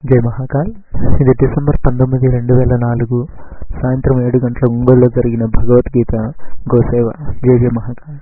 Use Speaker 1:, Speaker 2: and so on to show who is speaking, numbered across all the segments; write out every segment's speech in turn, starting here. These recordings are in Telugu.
Speaker 1: జై మహాకాల్ ఇది డిసెంబర్ పంతొమ్మిది రెండు వేల నాలుగు సాయంత్రం ఏడు గంటల ఒంగోలులో జరిగిన భగవద్గీత గోసేవ జై జై మహాకాల్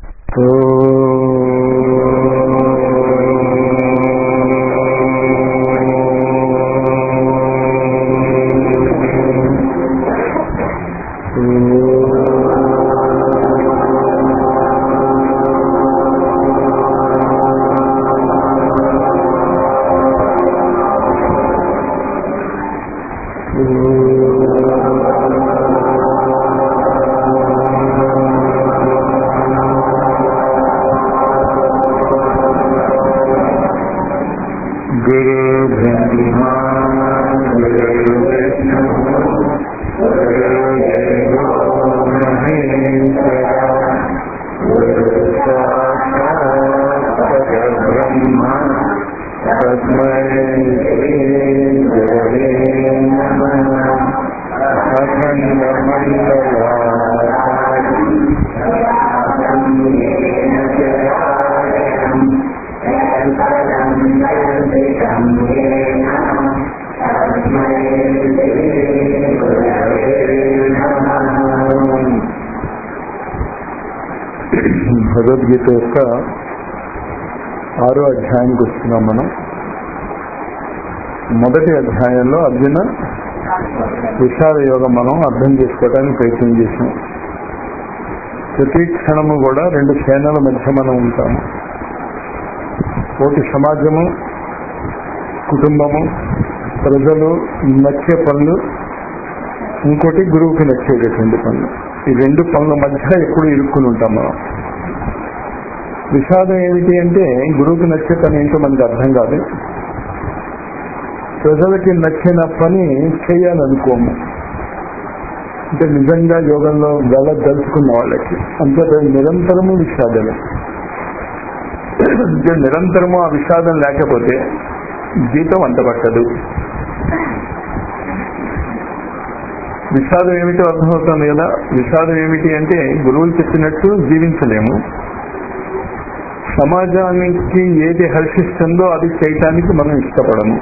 Speaker 2: गुरु ब्रह्मा गुरु विष्णु गुरुदेवो महेश्वरा गुरु साक्षात् परब्रह्म तस्मै श्री गुरवे नमः अखण्डमण्डलाकारम् येन चराचरम् భగవద్గీత యొక్క ఆరో అధ్యాయానికి వస్తున్నాం మనం మొదటి అధ్యాయంలో అర్జున విషాద యోగం మనం అర్థం చేసుకోవడానికి ప్రయత్నం చేసాం ప్రతి క్షణము కూడా రెండు సేనల మధ్య మనం ఉంటాము ఒకటి సమాజము కుటుంబము ప్రజలు నచ్చే పనులు ఇంకోటి గురువుకి నచ్చేటటువంటి పనులు ఈ రెండు పనుల మధ్య ఎప్పుడు ఇరుక్కుని ఉంటాం మనం విషాదం ఏమిటి అంటే గురువుకి నచ్చే పని ఏంటో మనకు అర్థం కాదు ప్రజలకి నచ్చిన పని చేయాలనుకోము అంటే నిజంగా యోగంలో వెళ్ళదలుచుకున్న వాళ్ళకి అంతే నిరంతరము విషాదమే అంటే నిరంతరము ఆ విషాదం లేకపోతే జీతం అంతపట్టదు విషాదం ఏమిటో అర్థమవుతుంది కదా విషాదం ఏమిటి అంటే గురువులు చెప్పినట్టు జీవించలేము సమాజానికి ఏది హర్షిస్తుందో అది చేయటానికి మనం ఇష్టపడము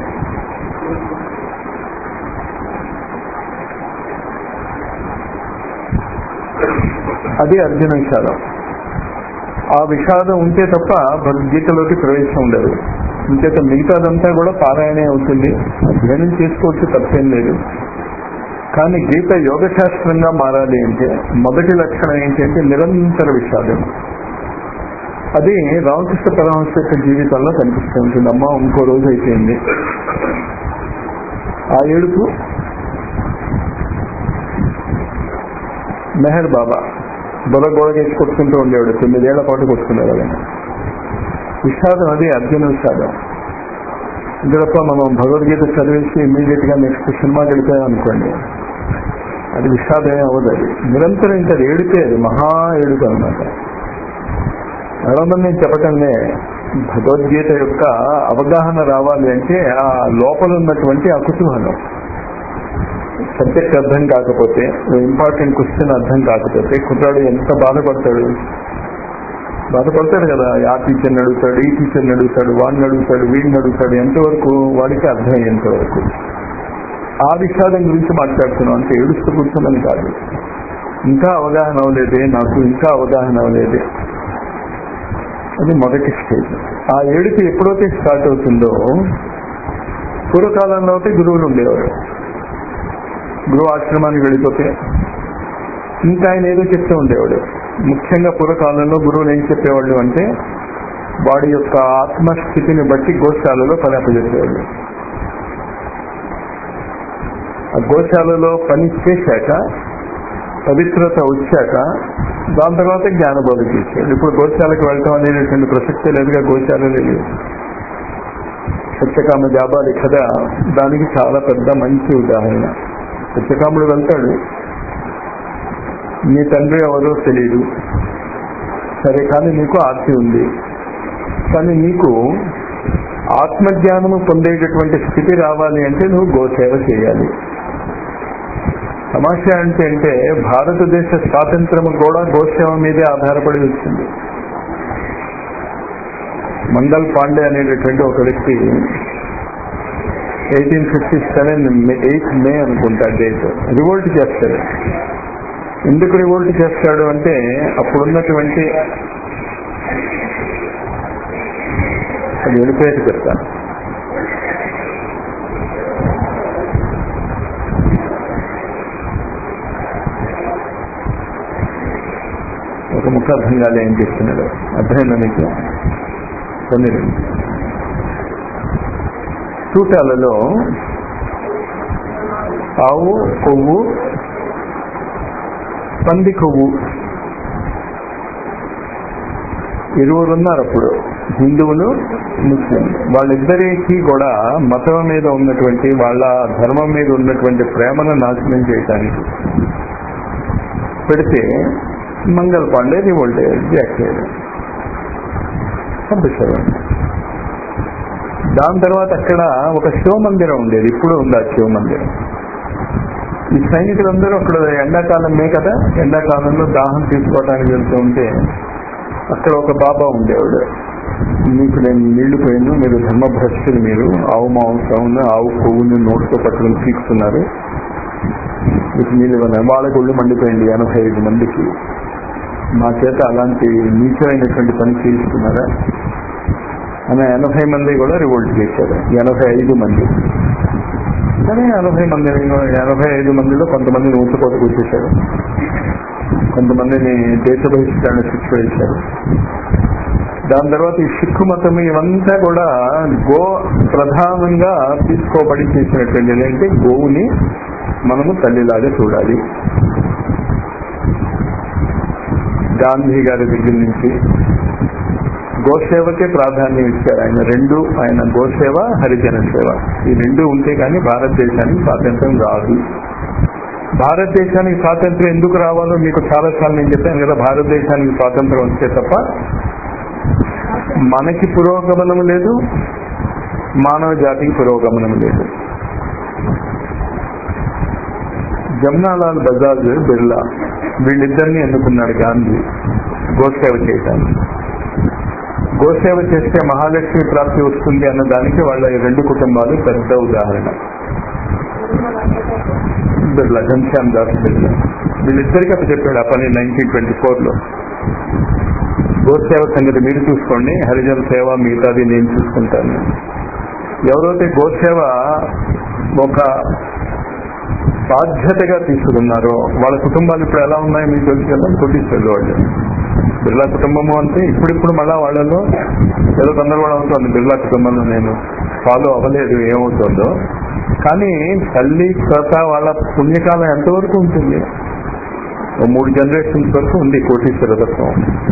Speaker 2: అది అర్జున విషాదం ఆ విషాదం ఉంటే తప్ప భగవద్గీతలోకి ప్రవేశం ఉండదు ఇంకేత మిగతాదంతా కూడా పారాయణే అవుతుంది అధ్యయనం చేసుకోవచ్చు తప్పేం లేదు కానీ గీత యోగ శాస్త్రంగా మారాలి అంటే మొదటి లక్షణం ఏంటంటే నిరంతర విషాదం అది రామకృష్ణ పరమహంస యొక్క జీవితంలో కనిపిస్తూ ఉంటుంది అమ్మ ఇంకో రోజు అయిపోయింది ఆ ఏడుపు మెహర్ బాబా బొల గోడకేసి కొట్టుకుంటూ ఉండేవాడు తొమ్మిదేళ్ల పాటు కొట్టుకునేవాడు విషాదం అది అర్జున విషాదం ఇక్కడప్ప మనం భగవద్గీత చదివేసి ఇమీడియట్ గా నెక్స్ట్ సినిమాకి వెళ్ళిపోయాం అనుకోండి అది విషాదమే అవ్వదు అది నిరంతరం ఇంకా ఏడితే అది మహా ఏడుపు అనమాట ఎవరన్నా నేను చెప్పటంలే భగవద్గీత యొక్క అవగాహన రావాలి అంటే ఆ లోపల ఉన్నటువంటి ఆ కుతూహలం సబ్జెక్ట్ అర్థం కాకపోతే ఇంపార్టెంట్ క్వశ్చన్ అర్థం కాకపోతే కుర్రాడు ఎంత బాధపడతాడు బాధపడతాడు కదా ఆ టీచర్ని అడుగుతాడు ఈ టీచర్ని అడుగుతాడు వాడిని అడుగుతాడు వీడిని అడుగుతాడు ఎంతవరకు వాడికి అర్థం అయ్యేంత వరకు ఆ విషాదం గురించి మాట్లాడుతున్నాం అంటే ఏడుస్తూ కూర్చోమని కాదు ఇంకా అవగాహన అవ్వలేదే నాకు ఇంకా అవగాహన అవ్వలేదే అది మొదటి స్టేజ్ ఆ ఏడుపు ఎప్పుడైతే స్టార్ట్ అవుతుందో పూర్వకాలంలో అయితే గురువులు ఉండేవారు గురువు ఆశ్రమానికి వెళ్ళిపోతే ఇంకా ఆయన ఏదో చెప్తూ ఉండేవాడు ముఖ్యంగా పూర్వకాలంలో గురువులు ఏం చెప్పేవాళ్ళు అంటే వాడి యొక్క ఆత్మస్థితిని బట్టి గోశాలలో పని అప్పచెప్పేవాళ్ళు ఆ గోశాలలో పని చేశాక పవిత్రత వచ్చాక దాని తర్వాత జ్ఞానబోధ చేశాడు ఇప్పుడు గోశాలకు వెళ్ళటం అనేటువంటి ప్రసక్తే లేదుగా గోశాల లేదు సత్యకామ జాబాలి కథ దానికి చాలా పెద్ద మంచి ఉదాహరణ సత్యకాముడు వెళ్తాడు నీ తండ్రి ఎవరో తెలియదు సరే కానీ నీకు ఆర్తి ఉంది కానీ నీకు ఆత్మజ్ఞానము పొందేటటువంటి స్థితి రావాలి అంటే నువ్వు గోసేవ చేయాలి సమస్య అంటే అంటే భారతదేశ స్వాతంత్రము కూడా గోసేవ మీదే ఆధారపడి వచ్చింది మంగల్ పాండే అనేటటువంటి ఒక వ్యక్తి eighteen fifty seven eighth May అనుకుంటా డేట్ రివోల్ట్ చేస్తాడు ఎందుకు రివోల్ట్ చేస్తాడు అంటే అప్పుడున్నటువంటి అది వెళ్ళిపోయేది చెప్తాను ఒక ముఖ అర్థం కాలే ఏం చేస్తున్నాడు అర్థమైందా మీకు కొన్ని చూటాలలో ఆవు కొవ్వు పంది కొవ్వు ఇరువురు ఉన్నారు అప్పుడు హిందువులు ముస్లిం వాళ్ళిద్దరికి కూడా మతం మీద ఉన్నటువంటి వాళ్ళ ధర్మం మీద ఉన్నటువంటి ప్రేమను నాశనం చేయడానికి పెడితే మంగళ పాండే రివోల్ట్ జాక్ చేయడం పంపించారు దాని తర్వాత అక్కడ ఒక శివ మందిరం ఉండేది ఇప్పుడు ఉంది ఆ శివ మందిరం ఈ సైనికులందరూ అక్కడ ఎండాకాలమే కదా ఎండాకాలంలో దాహం తీసుకోవడానికి వెళ్తూ ఉంటే అక్కడ ఒక బాబా ఉండేవాడు మీకు నేను నీళ్లు పోయిను మీరు ధర్మభ్రష్టులు మీరు ఆవు మాంసం ఆవు కొవ్వుని నోటితో పట్టుకుని పీకుతున్నారు మీకు నీళ్ళు ఇవ్వను వాళ్ళకి ఒళ్ళు మండిపోయింది ఎనభై ఐదు మందికి మా చేత అలాంటి నీచమైనటువంటి పని చేయిస్తున్నారా అని ఎనభై మంది కూడా రివోల్ట్ చేశారు ఎనభై ఐదు మంది కానీ ఎనభై మంది ఎనభై ఐదు మందిలో కొంతమందిని ఊచుకోత కూర్చేశారు కొంతమందిని దేశ బహిష్కరణ శిక్ష వేశారు దాని తర్వాత ఈ సిక్కు మతం ఇవంతా కూడా గో ప్రధానంగా తీసుకోబడి చేసినటువంటి ఏంటంటే గోవుని మనము తల్లిలాగా చూడాలి గాంధీ గారి దగ్గర నుంచి గోసేవకే ప్రాధాన్యం ఇచ్చారు ఆయన రెండు ఆయన గోసేవ హరిజన సేవ ఈ రెండు ఉంటే కానీ భారతదేశానికి స్వాతంత్రం రాదు భారతదేశానికి స్వాతంత్రం ఎందుకు రావాలో మీకు చాలా సార్లు నేను చెప్పాను కదా భారతదేశానికి స్వాతంత్రం వస్తే తప్ప మనకి పురోగమనం లేదు మానవ జాతికి పురోగమనం లేదు జమ్నాలాల్ బజాజ్ బిర్లా వీళ్ళిద్దరిని ఎన్నుకున్నాడు గాంధీ గోసేవ చేయటానికి గోసేవ చేస్తే మహాలక్ష్మి ప్రాప్తి వస్తుంది అన్న దానికి వాళ్ళ ఈ రెండు కుటుంబాలు పెద్ద ఉదాహరణ బిర్లా ఘన్శ్యామ్ దాస్ బిర్లా వీళ్ళిద్దరికి అప్పుడు చెప్పాడు ఆ పని నైన్టీన్ ట్వంటీ ఫోర్ లో గోసేవ సంగతి మీరు చూసుకోండి హరిజన సేవ మిగతాది నేను చూసుకుంటాను ఎవరైతే గోసేవ ఒక బాధ్యతగా తీసుకున్నారో వాళ్ళ కుటుంబాలు ఇప్పుడు ఎలా ఉన్నాయో మీకు తెలుసు కదా కొట్టిస్తారు వాళ్ళు బిర్లా కుటుంబము అంటే ఇప్పుడిప్పుడు మళ్ళా వాళ్ళలో ఏదో గందరగోళం అవుతుంది బిర్లా కుటుంబంలో నేను ఫాలో అవ్వలేదు ఏమవుతుందో కానీ తల్లి కథ వాళ్ళ పుణ్యకాలం ఎంతవరకు ఉంటుంది ఓ మూడు జనరేషన్స్ వరకు ఉంది కోటీశ్వరతత్వం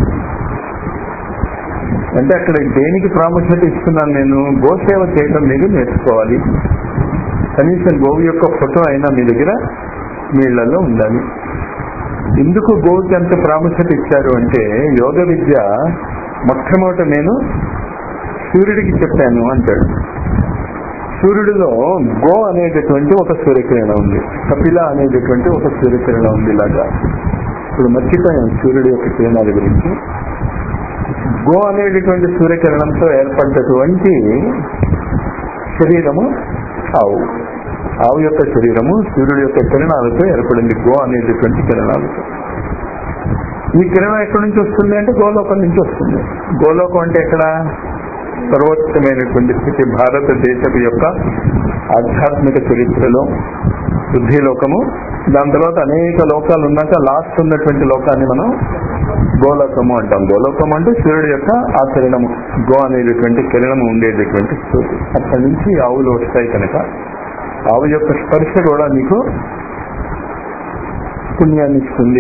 Speaker 2: అంటే అక్కడ దేనికి ప్రాముఖ్యత ఇస్తున్నాను నేను గోసేవ చేయడం మీరు నేర్చుకోవాలి కనీసం గోవు యొక్క ఫోటో అయినా మీ దగ్గర మీళ్లలో ఉండాలి ఎందుకు గోవుకి అంత ప్రాముఖ్యత ఇచ్చారు అంటే యోగ విద్య మొట్టమొదట నేను సూర్యుడికి చెప్పాను అంటాడు సూర్యుడిలో గో అనేటటువంటి ఒక సూర్యకిరణం ఉంది కపిల అనేటటువంటి ఒక సూర్యకిరణం ఉంది ఇలాగా ఇప్పుడు మర్చిపోయాం సూర్యుడి యొక్క కిరణాల గురించి గో అనేటటువంటి సూర్యకిరణంతో ఏర్పడ్డటువంటి శరీరము ఆవు ఆవు యొక్క శరీరము సూర్యుడి యొక్క కిరణాలతో ఏర్పడింది గో అనేటటువంటి కిరణాలతో ఈ కిరణం ఎక్కడి నుంచి వస్తుంది అంటే గోలోకం నుంచి వస్తుంది గోలోకం అంటే ఎక్కడ సర్వోత్తమైనటువంటి స్థితి భారతదేశపు యొక్క ఆధ్యాత్మిక చరిత్రలో బుద్ధిలోకము దాని తర్వాత అనేక లోకాలు ఉన్నాక లాస్ట్ ఉన్నటువంటి లోకాన్ని మనం గోలోకము అంటాం గోలోకం అంటే సూర్యుడు యొక్క ఆ కిరణము గో అనేటటువంటి కిరణము ఉండేటటువంటి స్థితి అక్కడి నుంచి ఆవులు వస్తాయి కనుక ఆవు యొక్క స్పర్శ కూడా మీకు పుణ్యాన్ని ఇస్తుంది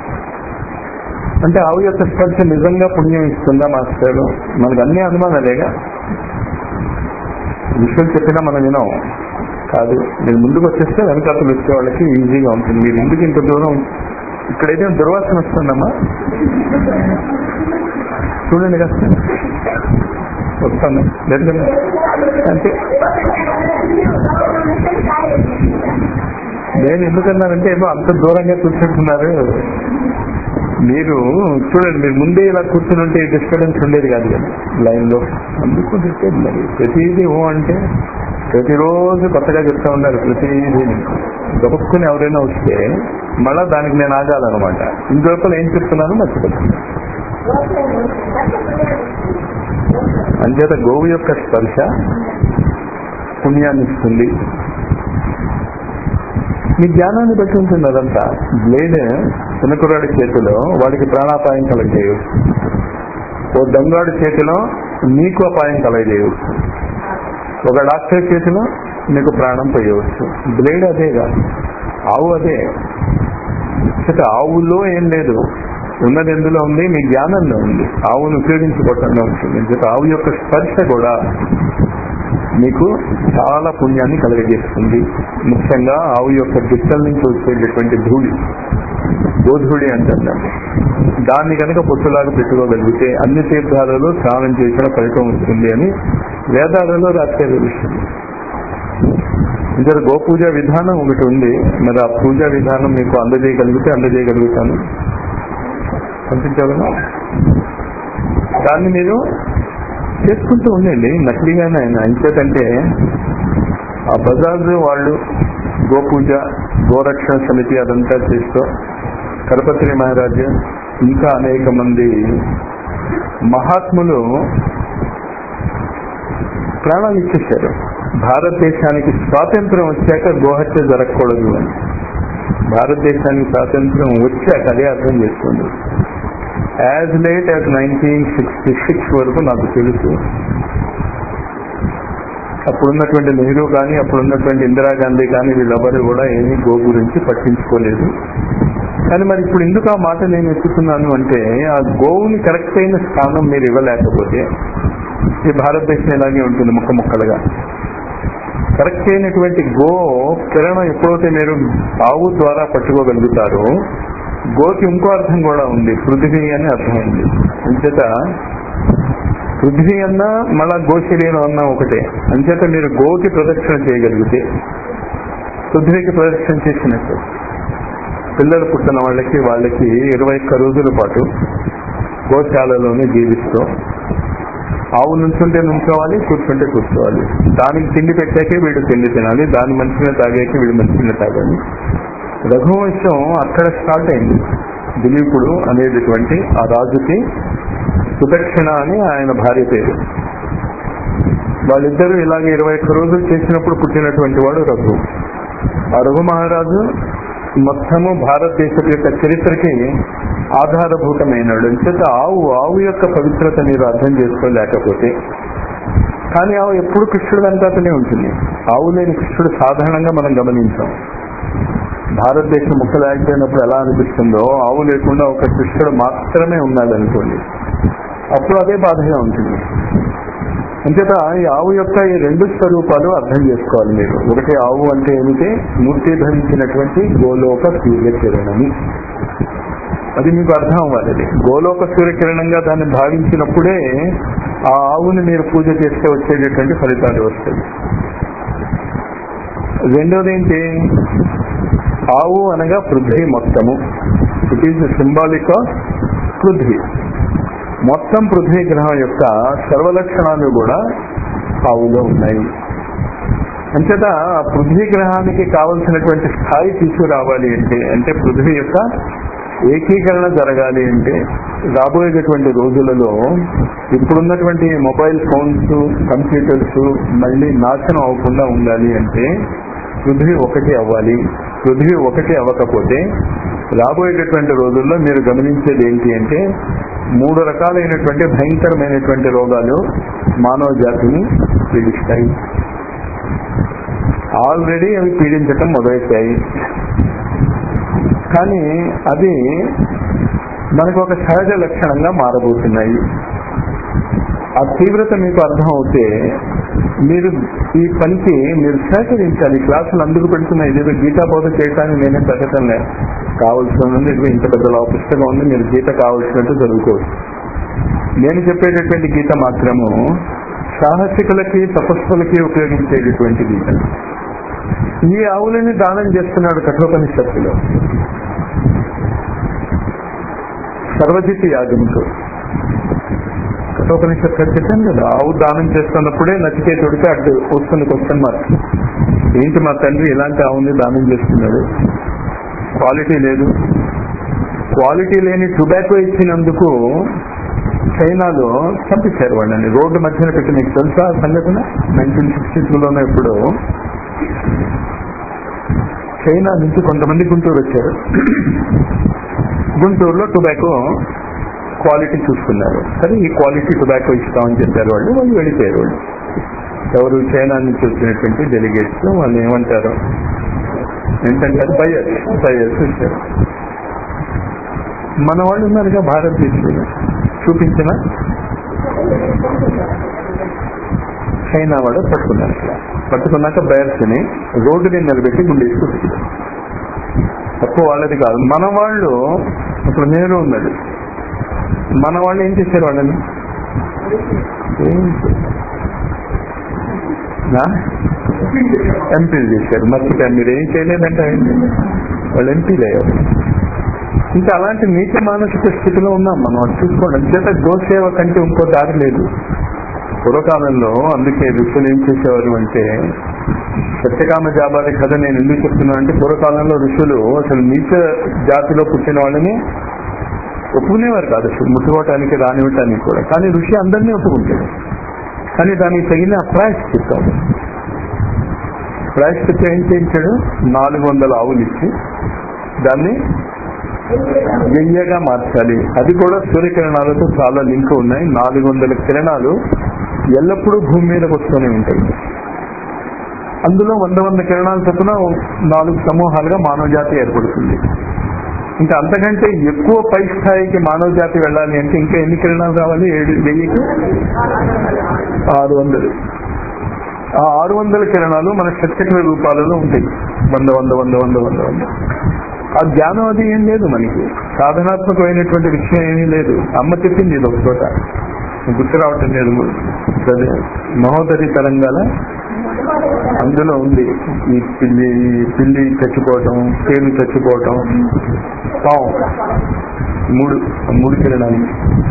Speaker 2: అంటే ఆవు యొక్క స్పర్శ నిజంగా పుణ్యం ఇస్తుందా మాస్టర్ మనకు అన్ని అనుమానాలేగా విషయం చెప్పినా మనం వినాం కాదు మీరు ముందుకు వచ్చేస్తే వెనకాతలు వచ్చే వాళ్ళకి ఈజీగా ఉంటుంది మీరు ఎందుకు ఇంత దూరం ఇక్కడైతే దుర్వాసన వస్తుందమ్మా చూడండి కదా వస్తాను లేదు కదా అంటే నేను ఎందుకన్నానంటే ఏమో అంత దూరంగా కూర్చుంటున్నారు మీరు చూడండి మీరు ముందే ఇలా కూర్చుని ఉంటే డిస్టర్బెన్స్ ఉండేది కాదు కదా లైన్ లో అందుకు డిస్టర్బ్ మరి ప్రతిదీ ఓ అంటే ప్రతిరోజు కొత్తగా చెప్తా ఉన్నారు ప్రతిదీ దొరుకుని ఎవరైనా వస్తే మళ్ళా దానికి నేను ఆగాలన్నమాట ఇందులోపల ఏం చెప్తున్నాను మర్చిపోతున్నాను అంచేత గోవు యొక్క స్పర్శ పుణ్యాన్ని ఇస్తుంది మీ జ్ఞానాన్ని బట్టి ఉంటుంది అదంతా బ్లేడ్ చిన్నకుర్రాడి చేతిలో వాడికి ప్రాణాపాయం కలగజేయవచ్చు ఓ దొంగాడి చేతిలో నీకు అపాయం కలగజేయవచ్చు ఒక డాక్టర్ చేతిలో మీకు ప్రాణం పోయవచ్చు బ్లేడ్ అదేగా ఆవు అదే ఇక ఆవులో ఏం లేదు ఉన్నది ఎందులో ఉంది మీ జ్ఞానంలో ఉంది ఆవును ఉపయోగించుకోవటంలో ఉంటుంది ఇంకొక ఆవు యొక్క స్పర్శ కూడా మీకు చాలా పుణ్యాన్ని కలుగజేస్తుంది ముఖ్యంగా ఆవు యొక్క గిట్టల నుంచి వచ్చేటటువంటి ధూళి గోధూళి అంటారు దాన్ని. దాన్ని కనుక పొట్టులాగా పెట్టుకోగలిగితే అన్ని తీర్థాలలో స్నానం చేసిన ఫలితం వస్తుంది అని వేదాలలో రాశారు విషయం ఇంకా గోపూజ విధానం ఒకటి ఉంది మరి ఆ పూజా విధానం మీకు అందజేయగలిగితే అందజేయగలుగుతాను పంపించగలనా దాన్ని మీరు చేసుకుంటూ ఉండండి నకిలీగానే ఆయన అంచేతంటే ఆ బజాజ్ వాళ్ళు గోపూజ గోరక్షణ సమితి అదంతా చేస్తూ కరపత్రి మహారాజు ఇంకా అనేక మంది మహాత్ములు ప్రాణాలు ఇచ్చేశారు భారతదేశానికి స్వాతంత్రం వచ్చాక గోహత్య జరగకూడదు అని భారతదేశానికి స్వాతంత్రం వచ్చాక అదే అర్థం చేసుకోండి as late as nineteen sixty six వరకు నాకు తెలుసు అప్పుడున్నటువంటి నెహ్రూ కానీ అప్పుడున్నటువంటి ఇందిరాగాంధీ కానీ వీళ్ళెవరు కూడా ఏమీ గో గురించి పట్టించుకోలేదు కానీ మరి ఇప్పుడు ఎందుకు ఆ మాట నేను ఎత్తుతున్నాను అంటే ఆ గోవుని కరెక్ట్ అయిన స్థానం మీరు ఇవ్వలేకపోతే ఈ భారతదేశం ఇలాగే ఉంటుంది ముక్క ముక్కలుగా కరెక్ట్ అయినటువంటి గో కిరణం ఎప్పుడైతే మీరు ఆవు ద్వారా పట్టుకోగలుగుతారో గోకి ఇంకో అర్థం కూడా ఉంది పృథివీ అని అర్థం ఉంది అంచేత పృథ్వీ అన్నా మళ్ళా గోశరీరం అన్నా ఒకటే అంచేత మీరు గోకి ప్రదక్షిణ చేయగలిగితే పృథ్వీకి ప్రదక్షిణ చేసినట్టు పిల్లలు పుట్టిన వాళ్ళకి వాళ్ళకి ఇరవై ఒక్క రోజుల పాటు గోశాలలోనే జీవిస్తూ ఆవు నుంచుంటే నుంచోవాలి కూర్చుంటే కూర్చోవాలి దానికి తిండి పెట్టాకే వీడు తిండి తినాలి దాని మంచిగా తాగాక వీడు మంచిగా తాగాలి రఘువంశం అక్కడ స్టార్ట్ అయింది దిలీపుడు అనేటటువంటి ఆ రాజుకి సుదక్షిణ అని ఆయన భార్య పేరు వాళ్ళిద్దరూ ఇలాగే ఇరవై ఒక్క రోజులు చేసినప్పుడు పుట్టినటువంటి వాడు రఘు ఆ రఘు మహారాజు మొత్తము భారతదేశం యొక్క చరిత్రకి ఆధారభూతమైనడు అంచేత ఆవు ఆవు యొక్క పవిత్రత మీరు అర్థం చేసుకోలేకపోతే కానీ ఆవు ఎప్పుడు కృష్ణుడు వెంటాతనే ఉంటుంది ఆవు లేని కృష్ణుడు సాధారణంగా మనం గమనించాం భారతదేశం ముక్కలు ఆగిపోయినప్పుడు ఎలా అనిపిస్తుందో ఆవు లేకుండా ఒక కృష్ణుడు మాత్రమే ఉన్నాడు అనుకోండి అప్పుడు అదే బాధగా ఉంటుంది అంచేత ఈ ఆవు యొక్క ఈ రెండు స్వరూపాలు అర్థం చేసుకోవాలి మీరు ఒకటి ఆవు అంటే ఏమిటి మూర్తి ధరించినటువంటి గోలోక సూర్యకిరణమి అది మీకు అర్థం అవ్వాలి అది గోలోక సూర్యకిరణంగా దాన్ని భావించినప్పుడే ఆ ఆవుని మీరు పూజ చేస్తే వచ్చేటటువంటి ఫలితాలు వస్తాయి రెండోది ఏంటి ఆవు అనగా పృథ్వీ మొత్తము ఇట్ ఈజ్ సింబాలిక్ ఆఫ్ పృథ్వీ మొత్తం పృథ్వీ గ్రహం యొక్క సర్వలక్షణాలు కూడా ఆవులో ఉన్నాయి అంచేత ఆ పృథ్వీ గ్రహానికి కావలసినటువంటి స్థాయి తీసుకురావాలి అంటే అంటే పృథ్వీ యొక్క ఏకీకరణ జరగాలి అంటే రాబోయేటటువంటి రోజులలో ఇప్పుడున్నటువంటి మొబైల్ ఫోన్స్ కంప్యూటర్స్ మళ్ళీ నాశనం అవ్వకుండా ఉండాలి అంటే పృథ్వీ ఒకటి అవ్వాలి పృథ్వీ ఒకటి అవ్వకపోతే రాబోయేటటువంటి రోజుల్లో మీరు గమనించేది ఏంటి అంటే మూడు రకాలైనటువంటి భయంకరమైనటువంటి రోగాలు మానవ జాతిని పీడిస్తాయి ఆల్రెడీ అవి పీడించటం మొదలెట్టాయి కానీ అది మనకు ఒక సహజ లక్షణంగా మారబోతున్నాయి ఆ తీవ్రత మీకు అర్థం అవుతే మీరు ఈ పనికి మీరు సహకరించాలి క్లాసులు అందుకు పెడుతున్నాయి ఇదేదో గీతా బోధ చేయడానికి నేనే పెట్టడం లేదు కావాల్సిన ఇదిగో ఇంత పెద్ద లా పుస్తకం ఉంది మీరు గీత కావాల్సినట్టు చదువుకోవచ్చు నేను చెప్పేటటువంటి గీత మాత్రము సాహసికులకి తపస్సులకి ఉపయోగించేటటువంటి గీత ఈ ఆవులని దానం చేస్తున్నాడు కఠోపనిషత్తులో సర్వజిత్ యాగంతో కఠోపనిషత్ కథ చెప్పాను కదా ఆవు దానం చేస్తున్నప్పుడే నచికేతుడికి అడ్డు వస్తుంది క్వశ్చన్ మార్క్ ఏంటి మా తండ్రి ఇలాంటి ఆవుని దానం చేస్తున్నాడు క్వాలిటీ లేదు క్వాలిటీ లేని టొబాకో ఇచ్చినందుకు చైనాలో చంపించారు వాళ్ళని రోడ్డు మధ్యన పెట్టి మీకు తెలుసా ఆ సంఘటన నైన్టీన్ సిక్స్టీ టూలోనే ఇప్పుడు చైనా నుంచి కొంతమంది గుంటూరు వచ్చారు గుంటూరులో టొబాకో క్వాలిటీ చూసుకున్నారు సరే ఈ క్వాలిటీ టొబాకో ఇస్తామని చెప్పారు వాళ్ళు వాళ్ళు వెళ్ళిపోయారు వాళ్ళు ఎవరు చైనా నుంచి వచ్చినటువంటి డెలిగేట్స్ వాళ్ళు ఏమంటారు ఏంటంటారు బయర్స్ బయర్స్ వచ్చారు మన వాళ్ళు ఉన్నారుగా భారతదేశంలో చూపించిన చైనా వాడు పట్టుకున్నారు పట్టుకున్నాక బయర్స్ ని రోడ్డు మీద నిలబెట్టి గుండేసి కొట్టుకున్నారు తప్పు వాళ్ళది కాదు మన వాళ్ళు అక్కడ నేరు ఉన్నది మన వాళ్ళు ఏం చేశారు వాళ్ళని ఏం చేశారు? నా? ఎంపీలు చేశారు మర్చిపోయారు మీరు ఏం చేయలేదంటే ఏంటి? వాళ్ళు ఎంపీలు అయ్యారు ఇంకా అలాంటి నీచ మానసిక స్థితిలో ఉన్నాం మనం అది చూసుకోండి అంచేత గోసేవ కంటే ఇంకో దారి లేదు పూర్వకాలంలో అందుకే ఋషులు ఏం చేసేవారు అంటే సత్యకామ జాబారి కథ నేను ఎందుకు చెప్తున్నాను అంటే పూర్వకాలంలో ఋషులు అసలు నీచ జాతిలో పుట్టిన వాళ్ళని ఒప్పుకునేవారు కాదు అసలు ముట్టుకోవటానికి రానివ్వటానికి కూడా కానీ ఋషి అందరినీ ఒప్పుకుంటాడు కానీ దానికి తగిన ప్రాయశ్చిత్తం ప్రాయశ్చిత్తం ఏం చేయించాడు నాలుగు వందల ఆవులు ఇచ్చి దాన్ని వెయ్యగా మార్చాలి అది కూడా సూర్యకిరణాలతో చాలా లింక్ ఉన్నాయి నాలుగు వందల కిరణాలు ఎల్లప్పుడూ భూమి మీదకి వస్తూనే ఉంటాయి అందులో వంద వంద కిరణాల చొప్పున నాలుగు సమూహాలుగా మానవ జాతి ఏర్పడుతుంది ఇంకా అంతకంటే ఎక్కువ పై స్థాయికి మానవ జాతి వెళ్ళాలి అంటే ఇంకా ఎన్ని కిరణాలు రావాలి ఏడు వెయ్యికి ఆరు వందలు ఆ ఆరు వందల కిరణాలు మన శక్తికర రూపాలలో ఉంటాయి వంద వంద వంద వంద వంద వంద ఆ జ్ఞానం అది ఏం లేదు మనకి సాధనాత్మకమైనటువంటి విషయం ఏమీ లేదు అమ్మ చెప్పింది ఇది ఒక చోట గుర్తు రావటం లేదు అదే మహోదరి తరంగాల అందులో ఉంది ఈ పిల్లి ఈ పిల్లి చచ్చిపోవటం పేరు చచ్చిపోవటం పావు మూడు మూడు కిరణాలు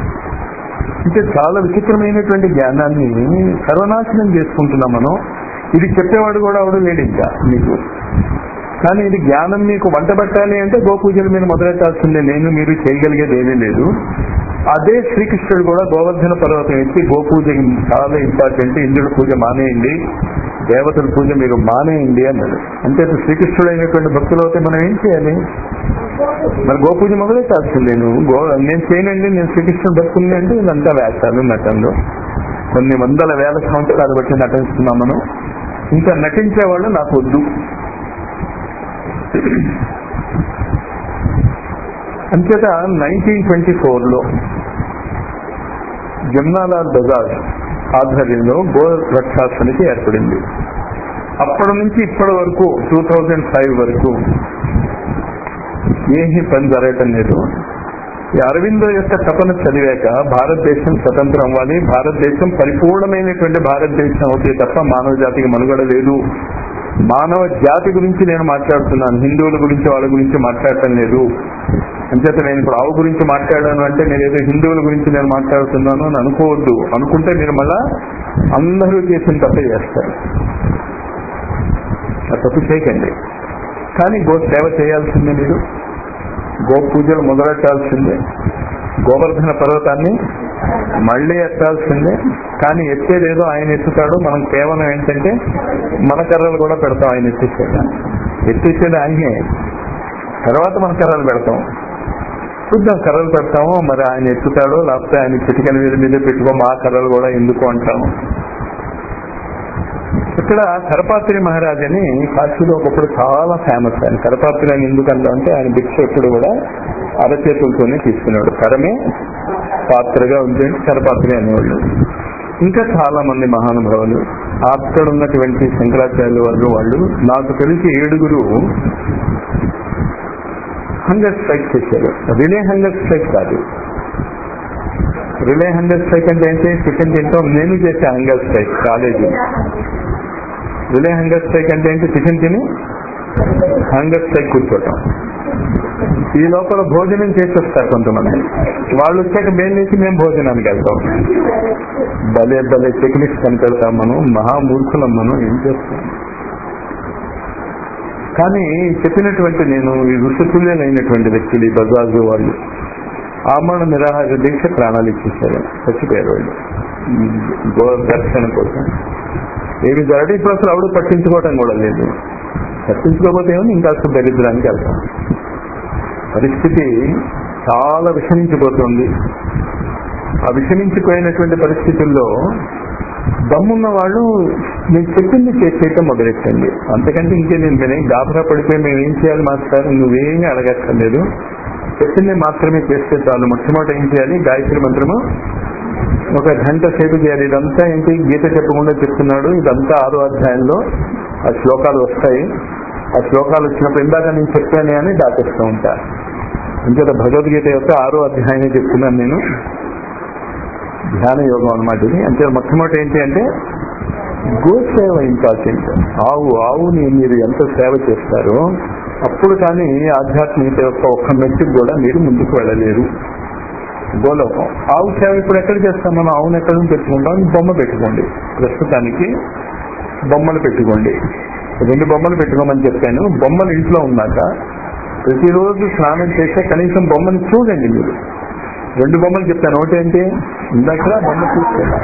Speaker 2: అంటే చాలా విచిత్రమైనటువంటి జ్ఞానాన్ని సర్వనాశనం చేసుకుంటున్నాం మనం ఇది చెప్పేవాడు కూడా అవడు లేడు ఇంకా మీకు కానీ ఇది జ్ఞానం మీకు వంట పెట్టాలి అంటే గోపూజల మీద మొదలెట్టాల్సిందే నేను మీరు చేయగలిగేది ఏమీ లేదు అదే శ్రీకృష్ణుడు కూడా గోవర్ధన పర్వతం ఎత్తి గోపూజ చాలా ఇంపార్టెంట్ ఇంద్రుడి పూజ మానేయండి దేవతల పూజ మీరు మానేయండి అన్నాడు అంటే శ్రీకృష్ణుడు అయినటువంటి భక్తులు అయితే మనం ఏం చేయాలి మరి గోపూజ మొదలెట్టాల్సిందే నువ్వు గో నేను చేయనండి నేను శ్రీకృష్ణుడు భక్తుల్ని అంటే ఇదంతా వేస్తాను నటనలో కొన్ని వందల వేల సంవత్సరాలు బట్టి నటిస్తున్నాం మనం ఇంకా నటించే వాళ్ళు నాకు వద్దు అంచేత నైన్టీన్ ట్వంటీ ఫోర్లో జమునాలాల్ బజాజ్ ఆధ్వర్యంలో గో రక్షా సమితి ఏర్పడింది అప్పటి నుంచి ఇప్పటి వరకు టూ థౌజండ్ ఫైవ్ వరకు ఏమీ పని జరగటం లేదు ఈ అరవిందో యొక్క తపన చదివాక భారతదేశం స్వతంత్రం అవ్వాలి భారతదేశం పరిపూర్ణమైనటువంటి భారతదేశం అవుతే తప్ప మానవ జాతికి మనుగడ లేదు మానవ జాతి గురించి నేను మాట్లాడుతున్నాను హిందువుల గురించి వాళ్ళ గురించి మాట్లాడటం లేదు అంచేత నేను ఇప్పుడు ఆవు గురించి మాట్లాడాను అంటే నేను ఏదో హిందువుల గురించి నేను మాట్లాడుతున్నాను అని అనుకోవద్దు అనుకుంటే మీరు మళ్ళా అందరూ చేసిన తప్పే చేస్తారు ఆ తప్పు చేయకండి కానీ గో సేవ చేయాల్సిందే మీరు గో పూజలు మొదలెట్టాల్సిందే గోవర్ధన పర్వతాన్ని మళ్ళీ ఎత్తాల్సిందే కానీ ఎత్తేదేదో ఆయన ఎత్తుతాడు మనం కేవలం ఏంటంటే మన కర్రలు కూడా పెడతాం ఆయన ఎత్తిచ్చాక ఎత్తిచ్చేది ఆయనే తర్వాత మన కర్రలు పెడతాం చూద్దాం కర్రలు పెడతాము మరి ఆయన ఎత్తుతాడో లేకపోతే ఆయన చిటికల మీద మీద పెట్టుకో మా కర్రలు కూడా ఎందుకు అంటాము ఇక్కడ కరపాత్రి మహారాజ్ అని కాశీలో ఒకప్పుడు చాలా ఫేమస్ ఆయన కరపాత్రి అని ఎందుకు అంటే ఆయన భిక్ష ఎప్పుడు కూడా అరచేతులతోనే తీసుకునేవాడు కరమే పాత్రగా ఉందంటే కరపాత్రి అనేవాళ్ళు ఇంకా చాలా మంది మహానుభావులు అక్కడ ఉన్నటువంటి శంకరాచార్యుల వాళ్ళు వాళ్ళు నాకు తెలిసి ఏడుగురు హంగర్ స్ట్రైక్ చేశారు రిలే హంగర్ స్ట్రైక్ కాదు రిలే హంగర్ స్ట్రైక్ అంటే ఏంటి టిఫిన్ తింటాం నేను చేసే hunger strike college relay hunger strike అంటే ఏంటి టిఫిన్ తిని హంగర్ స్ట్రైక్ కూర్చోటం ఈ లోపల భోజనం చేసి వస్తారు కొంతమంది వాళ్ళు వచ్చాక మేము లేచి మేము భోజనానికి వెళ్తాం భలే భలే టెక్నిక్స్ కనిపెడతాం మనం మహామూర్ఖులం మనం ఏం చేస్తాం కానీ చెప్పినటువంటి నేను ఈ ఋషితుల్యులైనటువంటి వ్యక్తులు ఈ బజాజు వాళ్ళు ఆమరణ నిరాహార దీక్ష ప్రాణాలు ఇచ్చేసారు చచ్చిపోయారు వాళ్ళు ఈ గో దర్శన కోసం ఏమి జరగడం ఇప్పుడు అసలు ఆవిడ పట్టించుకోవటం కూడా లేదు పట్టించుకోకపోతే ఏమో ఇంకా అసలు దరిద్రానికి వెళ్తాం పరిస్థితి చాలా విషమించిపోతుంది ఆ విషమించిపోయినటువంటి పరిస్థితుల్లో దమ్మున్న వాళ్ళు నేను చెప్పింది చేసేయటం మొదలెట్టండి అంతకంటే ఇంకే నేను నేనేం గాబరా పడిపోయి మేము ఏం చేయాలి మాస్టర్ నువ్వేమీ అడగక్కర్లేదు చెప్పింది మాత్రమే చేస్తే చాలు మొట్టమొదటి ఏం చేయాలి గాయత్రి మంత్రము ఒక గంట సేపు చేయాలి ఇదంతా ఏంటి గీత చెప్పకుండా చెప్తున్నాడు ఇదంతా ఆరో అధ్యాయంలో ఆ శ్లోకాలు వస్తాయి ఆ శ్లోకాలు వచ్చినప్పుడు ఇందాక నేను చెప్పాను అని దాటిస్తూ ఉంటా అంచేత భగవద్గీత యొక్క ఆరో అధ్యాయాన్ని చెప్తున్నాను నేను ధ్యాన యోగం అనమాట ఇది అంటే మొట్టమొదటి ఏంటి అంటే గోసేవ ఇంపార్టెంట్ ఆవు ఆవుని మీరు ఎంత సేవ చేస్తారో అప్పుడు కానీ ఆధ్యాత్మికత యొక్క ఒక్క మెట్టుకు కూడా మీరు ముందుకు వెళ్ళలేరు గోలోకం ఆవు సేవ ఇప్పుడు ఎక్కడ చేస్తాం మనం ఆవును ఎక్కడ నుంచి పెట్టుకుంటాం బొమ్మ పెట్టుకోండి ప్రస్తుతానికి బొమ్మలు పెట్టుకోండి రెండు బొమ్మలు పెట్టుకోమని చెప్పాను బొమ్మలు ఇంట్లో ఉన్నాక ప్రతిరోజు స్నానం చేస్తే కనీసం బొమ్మను చూడండి మీరు రెండు బొమ్మలు చెప్తాను ఒకటి ఏంటి ఇందాక బొమ్మ చూసుకోండి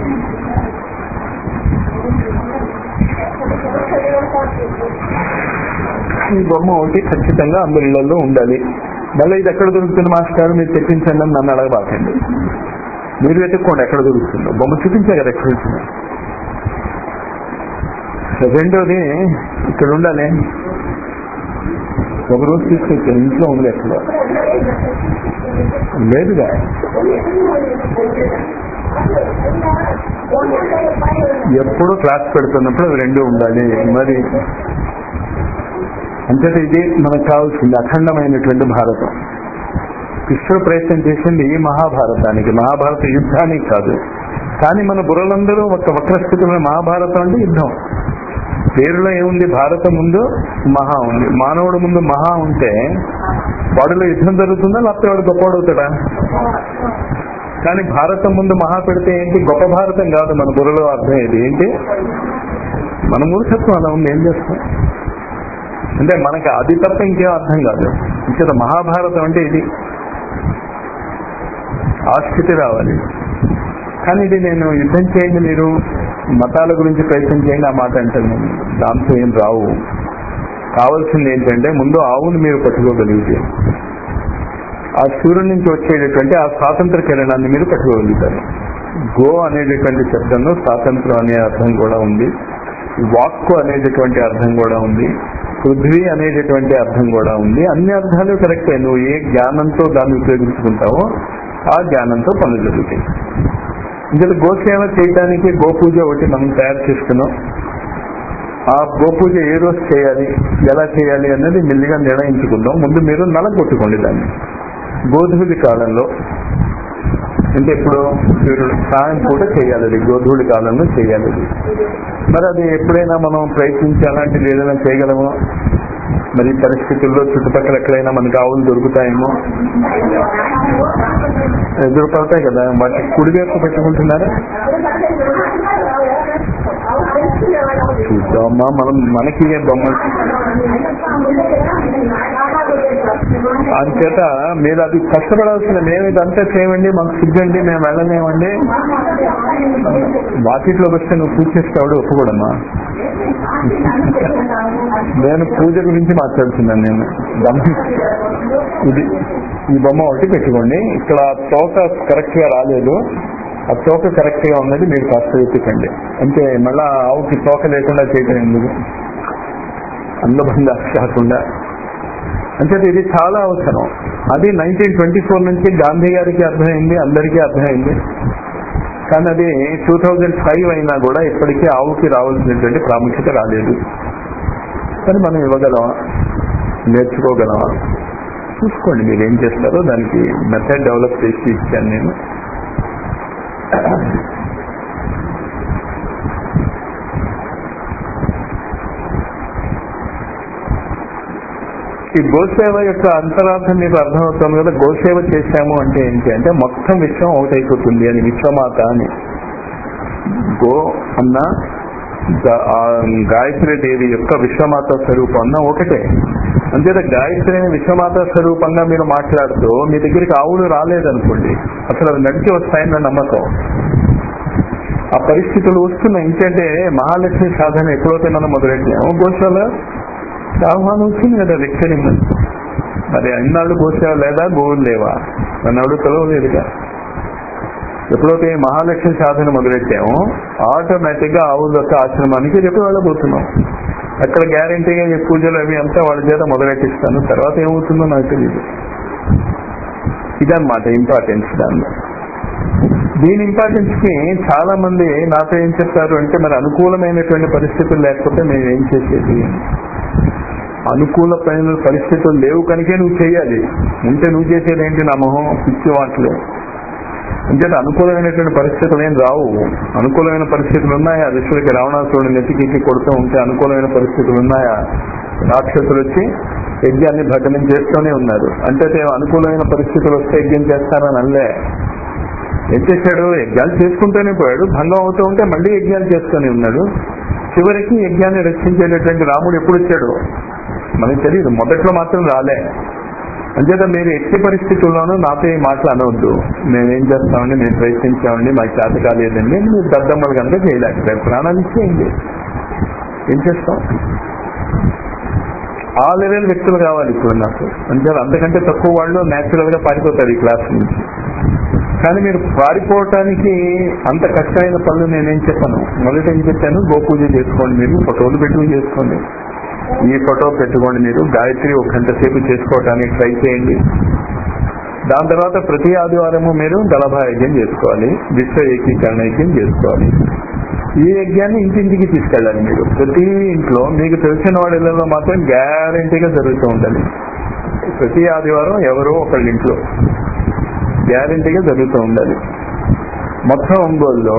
Speaker 2: ఈ బొమ్మ ఒకటి ఖచ్చితంగా అందరి ఇళ్లలో ఉండాలి మళ్ళీ ఇది ఎక్కడ దొరుకుతుంది మాస్టర్ మీరు తెప్పించండి అని నన్ను అడగబాకండి మీరు వెతుక్కోండి ఎక్కడ దొరుకుతుందో బొమ్మ చూపించే కదా ఎక్కడ దొరుకుతుందో రెండోది ఇక్కడ ఉండాలి ఒక రోజు తీసుకొచ్చాను ఇంట్లో ఉంది ఎక్కడ లేదుగా ఎప్పుడు క్లాస్ పెడుతున్నప్పుడు అవి రెండు ఉండాలి మరి అంతేత ఇది మనకు కావాల్సింది అఖండమైనటువంటి భారతం కృష్ణుడు ప్రయత్నం చేసింది ఈ మహాభారతానికి మహాభారత యుద్ధానికి కాదు కానీ మన బుర్రలందరూ ఒక వక్రస్థితిలో మహాభారతం అంటే యుద్ధం పేరులో ఏముంది భారతం ముందు మహా ఉంది మానవుడు ముందు మహా ఉంటే వాడిలో యుద్ధం జరుగుతుందా లేకపోతే వాడు గొప్పవాడవుతాడా కానీ భారతం ముందు మహా పెడితే ఏంటి గొప్ప భారతం కాదు మన బుర్రలో అర్థం ఏది ఏంటి మన మూర్ఖత్వం అలా ఉంది ఏం చేస్తాం అంటే మనకి అది తప్ప ఇంకేం అర్థం కాదు ఇంకా మహాభారతం అంటే ఇది ఆ స్థితి రావాలి కానీ ఇది నేను యుద్ధం చేయండి మీరు మతాల గురించి ప్రయత్నం చేయండి ఆ మాట అంటాను నేను దాంతో ఏం రావు కావాల్సింది ఏంటంటే ముందు ఆవును మీరు పట్టుకోగలిగితే ఆ సూర్యుడి నుంచి వచ్చేటటువంటి ఆ స్వాతంత్ర కిరణాన్ని మీరు పట్టుకోగలుగుతారు గో అనేటటువంటి శబ్దంలో స్వాతంత్రం అనే అర్థం కూడా ఉంది వాక్కు అనేటటువంటి అర్థం కూడా ఉంది పృథ్వీ అనేటటువంటి అర్థం కూడా ఉంది అన్ని అర్థాలు కరెక్టే నువ్వు ఏ జ్ఞానంతో దాన్ని ఉపయోగించుకుంటావో ఆ జ్ఞానంతో పనులు జరుగుతాయి ఇంకా గోసేవ చేయడానికి గోపూజ ఒకటి మనం తయారు చేసుకున్నాం ఆ గోపూజ ఏ రోజు చేయాలి ఎలా చేయాలి అనేది మెల్లిగా నిర్ణయించుకుందాం ముందు మీరు నలగొట్టుకోండి దాన్ని గోధుమలి కాలంలో అంటే ఇప్పుడు సూర్యుడు సాయం పూట చేయాలి అది గోధుమలి కాలంలో చేయాలి అది మరి అది ఎప్పుడైనా మనం ప్రయత్నించి అలాంటిది ఏదైనా చేయగలమో మరి ఈ పరిస్థితుల్లో చుట్టుపక్కల ఎక్కడైనా మనకి ఆవులు దొరుకుతాయేమో ఎదురుపడతాయి కదా వాటి కుడివైపు పెట్టుకుంటున్నారా చూద్దామా మనం మనకి ఏ బొమ్మలు అంచేత మీరు అది కష్టపడాల్సిన మేము ఇదంతా చేయండి మాకు సిగ్గండి మేము వెళ్ళలేమండి వాకిట్లోకి వస్తే నువ్వు పూజ చేస్తాడు ఒప్పుకోడమ్మా నేను పూజ గురించి మాట్లాడుతున్నాను నేను బొమ్మ ఇది ఈ బొమ్మ ఒకటి పెట్టుకోండి ఇక్కడ తోక కరెక్ట్ గా రాలేదు ఆ తోక కరెక్ట్ గా ఉన్నది మీరు కాస్త వెతుకండి అంటే మళ్ళా ఆవుకి తోక లేకుండా చేయటం ఎందుకు అందబంద కాకుండా అంటే ఇది చాలా అవసరం అది నైన్టీన్ ట్వంటీ ఫోర్ నుంచి గాంధీ గారికి అర్థమైంది అందరికీ అర్థమైంది కానీ అది టూ థౌజండ్ ఫైవ్ అయినా కూడా ఇప్పటికీ ఆవుకి రావాల్సినటువంటి ప్రాముఖ్యత రాలేదు కానీ మనం ఇవ్వగలమా నేర్చుకోగలమా చూసుకోండి మీరు ఏం చేస్తారో దానికి మెథడ్ డెవలప్ చేసి ఇచ్చాను నేను ఈ గోసేవ యొక్క అంతరార్థం మీకు అర్థమవుతుంది కదా గోసేవ చేశాము అంటే ఏంటి అంటే మొత్తం విశ్వం ఒకటైపోతుంది అని విశ్వమాత అని గో అన్న గా- ఆ గాయత్రి దేవి యొక్క విశ్వమాత స్వరూపం అన్న ఒకటే అంతేత గాయత్రి అనే విశ్వమాత స్వరూపంగా మీరు మాట్లాడుతూ మీ దగ్గరికి ఆవులు రాలేదనుకోండి అసలు అవి నడిచి వస్తాయని నా నమ్మకం ఆ పరిస్థితులు వస్తున్నాయి ఏంటంటే మహాలక్ష్మి సాధన ఎప్పుడైతే మనం మొదలెట్టాము గోశాల ఆహ్వానం వచ్చింది కదా వ్యక్తిని మరి అన్నాళ్ళు గోసేవ లేదా గోవులు లేవా అన్నాడు పిలవలేదుగా ఎప్పుడైతే ఈ మహాలక్ష్మి సాధన మొదలెట్టామో ఆటోమేటిక్ గా ఆవుల యొక్క ఆశ్రమానికి రేపు వెళ్ళబోతున్నాం అక్కడ గ్యారంటీగా ఈ పూజలు అవి అంతా వాళ్ళ చేత మొదలెట్టిస్తాను తర్వాత ఏమవుతుందో నాకు తెలియదు ఇదన్నమాట ఇంపార్టెన్స్ దానిలో దీని ఇంపార్టెన్స్ కి చాలా మంది నాతో ఏం చెప్తారు అంటే మరి అనుకూలమైనటువంటి పరిస్థితులు లేకపోతే మేము ఏం చేసేది అనుకూలమైన పరిస్థితులు లేవు కనుకే నువ్వు చేయాలి ఉంటే నువ్వు చేసేది ఏంటి నా మొహం పిచ్చి వాటిలో అంటే అనుకూలమైనటువంటి పరిస్థితులు ఏం రావు అనుకూలమైన పరిస్థితులు ఉన్నాయా ఋషులకి రావణాసురుడు నెత్తికి కొడుతూ ఉంటే అనుకూలమైన పరిస్థితులు ఉన్నాయా రాక్షసులు వచ్చి యజ్ఞాన్ని భగ్నం చేస్తూనే ఉన్నారు అంటే తే- అనుకూలమైన పరిస్థితులు వస్తే యజ్ఞం చేస్తారని అనలే ఏం చేశాడు యజ్ఞాలు చేసుకుంటూనే పోయాడు భంగం అవుతూ ఉంటే మళ్ళీ యజ్ఞాలు చేస్తూనే ఉన్నాడు చివరికి యజ్ఞాన్ని రక్షించేటటువంటి రాముడు ఎప్పుడు వచ్చాడు మనకి తెలియదు మొదట్లో మాత్రం రాలే అంచేత మీరు ఎట్టి పరిస్థితుల్లోనూ నాతో ఈ మాటలు అనవద్దు మేమేం చేస్తామండి మేము ప్రయత్నించామండి మాకు చేత కాలేదండి మీరు దద్దమ్మలు కనుక చేయలేకపోయారు ప్రాణాలు ఇచ్చేయండి ఏం చేస్తాం ఆ లెవెల్ వ్యక్తులు కావాలి ఇప్పుడు నాకు అంటే అంతకంటే తక్కువ వాళ్ళు న్యాచురల్ గా పారిపోతారు ఈ క్లాస్ నుంచి కానీ మీరు పారిపోవటానికి అంత కష్టమైన పనులు నేనేం చెప్పను మొదట ఏం చెప్పాను గోపూజ చేసుకోండి మీరు ఫోటోలు పెట్టుకుని చేసుకోండి ఈ ఫోటో పెట్టుకోండి మీరు గాయత్రి ఒక గంట సేపు చేసుకోవటానికి ట్రై చేయండి దాని తర్వాత ప్రతి ఆదివారము మీరు గలభా యజ్ఞం చేసుకోవాలి విశ్వ ఏకీకరణ యజ్ఞం చేసుకోవాలి ఈ యజ్ఞాన్ని ఇంటింటికి తీసుకెళ్ళాలి మీరు ప్రతి ఇంట్లో మీకు తెలిసిన వాళ్ళ ఇళ్లలో మాత్రం గ్యారంటీగా జరుగుతూ ఉండాలి ప్రతి ఆదివారం ఎవరో ఒకళ్ళ ఇంట్లో గ్యారంటీగా జరుగుతూ ఉండాలి మొత్తం ఒంగోలులో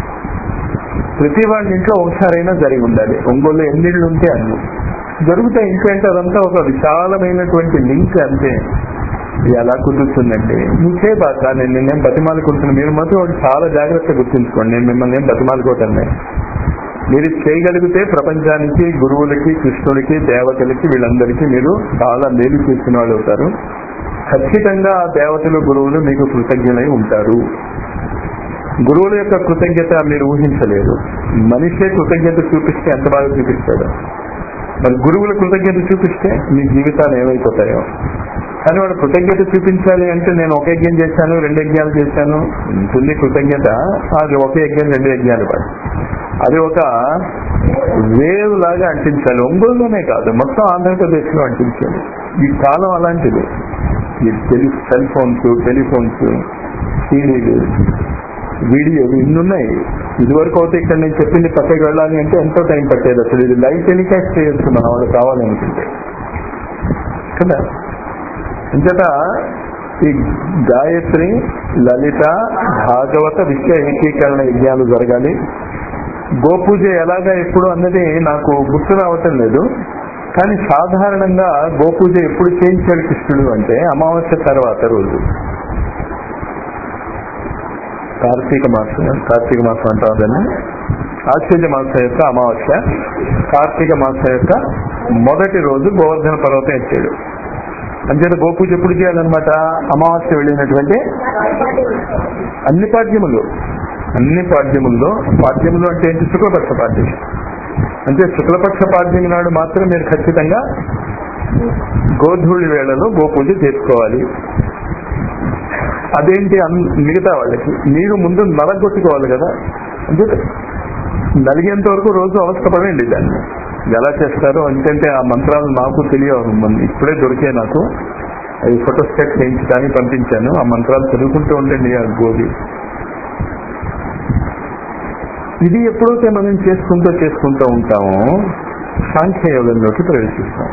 Speaker 2: ప్రతి వాళ్ళ ఇంట్లో ఒకసారైనా జరిగి ఉండాలి ఒంగోలు ఎన్ని ఇళ్ళు ఉంటే అన్ని జరుగుతాయి ఇంకేంటే అదంతా ఒక విశాలమైనటువంటి లింక్ అంతే ఇది ఎలా కుదురుతుందండి నువ్వు చేయబాక నేను నిన్నేం బతిమాలుకుంటున్నాను మీరు మాత్రం ఒకటి చాలా జాగ్రత్తగా గుర్తుంచుకోండి నేను మిమ్మల్ని ఏం బతిమాలుకోవటంలే మీరు ఇది చేయగలిగితే ప్రపంచానికి గురువులకి కృష్ణుడికి దేవతలకి వీళ్ళందరికీ మీరు చాలా మేలు చేసిన వాళ్ళు అవుతారు ఖచ్చితంగా ఆ దేవతలు గురువులు మీకు కృతజ్ఞులై ఉంటారు గురువుల యొక్క కృతజ్ఞత మీరు ఊహించలేరు మనిషే కృతజ్ఞత చూపిస్తే ఎంత బాగా చూపిస్తాడు మరి గురువుల కృతజ్ఞత చూపిస్తే మీ జీవితాలు ఏమైపోతాయో కానీ వాడు కృతజ్ఞత చూపించాలి అంటే నేను ఒక యజ్ఞం చేశాను రెండు యజ్ఞాలు చేశాను ఉంటుంది కృతజ్ఞత అది ఒక యజ్ఞం రెండు యజ్ఞాలు కాదు అది ఒక వేవ్ లాగా అంటించాలి ఒంగోలులోనే కాదు మొత్తం ఆంధ్రప్రదేశ్ లో అంటించాలి ఈ కాలం అలాంటిది ఈ టెలి సెల్ ఫోన్స్ టెలిఫోన్స్ సీడీలు వీడియోలు ఇన్ని ఉన్నాయి ఇదివరకు అయితే ఇక్కడ నేను చెప్పింది పక్కకి వెళ్ళాలి అంటే ఎంతో టైం పట్టేది అసలు ఇది లైవ్ టెలికాస్ట్ చేయొచ్చు మన వాళ్ళు కావాలనుకుంటే కదా అంచేత ఈ గాయత్రి లలిత భాగవత విశ్వ ఏకీకరణ యజ్ఞాలు జరగాలి గోపూజ ఎలాగా ఎప్పుడు అన్నది నాకు గుర్తు రావటం లేదు కానీ సాధారణంగా గోపూజ ఎప్పుడు చేయించాడు కృష్ణుడు అంటే అమావాస్య తర్వాత రోజు కార్తీక మాసం కార్తీక మాసం అంటాం దాన్ని ఆశ్చర్య మాసం యొక్క అమావాస్య కార్తీక మాసం యొక్క మొదటి రోజు గోవర్ధన పర్వతం ఎత్తాడు అంచేత గోపూజ ఎప్పుడు చేయాలన్నమాట అమావాస్య వెళ్ళినటువంటి అన్ని పాడ్యములు అన్ని పాడ్యముల్లో పాడ్యములు అంటే ఏంటి శుక్లపక్ష పాడ్యం అంటే శుక్లపక్ష పాడ్యం నాడు మాత్రం మీరు ఖచ్చితంగా గోధూళి వేళలో గోపూజ చేసుకోవాలి అదేంటి అన్- మిగతా వాళ్ళకి మీరు ముందు నలగొట్టుకోవాలి కదా అంటే నలిగేంత వరకు రోజు అవస్థపడండి దాన్ని ఎలా చేస్తారో ఎందుకంటే ఆ మంత్రాలు నాకు తెలియవు మొన్న ఇప్పుడే దొరికాయి నాకు అవి ఫోటోస్టాట్ చేయించి కానీ పంపించాను ఆ మంత్రాలు చదువుకుంటూ ఉండండి ఆ గోధి ఇది ఎప్పుడైతే మనం చేసుకుంటూ చేసుకుంటూ ఉంటామో సాంఖ్యయోగంలోకి ప్రవేశిస్తాం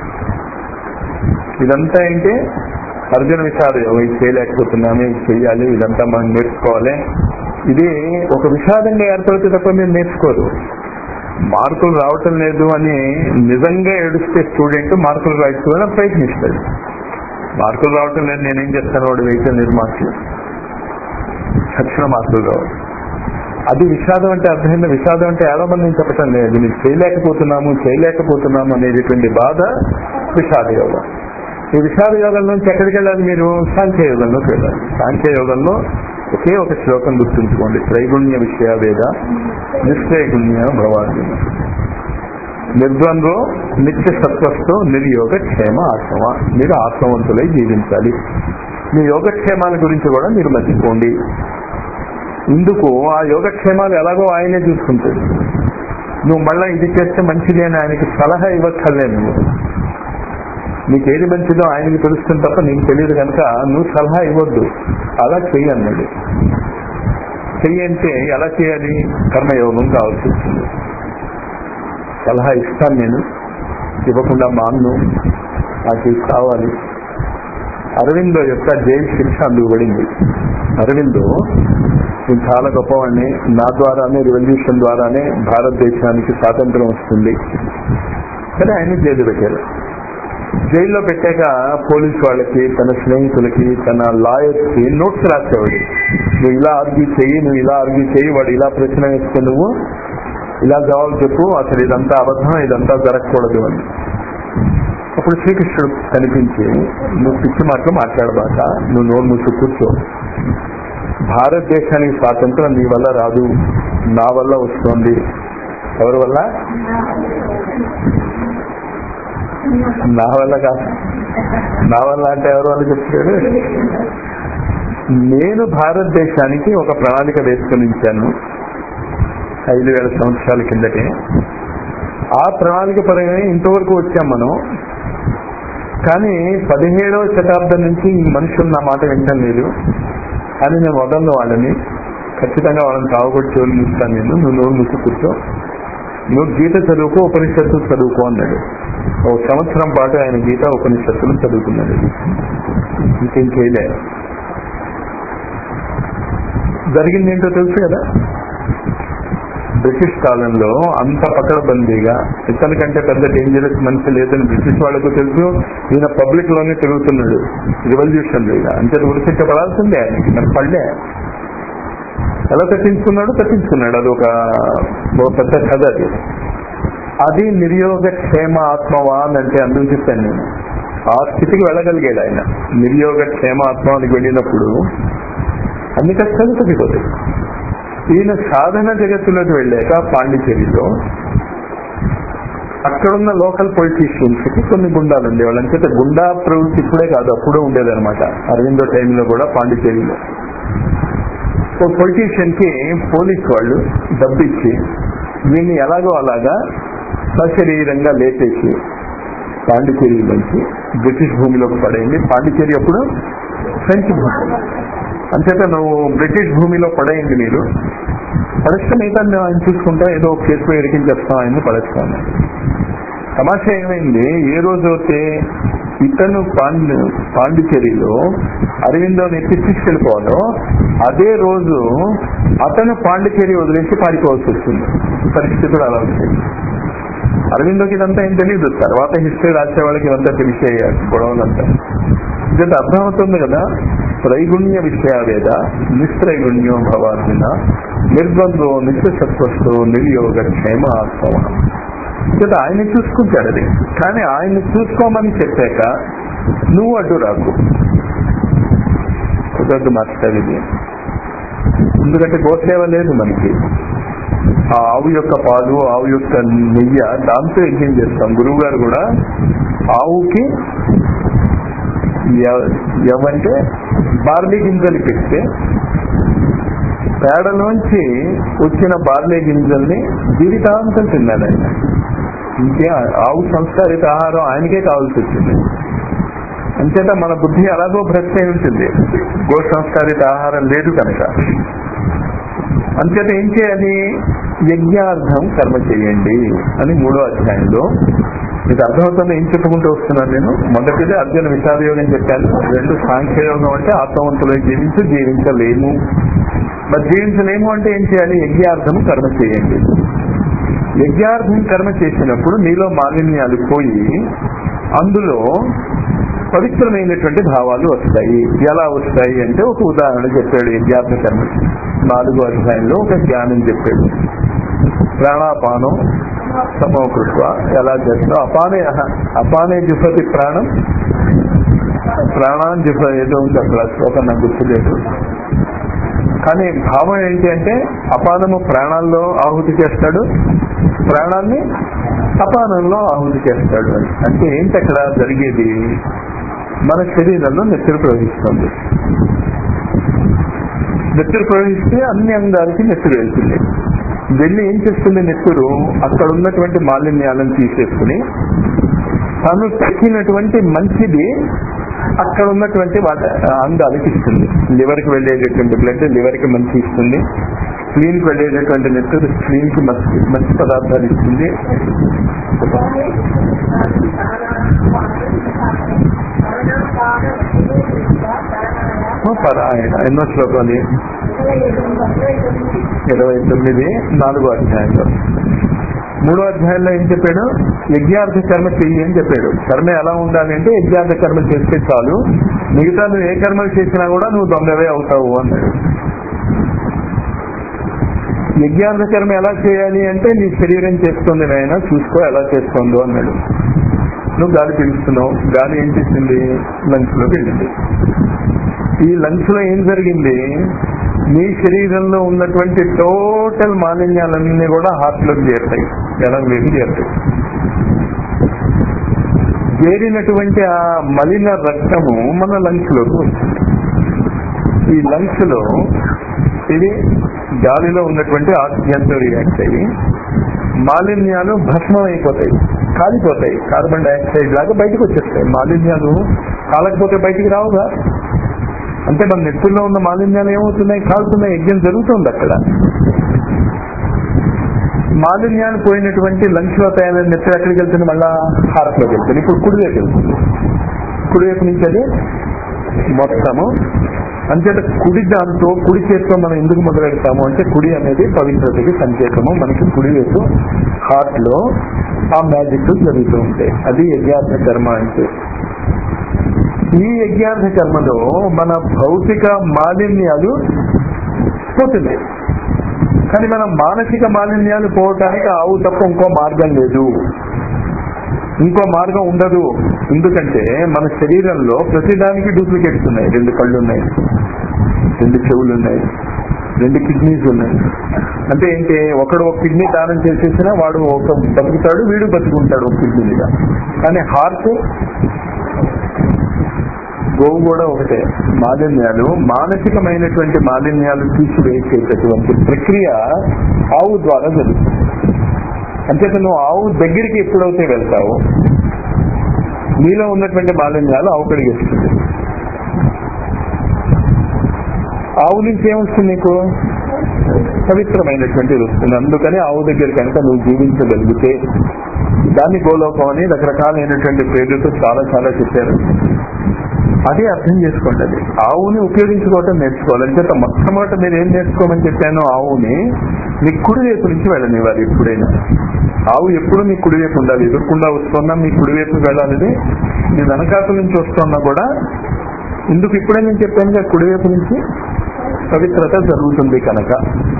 Speaker 2: ఇదంతా ఏంటి అర్జున విషాద యోగం ఇది చేయలేకపోతున్నాము ఇది చెయ్యాలి ఇదంతా మనం నేర్చుకోవాలి ఇది ఒక విషాదంగా ఏర్పడితే తప్ప మీరు నేర్చుకోరు మార్కులు రావటం లేదు అని నిజంగా ఏడుస్తే స్టూడెంట్ మార్కులు రాయించుకోవాలని ప్రయత్నిస్తాడు మార్కులు రావటం లేదు నేనేం చేస్తాను వాడు వెహికల్ నిర్మాణం తక్షణ మార్కులు రావాలి అది విషాదం అంటే అర్థమైంది విషాదం అంటే ఏడమని నేను చెప్పటం లేదు మీరు చేయలేకపోతున్నాము చేయలేకపోతున్నాము అనేటువంటి బాధ విషాద యోగం ఈ విషాద యోగం నుంచి ఎక్కడికి వెళ్ళాలి మీరు సాంఖ్య యోగంలోకి వెళ్ళాలి సాంఖ్య యోగంలో ఒకే ఒక శ్లోకం గుర్తుంచుకోండి త్రైగుణ్య విషయ వేద నిశ్చయగుణ్య భవాన్ని నిర్ద్వంద్వ నిత్య సత్వస్థో నిర్యోగ క్షేమ ఆత్మ మీరు ఆత్మవంతులై జీవించాలి మీ యోగక్షేమాల గురించి కూడా మీరు మర్చిపోండి ఇందుకు ఆ యోగక్షేమాలు ఎలాగో ఆయనే చూసుకుంటాడు నువ్వు మళ్ళా ఇది చేస్తే మంచిది అని ఆయనకి సలహా ఇవ్వక్కర్లేదు నువ్వు నీకు ఏది మంచిదో ఆయనకి తెలుస్తుంది తప్ప నీకు తెలియదు కనుక నువ్వు సలహా ఇవ్వద్దు అలా చెయ్యి అన్నాడు చెయ్యి అంటే ఎలా చేయాలి కర్మయోగం కావాల్సి వచ్చింది సలహా ఇస్తాను నేను ఇవ్వకుండా మాన్ను నాకు ఇది కావాలి అరవిందో యొక్క జైలు శిక్ష అందుకు పడింది అరవిందో నేను చాలా గొప్పవాడిని నా ద్వారానే రివల్యూషన్ ద్వారానే భారతదేశానికి స్వాతంత్రం వస్తుంది కానీ ఆయన జైలు పెట్టారు జైల్లో పెట్టాక పోలీస్ వాళ్ళకి తన స్నేహితులకి తన లాయర్స్ కి నోట్స్ రాసేవాడు నువ్వు ఇలా ఆర్గ్యూ చెయ్యి నువ్వు ఇలా ఆర్గ్యూ చెయ్యి వాడు ఇలా ప్రశ్న వేస్తే నువ్వు ఇలా జవాబు చెప్పు అసలు ఇదంతా అబద్ధం ఇదంతా జరగకూడదు అని అప్పుడు శ్రీకృష్ణుడు కనిపించి నువ్వు పిచ్చి మాటలు మాట్లాడబాక నువ్వు నోరు మూసి కూర్చో భారతదేశానికి స్వాతంత్రం నీ వల్ల రాదు నా వల్ల వస్తుంది ఎవరి వల్ల నా వల్ల కాదు నా వల్ల అంటే ఎవరి వల్ల చెప్తాడు నేను భారతదేశానికి ఒక ప్రణాళిక వేసుకుని ఇచ్చాను ఐదు వేల సంవత్సరాల కిందటే ఆ ప్రణాళిక పరంగా ఇంతవరకు వచ్చాం మనం కానీ పదిహేడవ శతాబ్దం నుంచి ఈ మనుషులు నా మాట వింటం లేదు అని నేను వదలను వాళ్ళని ఖచ్చితంగా వాళ్ళని తాగుబడి చెవులు మూస్తాను నేను నువ్వు నోరు మూసి కూర్చో నువ్వు గీత చదువుకో ఉపనిషత్తులు చదువుకో అన్నాడు ఒక సంవత్సరం పాటు ఆయన గీత ఉపనిషత్తులు చదువుకున్నాడు ఇంకేం చేయలే జరిగింది ఏంటో తెలుసు కదా బ్రిటిష్ కాలంలో అంత పకడబందీగా ఇతని కంటే పెద్ద డేంజరస్ మనిషి లేదని బ్రిటిష్ వాళ్ళకు తెలుసు ఈయన పబ్లిక్ లోనే తిరుగుతున్నాడు రివల్యూషన్ గా అంతే ఉడిపించబడాల్సిందే ఆయనకి మరి పడలే ఎలా తప్పించుకున్నాడు తప్పించుకున్నాడు అది ఒక ఒక పెద్ద కథ అది అది నిర్యోగ క్షేమ ఆత్మవాన్ అంటే అందుకు చెప్పాను నేను ఆ స్థితికి వెళ్ళగలిగాడు ఆయన నిర్యోగ క్షేమ ఆత్మానికి వెళ్ళినప్పుడు అన్ని కష్టాలు తగ్గిపోతాయి ఈయన సాధన జగత్తులోకి వెళ్ళాక పాండిచేరిలో అక్కడున్న లోకల్ పొలిటీషియన్స్ కి కొన్ని గుండాలు ఉండేవాళ్ళు అంచేత గుండా ప్రవృత్తి ఇప్పుడే కాదు అప్పుడే ఉండేదన్నమాట అరవిందో టైంలో కూడా పాండిచేరిలో ఓ పొలిటీషియన్ కి పోలీస్ వాళ్ళు డబ్బు ఇచ్చి వీళ్ళని ఎలాగో అలాగా సశరీరంగా లేపేసి పాండిచేరి నుంచి బ్రిటిష్ భూమిలోకి పడేయండి పాండిచేరి అప్పుడు ఫ్రెంచ్ భూమి అంచేత నువ్వు బ్రిటిష్ భూమిలో పడేయండి మీరు పడేస్తే మిగతా మేము ఆయన చూసుకుంటా ఏదో ఒక కేసులో ఇరికించేస్తాం ఆయన్ని పడేస్తాను తమాషా ఏమైంది ఏ రోజు అయితే ఇతను పాండి పాండిచేరిలో అరవిందోని ఎత్తి తీసుకెళ్ళిపోవాలో అదే రోజు అతను పాండిచేరి వదిలేసి పారిపోవాల్సి వస్తుంది పరిస్థితులు అలా వచ్చాయి అరవిందోకి ఇదంతా ఏం తెలియదు తర్వాత హిస్టరీ రాసే వాళ్ళకి ఇదంతా తెలిసే గొడవలంతా ఇదంతా అర్థమవుతుంది కదా త్రైగుణ్య విషయావేద నిస్త్రైగుణ్యో భవార్జున నిర్బంధో నిత్య సత్వస్థో నిర్యోగ క్షేమ ఆత్మ చేత ఆయన్ని చూసుకుంటాడు అది కానీ ఆయన్ని చూసుకోమని చెప్పాక నువ్వు అడ్డు రాకు కుదరదు మాస్టర్ ఇది ఎందుకంటే గోసేవ లేదు మనకి ఆ ఆవు యొక్క పాలు ఆవు యొక్క నెయ్యి దాంతో యజ్ఞం చేస్తాం గురువు గారు కూడా ఆవుకి ఎవ- ఏమంటే బార్లీ గింజలు పెడితే పేడలోంచి వచ్చిన బార్లీ గింజల్ని జీవితాంతం తిన్నాడు ఆయన ఇంకే ఆవు సంస్కారిత ఆహారం ఆయనకే కావాల్సి వచ్చింది అంచేత మన బుద్ధి అలాగో భ్రష్ట అయి ఉంటుంది గో సంస్కారిత ఆహారం లేదు కనుక అంచేత ఏం చేయాలి యజ్ఞార్థం కర్మ చేయండి అని మూడో అధ్యాయంలో మీకు అర్థమవుతుంది ఏం చెప్పుకుంటూ వస్తున్నాను నేను మొదటిది అర్జున విషాద యోగం చెప్పాను రెండు సాంఖ్యయోగం అంటే ఆత్మవంతులై జీవించు జీవించలేము మరి జీవించలేము అంటే ఏం చేయాలి యజ్ఞార్థం కర్మ చేయండి యజ్ఞార్థం కర్మ చేసినప్పుడు నీలో మాలిన్యాలు పోయి అందులో పవిత్రమైనటువంటి భావాలు వస్తాయి ఎలా వస్తాయి అంటే ఒక ఉదాహరణ చెప్పాడు యజ్ఞార్థ కర్మ నాలుగో అధ్యాయంలో ఒక జ్ఞానం చెప్పాడు ప్రాణాపానం సమోకృత్వ ఎలా చేస్తావు అపానే అపానే జుఫతి ప్రాణం ప్రాణాన్ని జుఫ ఏదో ఉంది అక్కడ శ్లోకం నాకు గుర్తులేదు కానీ భావం ఏంటి అంటే అపానము ప్రాణాల్లో ఆహుతి చేస్తాడు ప్రాణాన్ని అపానంలో ఆహుతి చేస్తాడు అని అంటే ఏంటి అక్కడ జరిగేది మన శరీరంలో నెత్తురు ప్రవహిస్తుంది నెత్తురు ప్రవహిస్తే అన్ని అంగాలకి నెత్తురు వెళ్తుంది వెళ్ళి ఏం చేస్తుంది నెత్తురు అక్కడ ఉన్నటువంటి మాలిన్యాలను తీసేసుకుని తను తక్కినటువంటి మంచిది అక్కడ ఉన్నటువంటి వాట అంగాలకి ఇస్తుంది లివర్ కి వెళ్ళేటటువంటి బ్లడ్ లివర్ కి మంచి ఇస్తుంది స్క్రీన్ కి వెళ్ళేటటువంటి నెత్తురు స్క్రీన్ కి మంచి మంచి పదార్థాలు ఇస్తుంది పరాయణ ఎన్నో శ్లోకాలు ఇరవై తొమ్మిది నాలుగో అధ్యాయంలో మూడో అధ్యాయంలో ఏం చెప్పాడు యజ్ఞార్థ కర్మ చెయ్యి అని చెప్పాడు కర్మ ఎలా ఉండాలి అంటే యజ్ఞార్థ కర్మ చేస్తే చాలు మిగతా నువ్వు ఏ కర్మలు చేసినా కూడా నువ్వు దొంగవే అవుతావు అన్నాడు యజ్ఞార్థ కర్మ ఎలా చేయాలి అంటే నీ శరీరం చేస్తుంది నాయన చూసుకో ఎలా చేస్తుందో అన్నాడు నువ్వు గాలి పీలుస్తున్నావు గాలి ఏం చేసింది లంగ్స్ లోకి వెళ్ళింది ఈ లంగ్స్ లో ఏం జరిగింది నీ శరీరంలో ఉన్నటువంటి టోటల్ మాలిన్యాలన్నీ కూడా హార్ట్ లోకి చేరుతాయి జనంలోకి చేరుతాయి చేరినటువంటి ఆ మలిన రక్తము మన లంగ్స్ లోకి వస్తుంది ఈ లంగ్స్ లో ఇది గాలిలో ఉన్నటువంటి ఆక్సిజన్ తో రియాక్ట్ అయ్యి మాలిన్యాలు భస్మం అయిపోతాయి కాలిపోతాయి కార్బన్ డైఆక్సైడ్ లాగా బయటకు వచ్చేస్తాయి మాలిన్యాలు కాలకపోతే బయటికి రావుగా అంటే మన నెత్తుల్లో ఉన్న మాలిన్యాలు ఏమవుతున్నాయి కాలుతున్నాయి యజ్ఞం జరుగుతుంది అక్కడ మాలిన్యాలు పోయినటువంటి లంగ్స్ లో తయారైన నెత్తులు ఎక్కడికి వెళ్తుంది మళ్ళా హార్ట్ లోకి వెళ్తుంది ఇప్పుడు కుడివైపు వెళ్తుంది కుడివైపు నుంచి అది మొత్తము అంచేత కుడి దాంతో కుడి చేతితో మనం ఎందుకు మొదలెడతాము అంటే కుడి అనేది పవిత్రతకి సంకేతము మనకి కుడి వైపు హార్ట్ లో ఆ మ్యాజిక్ జరుగుతూ ఉంటాయి అది యజ్ఞార్థ కర్మ అంటే ఈ యజ్ఞార్థ కర్మలో మన భౌతిక మాలిన్యాలు పోతున్నాయి కానీ మన మానసిక మాలిన్యాలు పోవటానికి ఆవు తప్ప ఇంకో మార్గం లేదు ఇంకో మార్గం ఉండదు ఎందుకంటే మన శరీరంలో ప్రతిదానికి డూప్లికేట్స్ ఉన్నాయి రెండు కళ్ళు ఉన్నాయి రెండు చెవులు ఉన్నాయి రెండు కిడ్నీస్ ఉన్నాయి అంటే ఏంటి ఒకడు ఒక కిడ్నీ దానం చేసేసినా వాడు ఒక బతుకుతాడు వీడు బతుకుంటాడు ఒక కిడ్నీ మీద కానీ హార్ట్ గోవు కూడా ఒకటే మాలిన్యాలు మానసికమైనటువంటి మాలిన్యాలు తీసివేసేటటువంటి ప్రక్రియ ఆవు ద్వారా జరుగుతుంది అంచేత నువ్వు ఆవు దగ్గరికి ఎప్పుడైతే వెళ్తావో నీలో ఉన్నటువంటి మాలిన్యాలు ఆవు కడిగేస్తుంది ఆవు నుంచి ఏమొస్తుంది నీకు పవిత్రమైనటువంటిది వస్తుంది అందుకని ఆవు దగ్గర కనుక నువ్వు జీవించగలిగితే దాన్ని గోలోకం అని రకరకాలైనటువంటి పేర్లతో చాలా చాలా చెప్పారు అదే అర్థం చేసుకోండి అది ఆవుని ఉపయోగించుకోవటం నేర్చుకోవాలి అంచేత మొట్టమొదట మీరు ఏం నేర్చుకోమని చెప్పాను ఆవుని మీ కుడి వైపు నుంచి వెళ్ళనివ్వాలి ఎప్పుడైనా ఆవు ఎప్పుడు మీ కుడివైపు ఉండాలి ఎదుర్కొండా వస్తున్నా మీ కుడివైపు వెళ్ళాలి మీ వెనకాతల నుంచి వస్తున్నా కూడా ఇందుకు ఇప్పుడే నేను చెప్పాను కుడివైపు నుంచి పవిత్రత జరుగుతుంది కనుక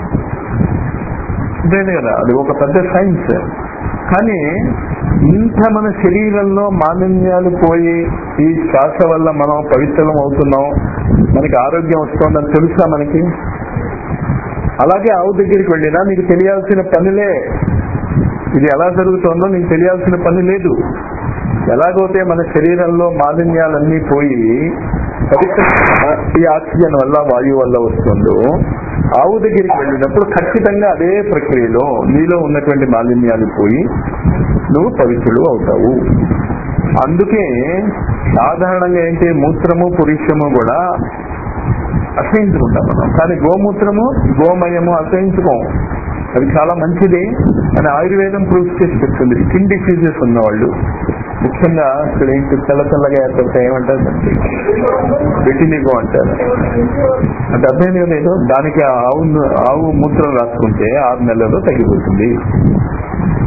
Speaker 2: ఇదేనే కదా అది ఒక పెద్ద సైన్స్ కానీ ఇంత మన శరీరంలో మాలిన్యాలు పోయి ఈ శ్వాస వల్ల మనం పవిత్రం అవుతున్నాం మనకి ఆరోగ్యం వస్తుందని తెలుసా మనకి అలాగే ఆవు దగ్గరికి వెళ్ళినా నీకు తెలియాల్సిన పనులే ఇది ఎలా జరుగుతుందో నీకు తెలియాల్సిన పని లేదు ఎలాగైతే మన శరీరంలో మాలిన్యాలన్నీ పోయి పవిత్ర ఈ ఆక్సిజన్ వల్ల వాయువు వల్ల వస్తుందో ఆవు దగ్గరికి వెళ్ళినప్పుడు ఖచ్చితంగా అదే ప్రక్రియలో నీలో ఉన్నటువంటి మాలిన్యాలు పోయి నువ్వు పవిత్రుడు అవుతావు అందుకే సాధారణంగా ఏంటి మూత్రము పురుషము కూడా అసహించుకుంటాం మనం కానీ గోమూత్రము గోమయము అసహించుకోం అది చాలా మంచిది అని ఆయుర్వేదం ప్రూఫ్ చేసి చెప్తుంది స్కిన్ డిసీజెస్ ఉన్నవాళ్ళు ముఖ్యంగా ఇక్కడ ఏంటి తెల్ల తెల్లగా ఏర్పడతాయి ఏమంటారు బెటినిగో అంటారు అంటే అర్థం లేదు దానికి ఆవు ఆవు మూత్రం రాసుకుంటే ఆరు నెలల్లో తగ్గిపోతుంది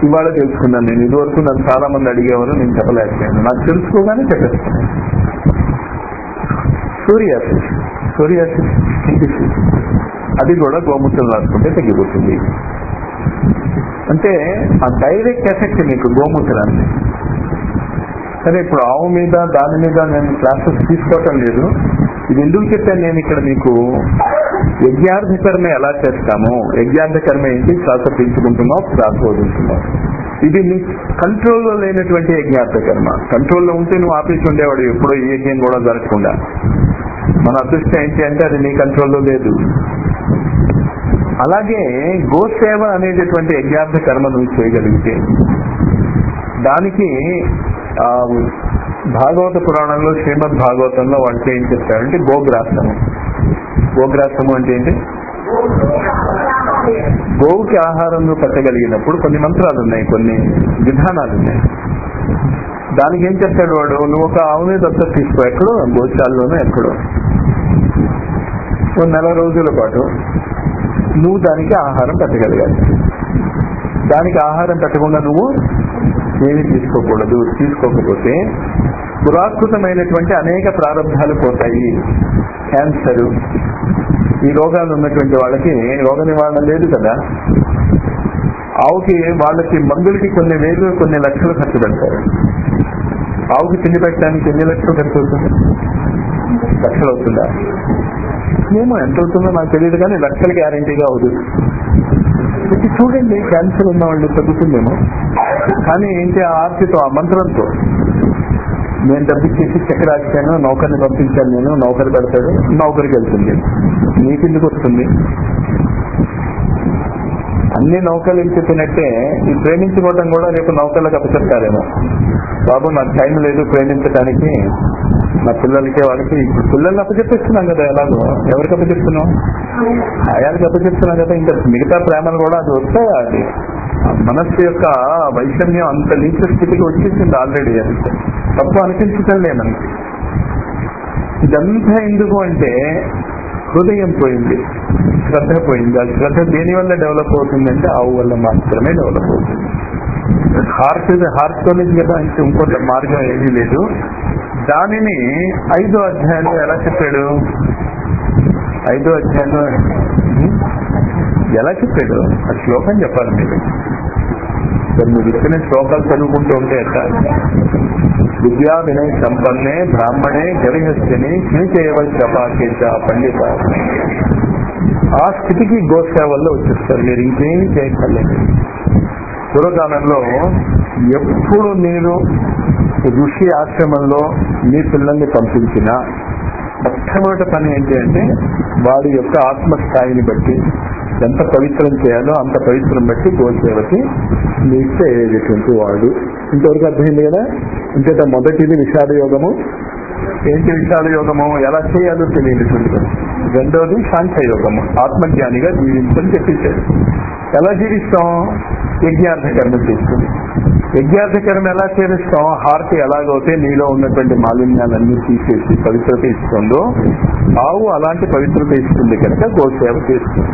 Speaker 2: ఇవాళ తెలుసుకున్నాను నేను ఇదివరకు నన్ను చాలా మంది అడిగేవారు నేను చెప్పలేకపోయాను నాకు తెలుసుకోగానే చెప్పేస్తాను సూర్యాసిస్ సూర్యాసిస్ అది కూడా గోమూత్రం రాసుకుంటే తగ్గిపోతుంది అంటే ఆ డైరెక్ట్ ఎఫెక్ట్ మీకు గోమూత్రాన్ని సరే ఇప్పుడు ఆవు మీద దాని మీద నేను క్లాసెస్ తీసుకోవటం లేదు ఇది ఎందుకు చెప్పాను నేను ఇక్కడ మీకు యజ్ఞార్థ కర్మ ఎలా చేస్తాము యజ్ఞార్థ కర్మ ఏంటి శ్వాస పీల్చుకుంటున్నావు శ్వాస వదులుతున్నావు ఇది నీ కంట్రోల్లో లేనటువంటి యజ్ఞార్థ కర్మ కంట్రోల్లో ఉంటే నువ్వు ఆపేసి ఉండేవాడు ఎప్పుడో ఏ యజ్ఞం కూడా జరగకుండా మన అదృష్టం ఏంటి అంటే అది నీ కంట్రోల్లో లేదు అలాగే గోసేవ అనేటటువంటి యజ్ఞార్థ కర్మ నువ్వు చేయగలిగితే దానికి ఆ భాగవత పురాణంలో శ్రీమద్ భాగవతంలో వాళ్ళకి ఏం చెప్తారంటే గోగ్రాసము గోగ్రాసము అంటే ఏంటి గోవుకి ఆహారం నువ్వు పెట్టగలిగినప్పుడు కొన్ని మంత్రాలు ఉన్నాయి కొన్ని విధానాలు ఉన్నాయి దానికి ఏం చెప్తాడు వాడు నువ్వు ఒక ఆవుని దత్త తీసుకో ఎక్కడో గోశాలలోనో ఎక్కడో ఓ నెల రోజుల పాటు నువ్వు దానికి ఆహారం పెట్టగలగాలి దానికి ఆహారం పెట్టకుండా నువ్వు ఏమి తీసుకోకూడదు తీసుకోకపోతే పురాకృతమైనటువంటి అనేక ప్రారంభాలు పోతాయి క్యాన్సర్ ఈ రోగాలు ఉన్నటువంటి వాళ్ళకి రోగ నివారణ లేదు కదా ఆవుకి వాళ్ళకి మందులకి కొన్ని వేలు కొన్ని లక్షలు ఖర్చు పెడతారు ఆవుకి తిండి పెట్టడానికి ఎన్ని లక్షలు ఖర్చు అవుతుంది లక్షలు అవుతుందా ఏమో ఎంత అవుతుందో నాకు తెలియదు కానీ లక్షలు గ్యారంటీగా అవుతుంది ఇది చూడండి క్యాన్సర్ ఉన్న వాళ్ళు తగ్గుతుందేమో కానీ ఏంటి ఆ ఆర్తితో ఆ మంత్రంతో నేను డబ్బిచ్చేసి చెక్ రాశాను నౌకర్ని పంపించాను నేను నౌకరు పెడతాడు నౌకరికి వెళ్తుంది నీకెందుకు వస్తుంది అన్ని నౌకలు చెప్పినట్టే ఈ ప్రేమించుకోవడం కూడా రేపు నౌకర్లకు అప్పచెప్తారేమో బాబు నాకు టైం లేదు ప్రేమించడానికి నా పిల్లలకి వాళ్ళకి ఇప్పుడు పిల్లల్ని అప్పచెప్పిస్తున్నాం కదా ఎలాగో ఎవరికి అప్పచెప్తున్నాం ఆయాలకి అప్పచెప్తున్నాం కదా ఇంకా మిగతా ప్రేమలు కూడా అది వస్తాయా అది ఆ మనస్సు యొక్క వైషమ్యం అంత నీచ స్థితికి వచ్చేసింది ఆల్రెడీ అది తప్పు అనిపించటం లేనని ఇదంతా ఎందుకు అంటే హృదయం పోయింది శ్రద్ధ పోయింది ఆ శ్రద్ధ దేని వల్ల డెవలప్ అవుతుందంటే ఆవు వల్ల మాత్రమే డెవలప్ అవుతుంది హార్ట్ హార్ట్ తో నుంచి కదా ఇంకా ఇంకొంత మార్గం ఏమీ లేదు దానిని ఐదో అధ్యాయంలో ఎలా చెప్పాడు ఐదో అధ్యాయంలో హ్మ్? ఎలా చెప్పాడు ఆ శ్లోకం చెప్పాలి మీరు మరి మీరు ఇచ్చిన శ్లోకాలు చదువుకుంటూ ఉంటే ఎట్లా విద్యా వినయ సంపన్నే బ్రాహ్మణే గరిహస్తిని శ్రీచేయవలసి అపాకేశ పండిత ఆ స్థితికి గోసేవల్లో వచ్చేస్తారు మీరు ఇంకేమీ చేయక్కర్లేదు పూర్వకాలంలో ఎప్పుడు నేను ఋషి ఆశ్రమంలో మీ పిల్లల్ని పంపించినా మొట్టమొదటి పని ఏంటి అంటే వాడి యొక్క ఆత్మస్థాయిని బట్టి ఎంత పవిత్రం చేయాలో అంత పవిత్రం బట్టి గోసేవకి నిత్య అయ్యేటటువంటి వాడు ఇంతవరకు అర్థమైంది కదా ఇంకేత మొదటిది విషాద యోగము ఏంటి విషాద యోగము ఎలా చేయాలో తెలియనటువంటి రెండోది సాంఖ్య యోగము ఆత్మజ్ఞానిగా జీవించని చెప్పించాడు ఎలా జీవిస్తాం యజ్ఞార్థ కర్మ చేస్తుంది యజ్ఞార్థ కర్మ ఎలా చేస్తాం హారతి ఎలాగైతే నీలో ఉన్నటువంటి మాలిన్యాలన్నీ తీసేసి పవిత్రత ఇస్తుందో ఆవు అలాంటి పవిత్రత ఇస్తుంది కనుక గోసేవ చేస్తుంది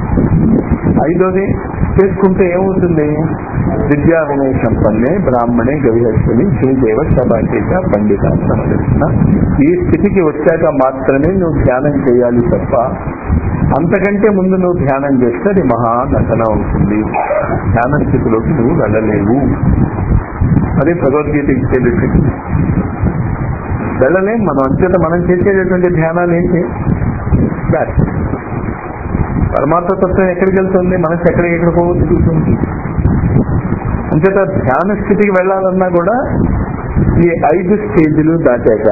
Speaker 2: ఐదోది చేసుకుంటే ఏమవుతుంది విద్యా వినయ సంపన్నే బ్రాహ్మణే గవిహస్తిని శ్రీదేవ సభాకేత పండిత సమర్పిస్తున్న ఈ స్థితికి వచ్చాక మాత్రమే నువ్వు ధ్యానం చేయాలి తప్ప అంతకంటే ముందు నువ్వు ధ్యానం చేస్తే అది మహా నటన అవుతుంది ధ్యాన స్థితిలోకి నువ్వు వెళ్ళలేవు అదే భగవద్గీత ఇచ్చేది వెళ్ళలేం మనం అంచేత మనం చేసేటటువంటి ధ్యానాలు ఏంటి That's it. పరమాత్మ తత్వం ఎక్కడికి వెళ్తుంది మనసు ఎక్కడికి ఎక్కడికో తిరుగుతుంది అంచేత ధ్యాన స్థితికి వెళ్ళాలన్నా కూడా ఈ ఐదు స్టేజ్లు దాటాక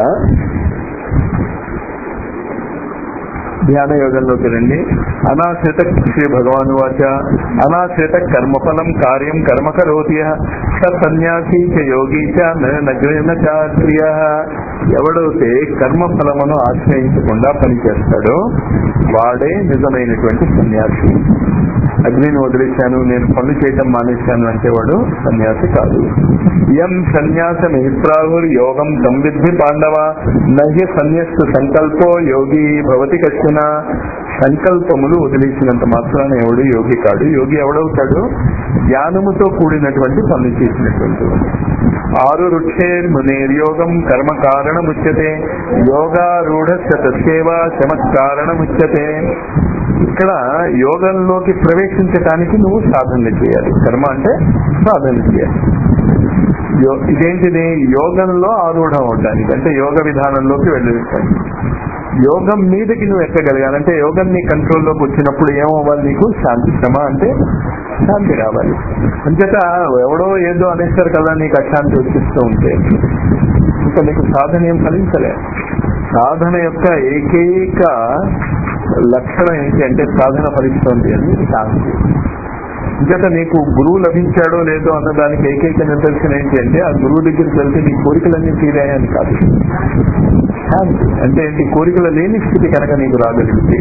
Speaker 2: ధ్యాన యోగంలోకి రండి అనాశ్రిత శ్రీ భగవాన్ వాచ అనాశ్రిత కర్మఫలం కార్యం కర్మ కరోతి స సన్యాసి చ యోగి చ నగ్రేణ చాత్రియ ఎవడైతే కర్మఫలమును ఆశ్రయించకుండా పనిచేస్తాడో వాడే నిజమైనటువంటి సన్యాసి అగ్నిని వదిలేశాను నేను పనులు చేయటం మానేశాను అంటే వాడు సన్యాసి కాదు ఎం సన్యాసం హిప్రాహుర్ యోగం సంవిద్ధి పాండవ నహ్య సన్యస్తు సంకల్పో యోగి భవతి కశ్చన సంకల్పములు వదిలేసినంత మాత్రాన ఎవడు యోగి కాడు యోగి ఎవడవుతాడు జ్ఞానముతో కూడినటువంటి పనులు చేసినటువంటి వాడు ఆరు రుక్షేర్ మునేర్యోగం కర్మ కారణముచ్యతే యోగారూఢ సేవ చమత్కారణముచ్యతే ఇక్కడ యోగంలోకి ప్రవేశించడానికి నువ్వు సాధనలు చేయాలి కర్మ అంటే సాధన చేయాలి యో- ఇదేంటిది యోగంలో ఆరూఢం అవడానికి అంటే యోగ విధానంలోకి వెళ్ళడానికి యోగం మీదకి నువ్వు ఎక్కగలగాలి అంటే యోగం నీ కంట్రోల్లోకి వచ్చినప్పుడు ఏమవ్వాలి నీకు శాంతి శ్రమ అంటే శాంతి రావాలి అంచేత ఎవడో ఏదో అనేస్తారు కదా నీకు అశాంతి వచ్చిస్తూ ఉంటే ఇంకా నీకు సాధన ఏం ఫలించలే సాధన యొక్క ఏకైక లక్షణం ఏంటి అంటే సాధన ఫలిస్తుంది అని శాంతి ఇంకట నీకు గురువు లభించాడో లేదో అన్న దానికి ఏకైక నిదర్శనం ఏంటి అంటే ఆ గురువు దగ్గరికి వెళ్తే నీ కోరికలన్నీ తీరాయని కాదు శాంతి అంటే ఏంటి కోరికలు లేని స్థితి కనుక నీకు రాగలిగితే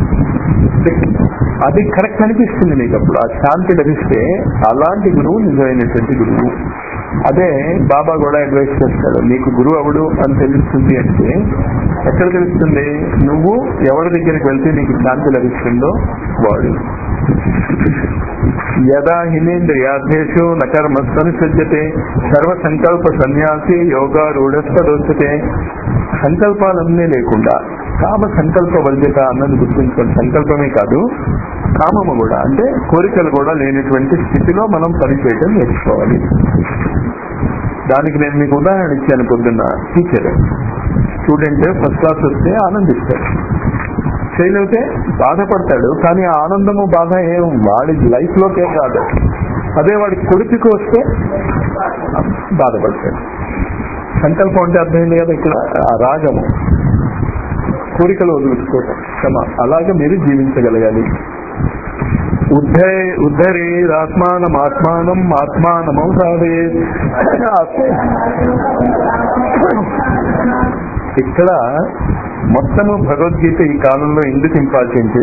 Speaker 2: అది కరెక్ట్ అనిపిస్తుంది నీకు అప్పుడు ఆ శాంతి లభిస్తే అలాంటి గురువు నిజమైనటువంటి గురువు అదే బాబా కూడా అడ్వైస్ చేస్తాడు నీకు గురువు ఎవడు అని తెలుస్తుంది అంటే ఎక్కడ తెలుస్తుంది నువ్వు ఎవరి దగ్గరికి వెళ్తే నీకు శాంతి లభిస్తుందో వాడు యదా హినేంద్రియాధేషు నకర్మస్థను సజ్జతే సర్వ సంకల్ప సన్యాసి యోగారూఢస్థదోచతే సంకల్పాలన్నీ లేకుండా కామ సంకల్ప వర్జిత అన్నది గుర్తుంచుకోండి సంకల్పమే కాదు కామము కూడా అంటే కోరికలు కూడా లేనటువంటి స్థితిలో మనం పనిచేయడం నేర్చుకోవాలి దానికి నేను మీకు ఉదాహరణ ఇచ్చాను పొద్దున్న టీచర్ స్టూడెంట్ ఫస్ట్ క్లాస్ వస్తే ఆనందిస్తాడు ఫెయిల్ అయితే బాధపడతాడు కానీ ఆ ఆనందము బాధ ఏం వాడి లైఫ్ లోకే కాదు అదే వాడి కొడుకుకి వస్తే బాధపడతాడు సంకల్పం అంటే అర్థమైంది కదా ఇక్కడ ఆ రాగము కోరికలు వదులుకోవటం క్షమ అలాగే మీరు జీవించగలగాలి ఉద్ధరే ఉద్ధరేరాత్మానం ఆత్మానం ఆత్మానమౌ సాధే ఇక్కడ మొత్తము భగవద్గీత ఈ కాలంలో ఎందుకు ఇంపార్టెంట్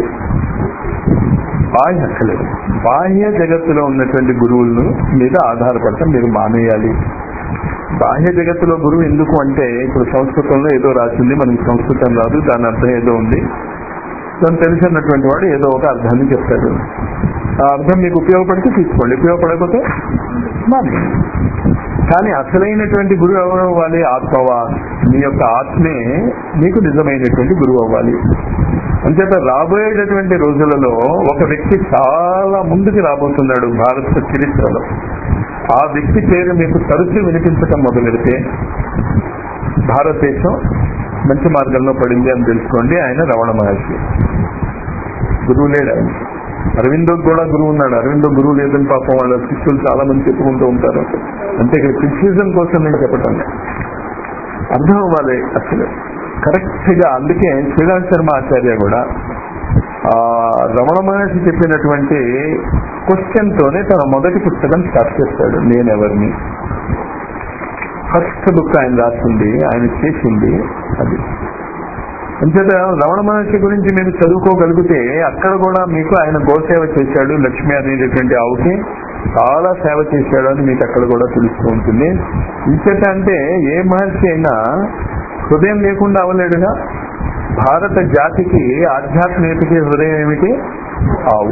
Speaker 2: బాహ్య అక్కలేదు బాహ్య జగత్తులో ఉన్నటువంటి గురువులను మీద ఆధారపడటం మీరు మానేయాలి బాహ్య జగత్తులో గురువు ఎందుకు అంటే ఇప్పుడు సంస్కృతంలో ఏదో రాసింది మనకి సంస్కృతం రాదు దాని అర్థం ఏదో ఉంది దాన్ని తెలిసినటువంటి వాడు ఏదో ఒక అర్థాన్ని చెప్తాడు ఆ అర్థం మీకు ఉపయోగపడితే తీసుకోండి ఉపయోగపడకపోతే మానేయండి కానీ అసలైనటువంటి గురువు ఎవరు అవ్వాలి ఆత్మవా మీ యొక్క ఆత్మే మీకు నిజమైనటువంటి గురువు అవ్వాలి అంచేత రాబోయేటటువంటి రోజులలో ఒక వ్యక్తి చాలా ముందుకు రాబోతున్నాడు భారత చరిత్రలో ఆ వ్యక్తి పేరు మీకు తరచూ వినిపించటం మొదలెడితే భారతదేశం మంచి మార్గంలో పడింది అని తెలుసుకోండి ఆయన రమణ మహర్షి గురువు లేడు ఆయన అరవిందోకి కూడా గురువు ఉన్నాడు అరవిందో గురువు లేదని పాపం వాళ్ళ శిష్యులు చాలా మంది చెప్పుకుంటూ ఉంటారు అంటే ఇక్కడ క్రిటిసిజం కోసం నేను చెప్పటం లేదు. అర్థం అవ్వాలి అసలు కరెక్ట్ గా అందుకే శ్రీరామ్ శర్మ ఆచార్య కూడా ఆ రమణ మహర్షి చెప్పినటువంటి క్వశ్చన్ తోనే తన మొదటి పుస్తకం స్టార్ట్ చేస్తాడు నేనెవరిని ఫస్ట్ బుక్ ఆయన రాసింది ఆయన చేసింది అది అంచేత రమణ మహర్షి గురించి మీరు చదువుకోగలిగితే అక్కడ కూడా మీకు ఆయన గోసేవ చేశాడు లక్ష్మి అనేటటువంటి ఆవుకి చాలా సేవ చేశాడు అని మీకు అక్కడ కూడా తెలుస్తూ ఉంటుంది ఇంచేత అంటే ఏ మహర్షి అయినా హృదయం లేకుండా అవలేడుగా భారత జాతికి ఆధ్యాత్మికతకి హృదయం ఏమిటి ఆవు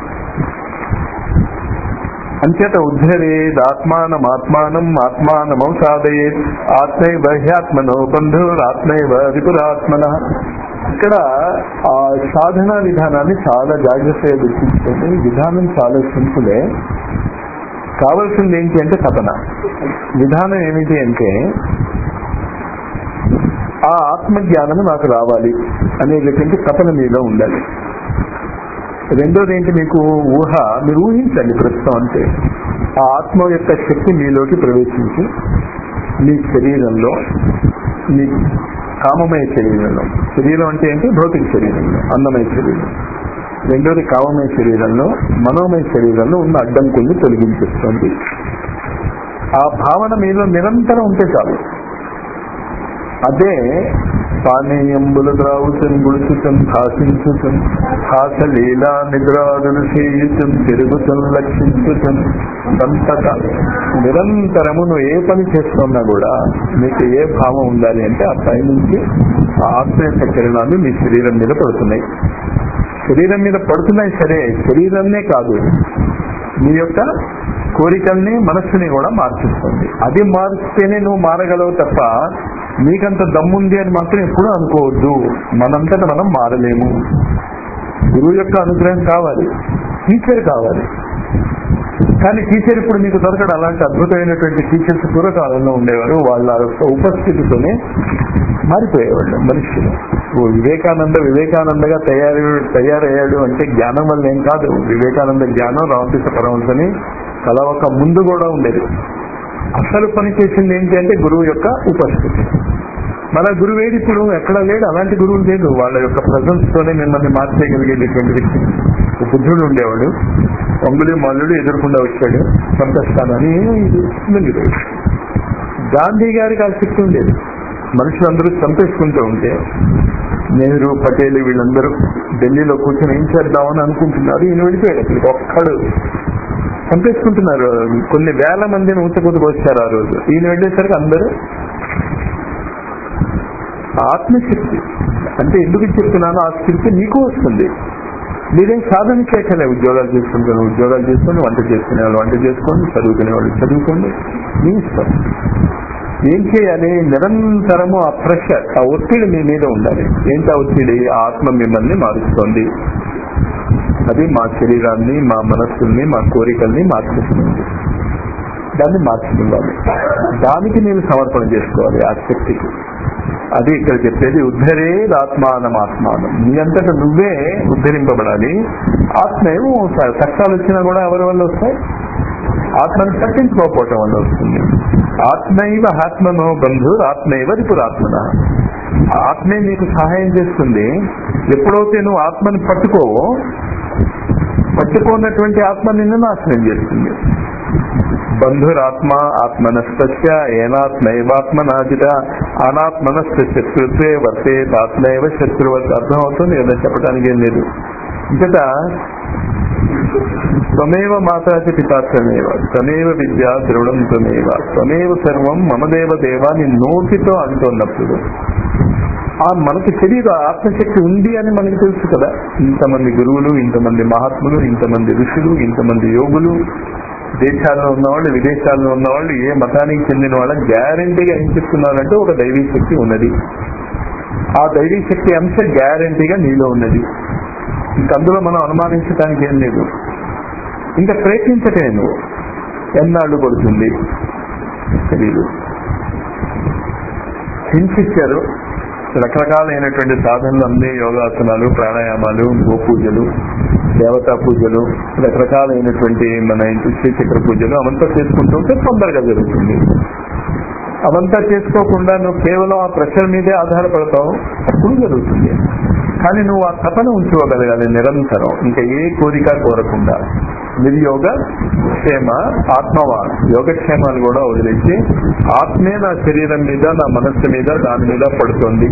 Speaker 2: అంచేత ఉద్ధరేద్ ఆత్మానం ఆత్మానం ఆత్మానమౌ సాధయేత్ ఆత్మైవ హ్యాత్మనో బంధుర్ ఆత్మైవ విపురాత్మన ఇక్కడ ఆ సాధనా విధానాన్ని చాలా జాగ్రత్తగా గుర్తించుకోండి విధానం చాలా సింపులే కావాల్సింది ఏంటి అంటే తపన విధానం ఏమిటి అంటే ఆ ఆత్మజ్ఞానము నాకు రావాలి అనేటటువంటి తపన మీలో ఉండాలి రెండోది ఏంటి మీకు ఊహ మీరు ఊహించండి ప్రస్తుతం అంటే ఆ ఆత్మ యొక్క శక్తి మీలోకి ప్రవేశించి మీ శరీరంలో మీ కామమయ శరీరంలో శరీరం అంటే ఏంటి భౌతిక శరీరంలో అన్నమయ శరీరం రెండోది కామమయ శరీరంలో మనోమయ శరీరంలో ఉన్న అడ్డంకుల్ని తొలగించేస్తుంది ఆ భావన మీలో నిరంతరం ఉంటే చాలు అదే పానీయంబుల ద్రావుతం గుడుచుతం భాషించుతం హాసలీలా నిద్రాదులు చేయుతం తిరుగుతం లక్షించుతం సంతత నిరంతరము నువ్వు ఏ పని చేస్తున్నా కూడా నీకు ఏ భావం ఉండాలి అంటే ఆ పై నుంచి ఆ ఆత్మ యొక్క కిరణాలు మీ శరీరం మీద పడుతున్నాయి శరీరం మీద పడుతున్నాయి సరే శరీరాన్నే కాదు నీ యొక్క కోరికల్ని మనస్సుని కూడా మార్చిస్తుంది అది మారిస్తేనే నువ్వు మారగలవు తప్ప నీకంత దమ్ముంది అని మాత్రం ఎప్పుడూ అనుకోవద్దు మనంతట మనం మారలేము గురువు యొక్క అనుగ్రహం కావాలి టీచర్ కావాలి కానీ టీచర్ ఇప్పుడు మీకు దొరకడం అలాంటి అద్భుతమైనటువంటి టీచర్స్ పూర్వకాలంలో ఉండేవారు వాళ్ళ యొక్క ఉపస్థితితోనే మారిపోయేవాళ్ళు మనుషులు ఓ వివేకానంద వివేకానందగా తయారు తయారయ్యాడు అంటే జ్ఞానం వల్ల ఏం కాదు వివేకానంద జ్ఞానం రామకృష్ణ పరమహంసని కలవక ముందు కూడా ఉండేది అసలు పని చేసింది ఏంటి అంటే గురువు యొక్క ఉపస్థితి మన గురువు ఏది ఇప్పుడు ఎక్కడా లేడు అలాంటి గురువు లేదు వాళ్ళ యొక్క ప్రజెన్స్ తోనే మిమ్మల్ని మార్చేయగలిగేటటువంటి వ్యక్తి ఒక బుద్ధుడు ఉండేవాడు వంగులి మల్లుడు ఎదుర్కొండా వచ్చాడు చంపేస్తానని లొంగిపోయాడు గాంధీ గారికి ఆ శక్తి ఉండేది మనుషులందరూ చంపేసుకుంటూ ఉంటే నెహ్రూ పటేల్ వీళ్ళందరూ ఢిల్లీలో కూర్చొని ఏం చేద్దామని అనుకుంటున్నారు ఈయన వెళ్ళిపోయాడు అసలు ఒక్కడు చంపేసుకుంటున్నారు కొన్ని వేల మందిని ఊచకొద్దుకు వచ్చారు ఆ రోజు ఈయన వెళ్ళేసరికి అందరూ ఆత్మశక్తి అంటే ఎందుకు చెప్తున్నానో ఆ శక్తి నీకు వస్తుంది మీరేం సాధన చేయకలే ఉద్యోగాలు చేసుకుంటారు ఉద్యోగాలు చేసుకొని వంట చేసుకునే వాళ్ళు వంట చేసుకోండి చదువుకునే వాళ్ళు చదువుకోండి మీ ఇష్టం ఏం చేయాలి నిరంతరము ఆ ప్రెషర్ ఆ ఒత్తిడి మీ మీద ఉండాలి ఏంటి ఆ ఒత్తిడి ఆ ఆత్మ మిమ్మల్ని మారుస్తోంది అది మా శరీరాన్ని మా మనస్సుల్ని మా కోరికల్ని మార్చేస్తుంది దాన్ని మార్చుకుందాలి దానికి నేను సమర్పణ చేసుకోవాలి ఆ శక్తికి అది ఇక్కడ చెప్పేది ఉద్ధరే ఆత్మానం ఆత్మానం నీ అంతటా నువ్వే ఉద్ధరింపబడాలి ఆత్మ ఏమో ఒకసారి కష్టాలు వచ్చినా కూడా ఎవరి వల్ల వస్తాయి ఆత్మను పట్టించుకోకపోవటం వల్ల వస్తుంది ఆత్మైవ ఆత్మనో బంధు ఆత్మైవ రిపురాత్మన ఆత్మే నీకు సహాయం చేస్తుంది ఎప్పుడైతే నువ్వు ఆత్మని పట్టుకోవో పట్టుకున్నటువంటి ఆత్మ నిన్ను నాశనం చేస్తుంది బంధురాత్మ ఆత్మనస్పశ్య ఏనాత్మైవాత్మనాజిత అనాత్మనస్త శత్రుత్వే వర్తే ఆత్మైవ శత్రువత్ అర్థం అవుతుంది కదా చెప్పడానికి ఏం లేదు ఇంకట త్వమేవ మాతాచి పితాత్మేవ త్వమేవ విద్యా ద్రవిడం త్వమేవ త్వమేవ సర్వం మమదేవ దేవా నీ నోటితో అంటున్నప్పుడు ఆ మనకి తెలియదు ఆ ఆత్మశక్తి ఉంది అని మనకి తెలుసు కదా ఇంతమంది గురువులు ఇంతమంది మహాత్ములు ఇంతమంది ఋషులు ఇంతమంది యోగులు దేశాల్లో ఉన్నవాళ్ళు విదేశాల్లో ఉన్నవాళ్ళు ఏ మతానికి చెందిన వాళ్ళ గ్యారంటీగా ఏం చెప్తున్నారంటే ఒక దైవీ శక్తి ఉన్నది ఆ దైవీ శక్తి అంశ గ్యారంటీగా నీలో ఉన్నది ఇంక అందులో మనం అనుమానించడానికి ఏం లేదు ఇంకా ప్రయత్నించటే నువ్వు ఎన్నాళ్ళు పడుతుంది తెలీదు హింసించారు రకరకాలైనటువంటి సాధనలు అన్ని యోగాసనాలు ప్రాణాయామాలు గోపూజలు దేవతా పూజలు రకరకాలైనటువంటి మన ఇంటి శ్రీచక్ర పూజలు అవంతా చేసుకుంటూ ఉంటే తొందరగా జరుగుతుంది అవంతా చేసుకోకుండా నువ్వు కేవలం ఆ ప్రెషర్ మీదే ఆధారపడతావు అప్పుడు జరుగుతుంది కానీ నువ్వు ఆ తపన ఉంచుకోగలగాలి నిరంతరం ఇంకా ఏ కోరిక కోరకుండా నిర్యోగ క్షేమ ఆత్మవాన్ యోగక్షేమాలు కూడా వదిలేసి ఆత్మే నా శరీరం మీద నా మనస్సు మీద దాని మీద పడుతుంది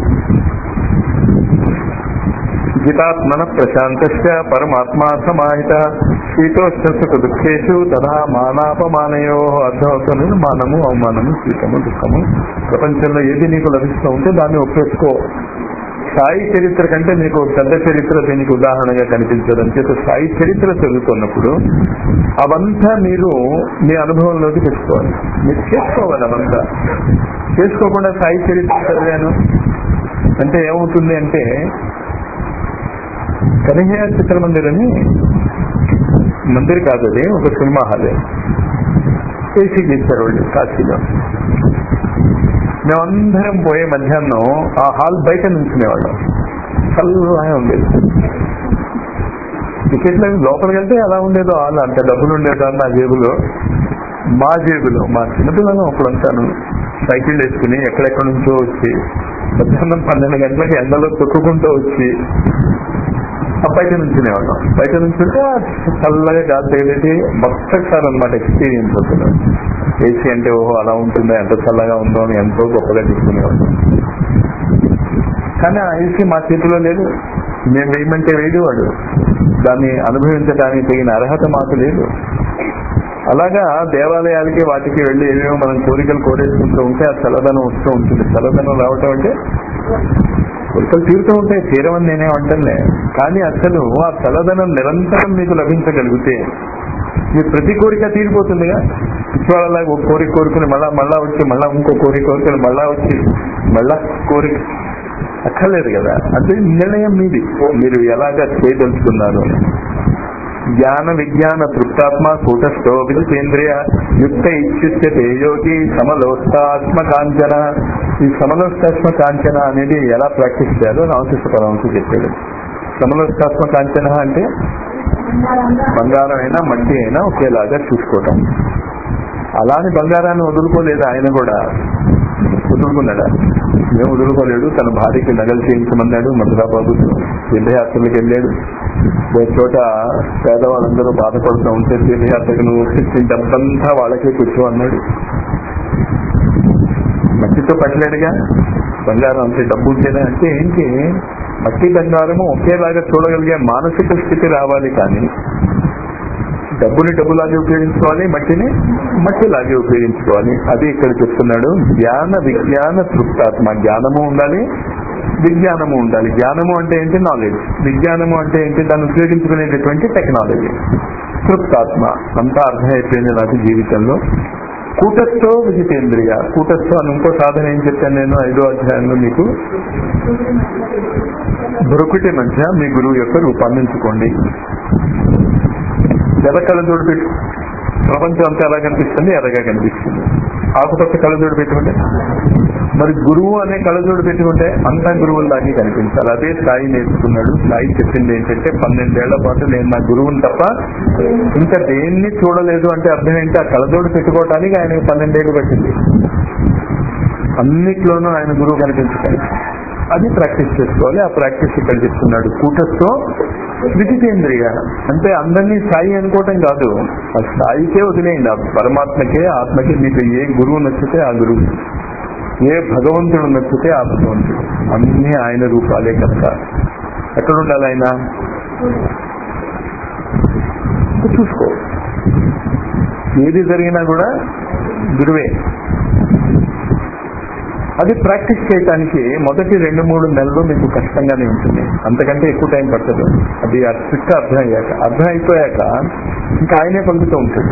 Speaker 2: జితాత్మన ప్రశాంత పరమాత్మా సమాహిత శీతోష్ణ దుఃఖేషు తథా మానాపమానయో అర్థమవుతుంది మానము అవమానము శీతము దుఃఖము ప్రపంచంలో ఏది నీకు లభిస్తూ ఉంటే దాన్ని ఒప్పేసుకో సాయి చరిత్ర కంటే మీకు పెద్ద చరిత్ర దీనికి ఉదాహరణగా కనిపించదు అంచేత సాయి చరిత్ర చదువుతున్నప్పుడు అవంతా మీరు మీ అనుభవంలోకి తెచ్చుకోవాలి మీరు చేసుకోవాలి అవంతా చేసుకోకుండా సాయి చరిత్ర చదివాను అంటే ఏమవుతుంది అంటే కనిహయ చిత్రమందిర్ అని మందిర్ కాదు అది ఒక సినిమా హాలే ఏసీ చేశారు వాళ్ళు కాశీలో మేమందరం పోయే మధ్యాహ్నం ఆ హాల్ బయట నుంచునేవాళ్ళం చల్లగా ఉండేది టికెట్లు లోపలికి వెళ్తే ఎలా ఉండేదో హాల్ అంత డబ్బులు ఉండేదో నా జేబులో మా జేబులో మా చిన్నపిల్లలు అప్పుడంతాను సైకిల్ వేసుకుని ఎక్కడెక్కడి నుంచో వచ్చి మధ్యాహ్నం పన్నెండు గంటలకి ఎండలో తొక్కుకుంటూ వచ్చి ఆ బయట నుంచునేవాళ్ళం బయట నుంచుంటే చల్లగా గాలి తగిలేది మొట్టసారి అనమాట ఎక్స్పీరియన్స్ అవుతుంది ఏసీ అంటే ఓహో అలా ఉంటుందో ఎంత చల్లగా ఉందో అని ఎంతో గొప్పగా తీసుకునేవాళ్ళం కానీ ఆ ఏసీ మా చేతిలో లేదు మేము వేయమంటే వేయడు వాడు దాన్ని అనుభవించడానికి తగిన అర్హత మాకు లేదు అలాగా దేవాలయాలకి వాటికి వెళ్ళి ఏమేమో మనం కోరికలు కోరేసుకుంటూ ఉంటే ఆ చల్లదనం వస్తూ ఉంటుంది చల్లదనం రావటం అంటే కోరికలు తీరుతూ ఉంటాయి తీరవని నేనే అంటలే కానీ అసలు ఆ చల్లదనం నిరంతరం మీకు లభించగలిగితే మీ ప్రతి కోరిక తీరిపోతుందిగా పిచ్చివాళ్ళ ఒక కోరిక కోరుకుని మళ్ళా మళ్ళా వచ్చి మళ్ళా ఇంకో కోరిక కోరుకుని మళ్ళా వచ్చి మళ్ళా కోరిక అక్కర్లేదు కదా అది నిర్ణయం మీది మీరు ఎలాగా చేయదలుచుకున్నారు జ్ఞాన విజ్ఞాన తృప్తాత్మ కూటస్థో విజితేంద్రియ యుక్త ఇచ్చుచ్యతే యోగి సమలోష్టాత్మ కాంచన ఈ సమలోష్టాత్మ కాంచన అనేది ఎలా ప్రాక్టీస్ చేయాలో రామకృష్ణ పరమహంస చెప్పాడు సమలోష్టాత్మ కాంచన అంటే బంగారం అయినా మట్టి అయినా ఒకేలాగా చూసుకోవటం అలాని బంగారాన్ని వదులుకోలేదు ఆయన కూడా వదులుకున్నాడా మేము వదులుకోలేడు తన భార్యకి నగలు చేయించమన్నాడు మధురాబాబు తీర్థయాత్రలకు వెళ్ళాడు ఓ చోట పేదవాళ్ళందరూ బాధపడుతూ ఉంటే తీర్థయాత్రకు నువ్వు తెచ్చిన డబ్బంతా వాళ్ళకే కూర్చో అన్నాడు మట్టితో పట్టలేడుగా బంగారం అంతే డబ్బు ఉంటేనే అంటే ఏంటి మట్టి బంగారము ఒకేలాగా చూడగలిగే మానసిక స్థితి రావాలి కానీ డబ్బుని డబ్బులాగే ఉపయోగించుకోవాలి మట్టిని మట్టిలాగే ఉపయోగించుకోవాలి అది ఇక్కడ చెప్తున్నాడు జ్ఞాన విజ్ఞాన తృప్తాత్మ జ్ఞానము ఉండాలి విజ్ఞానము ఉండాలి జ్ఞానము అంటే ఏంటి నాలెడ్జ్ విజ్ఞానము అంటే ఏంటి దాన్ని ఉపయోగించుకునేటటువంటి టెక్నాలజీ తృప్తాత్మ అంతా అర్థమైపోయింది నాకు జీవితంలో కూటస్థో విజితేంద్రియ కూటస్థో అని ఇంకో సాధన ఏం చెప్పాను నేను ఐదో అధ్యాయంలో మీకు బ్రొకుటి మధ్య మీ గురువు యొక్క రూపాన్ని ఎంచుకోండి ఎర్ర కళ్ళజోడు పెట్టు ప్రపంచం అంతా ఎలా కనిపిస్తుంది ఎర్రగా కనిపిస్తుంది ఆకుపచ్చ కళ్ళజోడు పెట్టుకుంటే మరి గురువు అనే కళ్ళజోడు పెట్టుకుంటే అంతా గురువులాగే కనిపించాలి అదే స్థాయి నేర్చుకున్నాడు స్థాయి చెప్పింది ఏంటంటే పన్నెండేళ్ల పాటు నేను నా గురువుని తప్ప ఇంకా దేన్ని చూడలేదు అంటే అర్థం ఏంటి ఆ కళ్ళజోడు పెట్టుకోవడానికి ఆయనకు పన్నెండేళ్లు పట్టింది అన్నిట్లోనూ ఆయన గురువు కనిపించుకోవాలి అది ప్రాక్టీస్ చేసుకోవాలి ఆ ప్రాక్టీస్ ఇక్కడ చెప్తున్నాడు కూటస్థో విజితేంద్రియ అంటే అందరినీ స్థాయి అనుకోవటం కాదు ఆ స్థాయికే వదిలేయండి ఆ పరమాత్మకే ఆత్మకే మీకు ఏ గురువు నచ్చితే ఆ గురువు ఏ భగవంతుడు నచ్చితే ఆ భగవంతుడు అన్ని ఆయన రూపాలే కనుక ఎక్కడ ఉండాలి ఆయన చూసుకో ఏది జరిగినా కూడా గురువే అది ప్రాక్టీస్ చేయడానికి మొదటి రెండు మూడు నెలలు మీకు కష్టంగానే ఉంటుంది అంతకంటే ఎక్కువ టైం పట్టదు అది ఆ ట్రిక్ అర్థం అయ్యాక అర్థం అయిపోయాక ఇంకా ఆయనే పలుకుతూ ఉంటాడు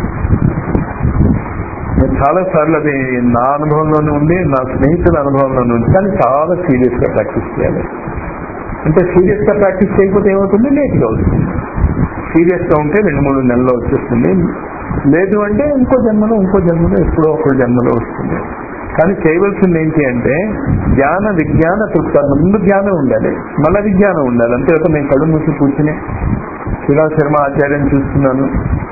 Speaker 2: నేను చాలా సార్లు అది నా అనుభవంలోనే ఉంది నా స్నేహితుల అనుభవంలోనే ఉంది కానీ చాలా సీరియస్ గా ప్రాక్టీస్ చేయాలి అంటే సీరియస్ గా ప్రాక్టీస్ చేయకపోతే ఏమవుతుంది లేట్గా అవుతుంది సీరియస్ గా ఉంటే రెండు మూడు నెలల్లో వచ్చేస్తుంది లేదు అంటే ఇంకో జన్మలో ఇంకో జన్మలో ఎప్పుడో ఒక జన్మలో వస్తుంది కానీ చేయవలసింది ఏంటి అంటే జ్ఞాన విజ్ఞాన తృప్త ముందు జ్ఞానం ఉండాలి మళ్ళా విజ్ఞానం ఉండాలి అంతే ఒక నేను కళ్ళు మూసి కూర్చుని శ్రీరామ్ శర్మ ఆచార్యని చూస్తున్నాను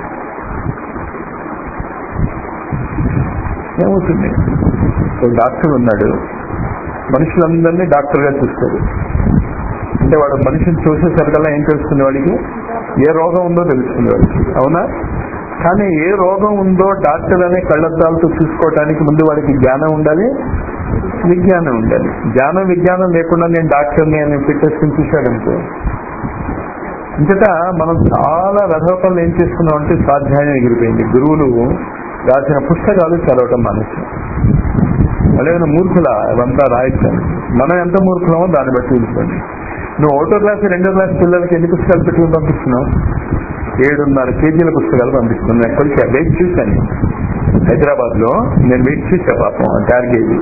Speaker 2: ఏమవుతుంది ఒక డాక్టర్ ఉన్నాడు మనుషులందరినీ డాక్టర్ గా చూస్తాడు అంటే వాడు మనిషిని చూసేసరికల్లా ఏం తెలుస్తుంది వాడికి ఏ రోగం ఉందో తెలుస్తుంది వాడికి అవునా కానీ ఏ రోగం ఉందో డాక్టర్ అనే కళ్ళద్దాలతో చూసుకోవటానికి ముందు వాడికి జ్ఞానం ఉండాలి విజ్ఞానం ఉండాలి జ్ఞానం విజ్ఞానం లేకుండా నేను డాక్టర్ని అని పెట్టేసుకుని చూశాడనుకో ఇంతటా మనం చాలా రథోపంలో ఏం చేస్తున్నాం అంటే స్వాధ్యాయం ఎగిరిపోయింది గురువులు రాసిన పుస్తకాలు చదవటం మానేసి వాళ్ళేమైనా మూర్ఖుల అవంతా రాయించాలి మనం ఎంత మూర్ఖులమో దాన్ని బట్టి తెలుసుకోండి నువ్వు ఒకటో క్లాస్ రెండో క్లాస్ పిల్లలకి ఎన్ని పుస్తకాలు పెట్టుకుని పంపిస్తున్నావు ఏడున్నర కేజీల పుస్తకాలు పంపిస్తున్నాను ఎక్కడికి వెయిట్ చూశాను హైదరాబాద్ లో నేను వెయిట్ చూసా పాపం టార్గేజీ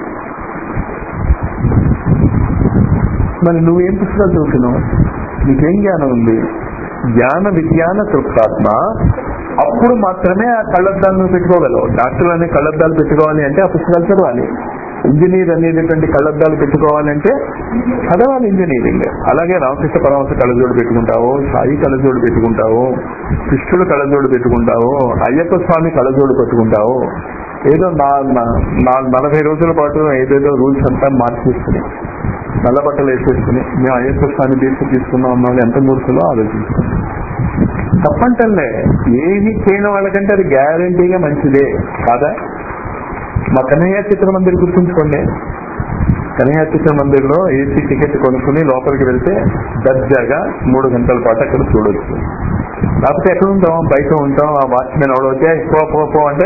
Speaker 2: మరి నువ్వేం పుస్తకాలు చదువుతున్నావు నీకేం జ్ఞానం ఉంది జ్ఞాన విజ్ఞాన తృప్తాత్మ అప్పుడు మాత్రమే ఆ కళ్ళద్దాలు నువ్వు పెట్టుకోగలవు డాక్టర్ అనే కళ్ళద్దాలు పెట్టుకోవాలి అంటే ఆ పుస్తకాలు చదవాలి ఇంజనీర్ అనేటటువంటి కళ్ళద్దాలు పెట్టుకోవాలంటే చదవాలి ఇంజనీరింగ్ అలాగే రామకృష్ణ పరమహంస కళ్ళజోడు పెట్టుకుంటావు సాయి కళ్ళజోడు పెట్టుకుంటావు కృష్ణుడు కళ్ళజోడు పెట్టుకుంటావు అయ్యప్ప స్వామి కళ్ళజోడు పెట్టుకుంటావు ఏదో నా నా- నలభై రోజుల పాటు ఏదేదో రూల్స్ అంతా మార్చేసుకుని నల్ల బట్టలు వేసేసుకుని మేము అయ్యప్ప స్వామి దీక్ష తీసుకున్నాం అన్న వాళ్ళు ఎంత మూర్ఖులో ఆలోచించుకున్నాం తప్పంటలే ఏమి చేయని వాళ్ళకంటే అది గ్యారంటీగా మంచిదే కాదా మా కన్నయ్య చిత్ర మందిర్ గుర్తుంచుకోండి కన్నయ్య చిత్ర మందిర్లో ఏసీ టికెట్ కొనుక్కుని లోపలికి వెళ్తే దర్జాగా మూడు గంటల పాటు అక్కడ చూడొచ్చు లేకపోతే ఎక్కడ ఉంటాం బయట ఉంటాం ఆ వాచ్మెన్ ఎవడవుతే పో పో పో అంటే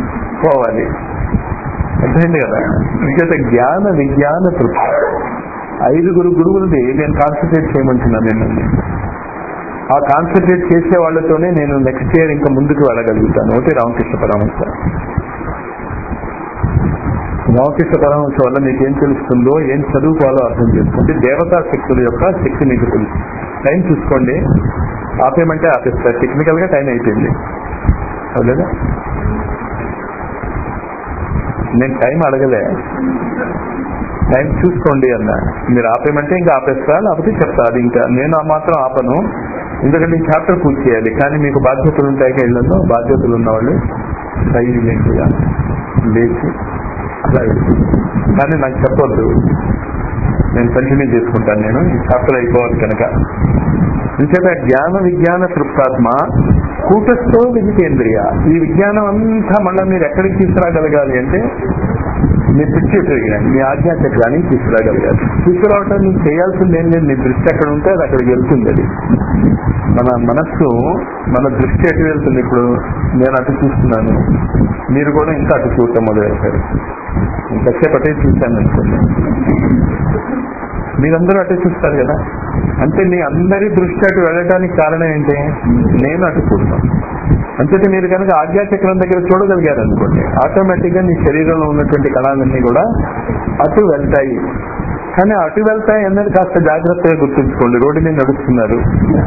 Speaker 2: పోవాలి అర్థమైంది కదా ఇంకైతే జ్ఞాన విజ్ఞాన తృప్తి ఐదుగురు గురువులది నేను కాన్సన్ట్రేట్ చేయమంటున్నాను నేను ఆ కాన్సన్ట్రేట్ చేసే వాళ్ళతోనే నేను నెక్స్ట్ ఇయర్ ఇంకా ముందుకు వెళ్ళగలుగుతాను ఒకటి రామకృష్ణ పరమహంస రామకృష్ణ పరమహంస వల్ల మీకు ఏం తెలుస్తుందో ఏం చదువుకోవాలో అర్థం చేసుకోండి దేవతా శక్తుల యొక్క శక్తి మీకు తెలుసు టైం చూసుకోండి ఆపేయమంటే ఆపేస్తారు టెక్నికల్ గా టైం అయిపోయింది అవునా నేను టైం అడగలే టైం చూసుకోండి అన్న మీరు ఆపేయమంటే ఇంకా ఆపేస్తా లేకపోతే చెప్తా అది ఇంకా నేను ఆ మాత్రం ఆపను ఎందుకంటే ఈ చాప్టర్ పూర్తి చేయాలి కానీ మీకు బాధ్యతలు ఉంటాయి ఇళ్లలో బాధ్యతలు ఉన్నవాళ్ళు సైలెంట్గా లేచి అలా వెళ్తుంది. కానీ నాకు చెప్పొద్దు నేను కంటిన్యూ చేసుకుంటాను నేను ఈ చాప్టర్ అయిపోవాలి కనుక ఇంకేత జ్ఞాన విజ్ఞాన తృప్తాత్మ కూటస్థో విజితేంద్రియ ఈ విజ్ఞానం అంతా మళ్ళీ మీరు ఎక్కడికి తీసుకురాగలగాలి అంటే మీ పిచ్చి కానీ మీ ఆజ్ఞాచక్రానికి తీసుకురాగలగాలి తీసుకురావటం నువ్వు చేయాల్సింది ఏం లేదు నీ దృష్టి ఎక్కడ ఉంటే అది అక్కడికి వెళ్తుంది అది మన మనస్సు మన దృష్టి ఎటు వెళ్తుంది ఇప్పుడు నేను అటు చూస్తున్నాను మీరు కూడా ఇంకా అటు చూడటం మొదలెడతారు ఇంతసేపు అటే చూశాను అనుకోండి మీరందరూ అటే చూస్తారు కదా అంటే మీ అందరి దృష్టి అటు వెళ్ళడానికి కారణం ఏంటి నేను అటు చూస్తాను అంతేతే మీరు కనుక ఆజ్ఞాచక్రం దగ్గర చూడగలిగారు అనుకోండి ఆటోమేటిక్ గా మీ శరీరంలో ఉన్నటువంటి కణాలన్నీ కూడా అటు వెళ్తాయి కానీ అటు వెళ్తాయి అన్నది కాస్త జాగ్రత్తగా గుర్తుంచుకోండి రోడ్డు మీద నడుస్తున్నారు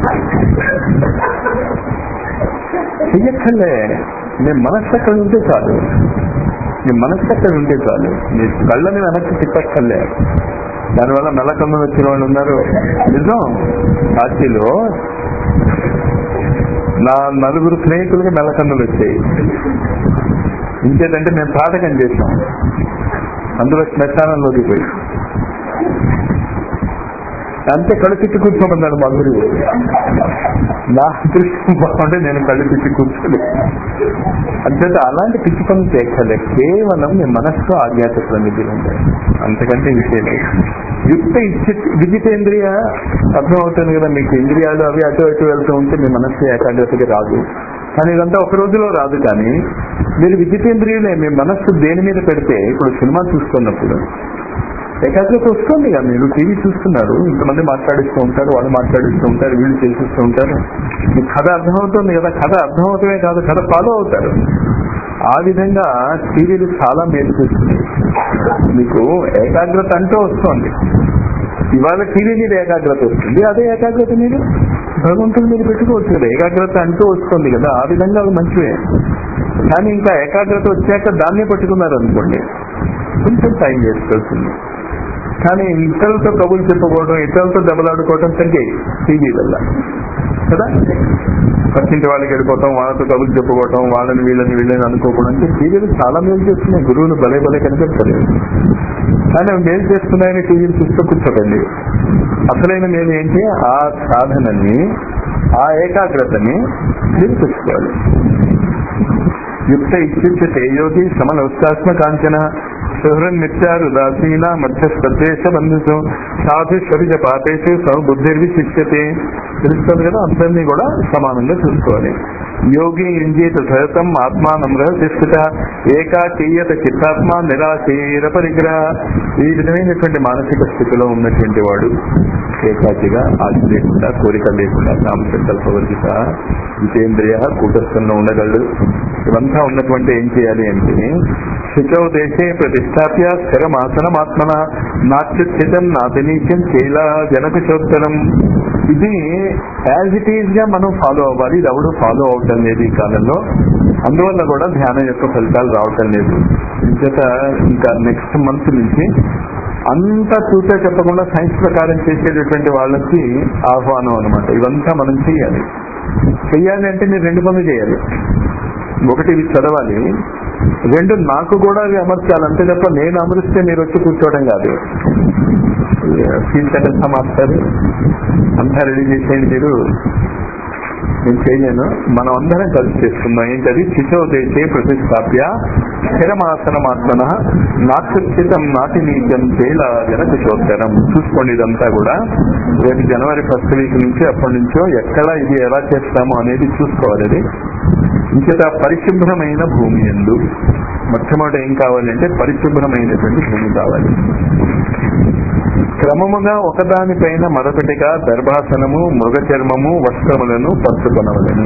Speaker 2: చెయ్యక్కర్లే మీ మనస్సు అక్కడ ఉంటే చాలు మీ మనస్సు అక్కడ ఉంటే చాలు మీ కళ్ళని వెనక్కి తిప్పక్కర్లే దానివల్ల మెల్లకన్ను వచ్చిన వాళ్ళు ఉన్నారు నిజం పార్టీలో నా నలుగురు స్నేహితులకి మెల్లకన్నులు వచ్చాయి ఇంకేంటంటే మేము పాఠకం చేసాం అందులో శ్మశానంలోకి పోయి అంతే కళ్ళు తిట్టి కూర్చోమన్నాడు మా గురువు నా దృష్టి బాగుంటే నేను కళ్ళు తిట్టి కూర్చోలేదు అంతేత అలాంటి పిచ్చి పనులు చేయక్కర్లే కేవలం మీ మనస్సు ఆజ్ఞాచక్రం దగ్గర ఉంటాయి అంతకంటే విషయం లేదు యుక్త ఇచ్చి విజితేంద్రియ అర్థమవుతుంది కదా మీకు ఇంద్రియాలు అవి అటు ఇటు వెళ్తూ ఉంటే మీ మనస్సు ఏకాగ్రతకి రాదు కానీ ఇదంతా ఒక రోజులో రాదు కానీ మీరు విజితేంద్రియులే మీ మనస్సు దేని మీద పెడితే ఇప్పుడు సినిమా చూస్తున్నప్పుడు ఏకాగ్రత వస్తుంది కదా మీరు టీవీ చూస్తున్నారు ఇంతమంది మాట్లాడిస్తూ ఉంటారు వాళ్ళు మాట్లాడిస్తూ ఉంటారు వీళ్ళు చేసిస్తూ ఉంటారు మీకు కథ అర్థమవుతుంది కదా కథ అర్థమవుతమే కాదు కథ ఫాలో అవుతారు ఆ విధంగా టీవీలు చాలా మేలు చేస్తున్నాయి మీకు ఏకాగ్రత అంటూ వస్తుంది ఇవాళ టీవీ మీద ఏకాగ్రత వస్తుంది అదే ఏకాగ్రత మీరు భగవంతుడు మీరు పెట్టుకోవచ్చు కదా ఏకాగ్రత అంటూ వస్తుంది కదా ఆ విధంగా అవి మంచివే కానీ ఇంకా ఏకాగ్రత వచ్చాక దాన్నే పట్టుకున్నారు అనుకోండి కొంచెం టైం వేస్ట్ అవుతుంది కానీ ఇతరులతో కబుర్లు చెప్పుకోవడం ఇతరులతో దెబ్బలాడుకోవడం తగ్గాయి టీవీ వల్ల కదా పక్కింటి వాళ్ళకి వెళ్ళిపోవటం వాళ్ళతో కబుర్లు చెప్పుకోవటం వాళ్ళని వీళ్ళని వీళ్ళని అనుకోకూడదు అంటే టీవీలు చాలా మేలు చేస్తున్నాయి గురువులు భలే భలే కనిపిస్తలేదు కానీ అవి మేలు చేస్తున్నాయని టీవీలు చూస్తూ కూర్చోకండి అసలైన మేలు ఏంటి ఆ సాధనని ఆ ఏకాగ్రతని మీరు తెచ్చుకోవాలి యుక్త ఇత్యుచ్యతే యోగి సమనవస్థాత్మ కాంచన సుహృన్ నిత్యారుదాసీన మధ్యస్థదేశ బంధుసు సాధు శరీర పాపేషు సౌబుద్ధిర్విశిష్యతే తెలుస్తుంది కదా అందరినీ కూడా సమానంగా చూసుకోవాలి యోగి ఇంజేత సహతం ఆత్మానం రహస్యస్థిత ఏకాకీయత చిత్తాత్మ నిరాశీర పరిగ్రహ ఈ విధమైనటువంటి మానసిక స్థితిలో ఉన్నటువంటి వాడు ఏకాకిగా ఆశ లేకుండా కోరిక లేకుండా కామసంకల్పవర్జిత జితేంద్రియ కూటస్థంలో ఉండగలడు ఇవంతా ఉన్నటువంటి ఏం చేయాలి అంటే శుచౌ దేశే ప్రతిష్టాప్య స్థిరమాసనమాత్మన నాత్యుచితం నాతినీత్యం చేలా జనకచోత్తరం ఇది యాజ్ ఇట్ ఈజ్ గా మనం ఫాలో అవ్వాలి ఇది ఎవడు ఫాలో అవటం లేదు ఈ కాలంలో అందువల్ల కూడా ధ్యానం యొక్క ఫలితాలు రావటం లేదు ఇంచేత ఇంకా నెక్స్ట్ మంత్ నుంచి అంతా చూసే చెప్పకుండా సైన్స్ ప్రకారం చేసేటటువంటి వాళ్ళకి ఆహ్వానం అనమాట ఇవంతా మనం చేయాలి చెయ్యాలి అంటే మీరు రెండు పనులు చేయాలి ఒకటి ఇది చదవాలి రెండు నాకు కూడా అవి అమర్చాలి అంతే తప్ప నేను అమరిస్తే మీరు వచ్చి కూర్చోవడం కాదు ఫీల్ సెకండ్స్ మాస్టర్ అంతా రెడీ చేసేయండి మీరు నేను చేయలేను మనం అందరం కలిసి చేస్తున్నాం ఏంటది శిశో దేశే ప్రతిష్టాప్య స్థిరమాసనమాత్మన నాక్షితం నాటి నీత్యం చేల జనకిషోత్తరం చూసుకోండి ఇదంతా కూడా రేపు జనవరి ఫస్ట్ వీక్ నుంచి అప్పటి నుంచో ఎక్కడ ఇది ఎలా చేస్తామో అనేది చూసుకోవాలి అది ఇంకేత పరిశుభ్రమైన భూమి ఎందు మొట్టమొదటి ఏం కావాలంటే పరిశుభ్రమైనటువంటి భూమి కావాలి క్రమముగా ఒకదానిపైన మరొకటిగా దర్భాసనము మృగ చర్మము వస్త్రములను పరుచుకొనవలను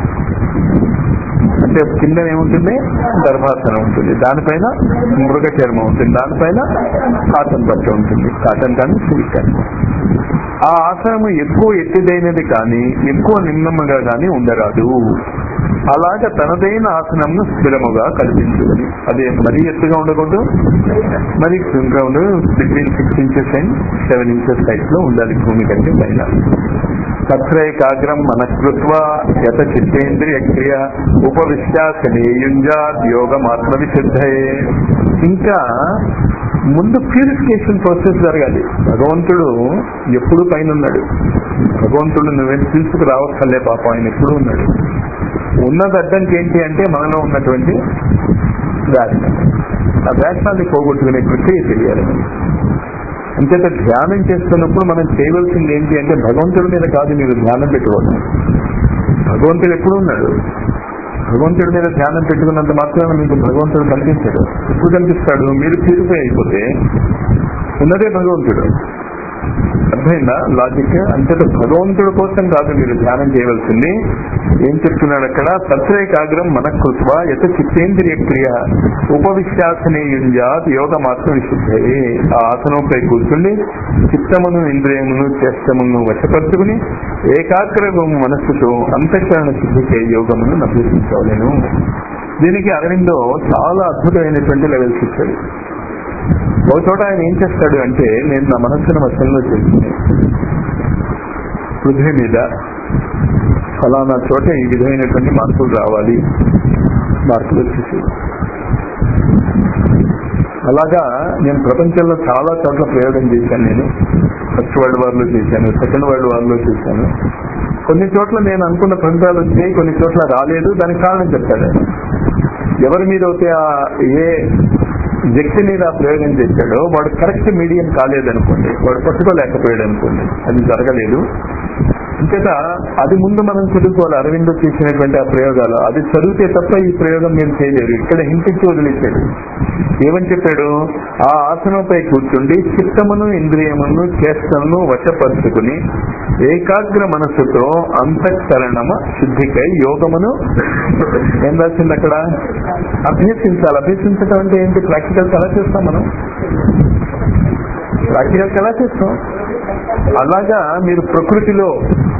Speaker 2: అంటే కింద ఏముంటుంది దర్భాసనం ఉంటుంది దానిపైన మృగ చర్మం ఉంటుంది దానిపైన కాటన్ బట్ట ఉంటుంది కాటన్ కానీ సిల్క్ కానీ ఆ ఆసనము ఎక్కువ ఎత్తిదైనది కానీ ఎక్కువ నిమ్నముగా కానీ ఉండరాదు అలాగ తనదైన ఆసనంను స్థిరముగా కల్పించుదని అదే మరీ ఎత్తుగా ఉండకూడదు మరి ఇంకా ఉండదు between six inches and seven inches height లో ఉండాలి భూమి కంటే పైన తత్రైకాగ్రం మనస్కృత్వ యత చిత్తేంద్రియ క్రియ ఉపవిశ్యాసనేయుంజాత్ యోగం ఆత్మవిశుద్ధయే ఇంకా ముందు ప్యూరిఫికేషన్ ప్రాసెస్ జరగాలి భగవంతుడు ఎప్పుడు పైన ఉన్నాడు భగవంతుడు నువ్వేం తీసుకు రావక్కర్లే పాప ఆయన ఎప్పుడు ఉన్నాడు ఉన్నది అడ్డంకి ఏంటి అంటే మనలో ఉన్నటువంటి వేషం ఆ వేషాన్ని పోగొట్టుకునే ప్రక్రియ తెలియాలి అంచేత ధ్యానం చేస్తున్నప్పుడు మనం చేయవలసింది ఏంటి అంటే భగవంతుడి మీద కాదు మీరు ధ్యానం పెట్టుకోవడం భగవంతుడు ఎప్పుడు ఉన్నాడు భగవంతుడి మీద ధ్యానం పెట్టుకున్నంత మాత్రమే మీకు భగవంతుడు కనిపించాడు ఎప్పుడు కనిపిస్తాడు మీరు ప్యూరిఫై అయిపోతే ఉన్నదే భగవంతుడు అర్థమైందా లాజిక్ అంతట భగవంతుడి కోసం కాదు మీరు ధ్యానం చేయవలసింది ఏం చెప్తున్నాడు అక్కడ తత్రేకాగ్రం మనకృత్వ యత చిత్తేంద్రియ క్రియ ఉపవిశ్వాసనేయుంజాత్ యోగ మాత్రం విశుద్ధే ఆ ఆసనంపై కూర్చుండి చిత్తమును ఇంద్రియమును చేష్టమును వశపరుచుకుని ఏకాగ్రము మనస్సుతో అంతఃకరణ శుద్ధికే యోగమును అభ్యసించవలేను దీనికి అరవిందో చాలా అద్భుతమైనటువంటి లెవెల్స్ ఇచ్చాడు ఒక చోట ఆయన ఏం చేస్తాడు అంటే నేను నా మనస్సును వశంలో చేసుకుని పృథ్వీ మీద ఫలానా చోట ఈ విధమైనటువంటి మార్పులు రావాలి మార్పులు వచ్చేసి అలాగా నేను ప్రపంచంలో చాలా చోట్ల ప్రయోగం చేశాను నేను ఫస్ట్ వరల్డ్ వార్ లో చేశాను సెకండ్ వరల్డ్ వార్ లో చేశాను కొన్ని చోట్ల నేను అనుకున్న ఫలితాలు వచ్చాయి కొన్ని చోట్ల రాలేదు దానికి కారణం చెప్తాడు ఆయన. ఎవరి మీద అయితే ఆ ఏ వ్యక్తి మీద ఆ ప్రయోగం చేశాడో వాడు కరెక్ట్ మీడియం కాలేదనుకోండి వాడు పట్టుకోలేకపోయాడు అనుకోండి అది జరగలేదు అంతేత అది ముందు మనం చదువుకోవాలి అరవిందో చేసినటువంటి ఆ ప్రయోగాలు అది చదివితే తప్ప ఈ ప్రయోగం మీరు చేయలేరు ఇక్కడ హింసించి వదిలేశాడు ఏమని చెప్పాడు ఆ ఆసనంపై కూర్చుండి చిత్తమును ఇంద్రియమును చేష్టమును వశపరుచుకుని ఏకాగ్ర మనస్సుతో అంతఃకరణమ శుద్ధికై యోగమును ఏం రాసింది అక్కడ అభ్యసించాలి అభ్యసించడం అంటే ఏంటి ప్రాక్టికల్స్ ఎలా చేస్తాం మనం ప్రాక్టికల్స్ ఎలా చేస్తాం అలాగా మీరు ప్రకృతిలో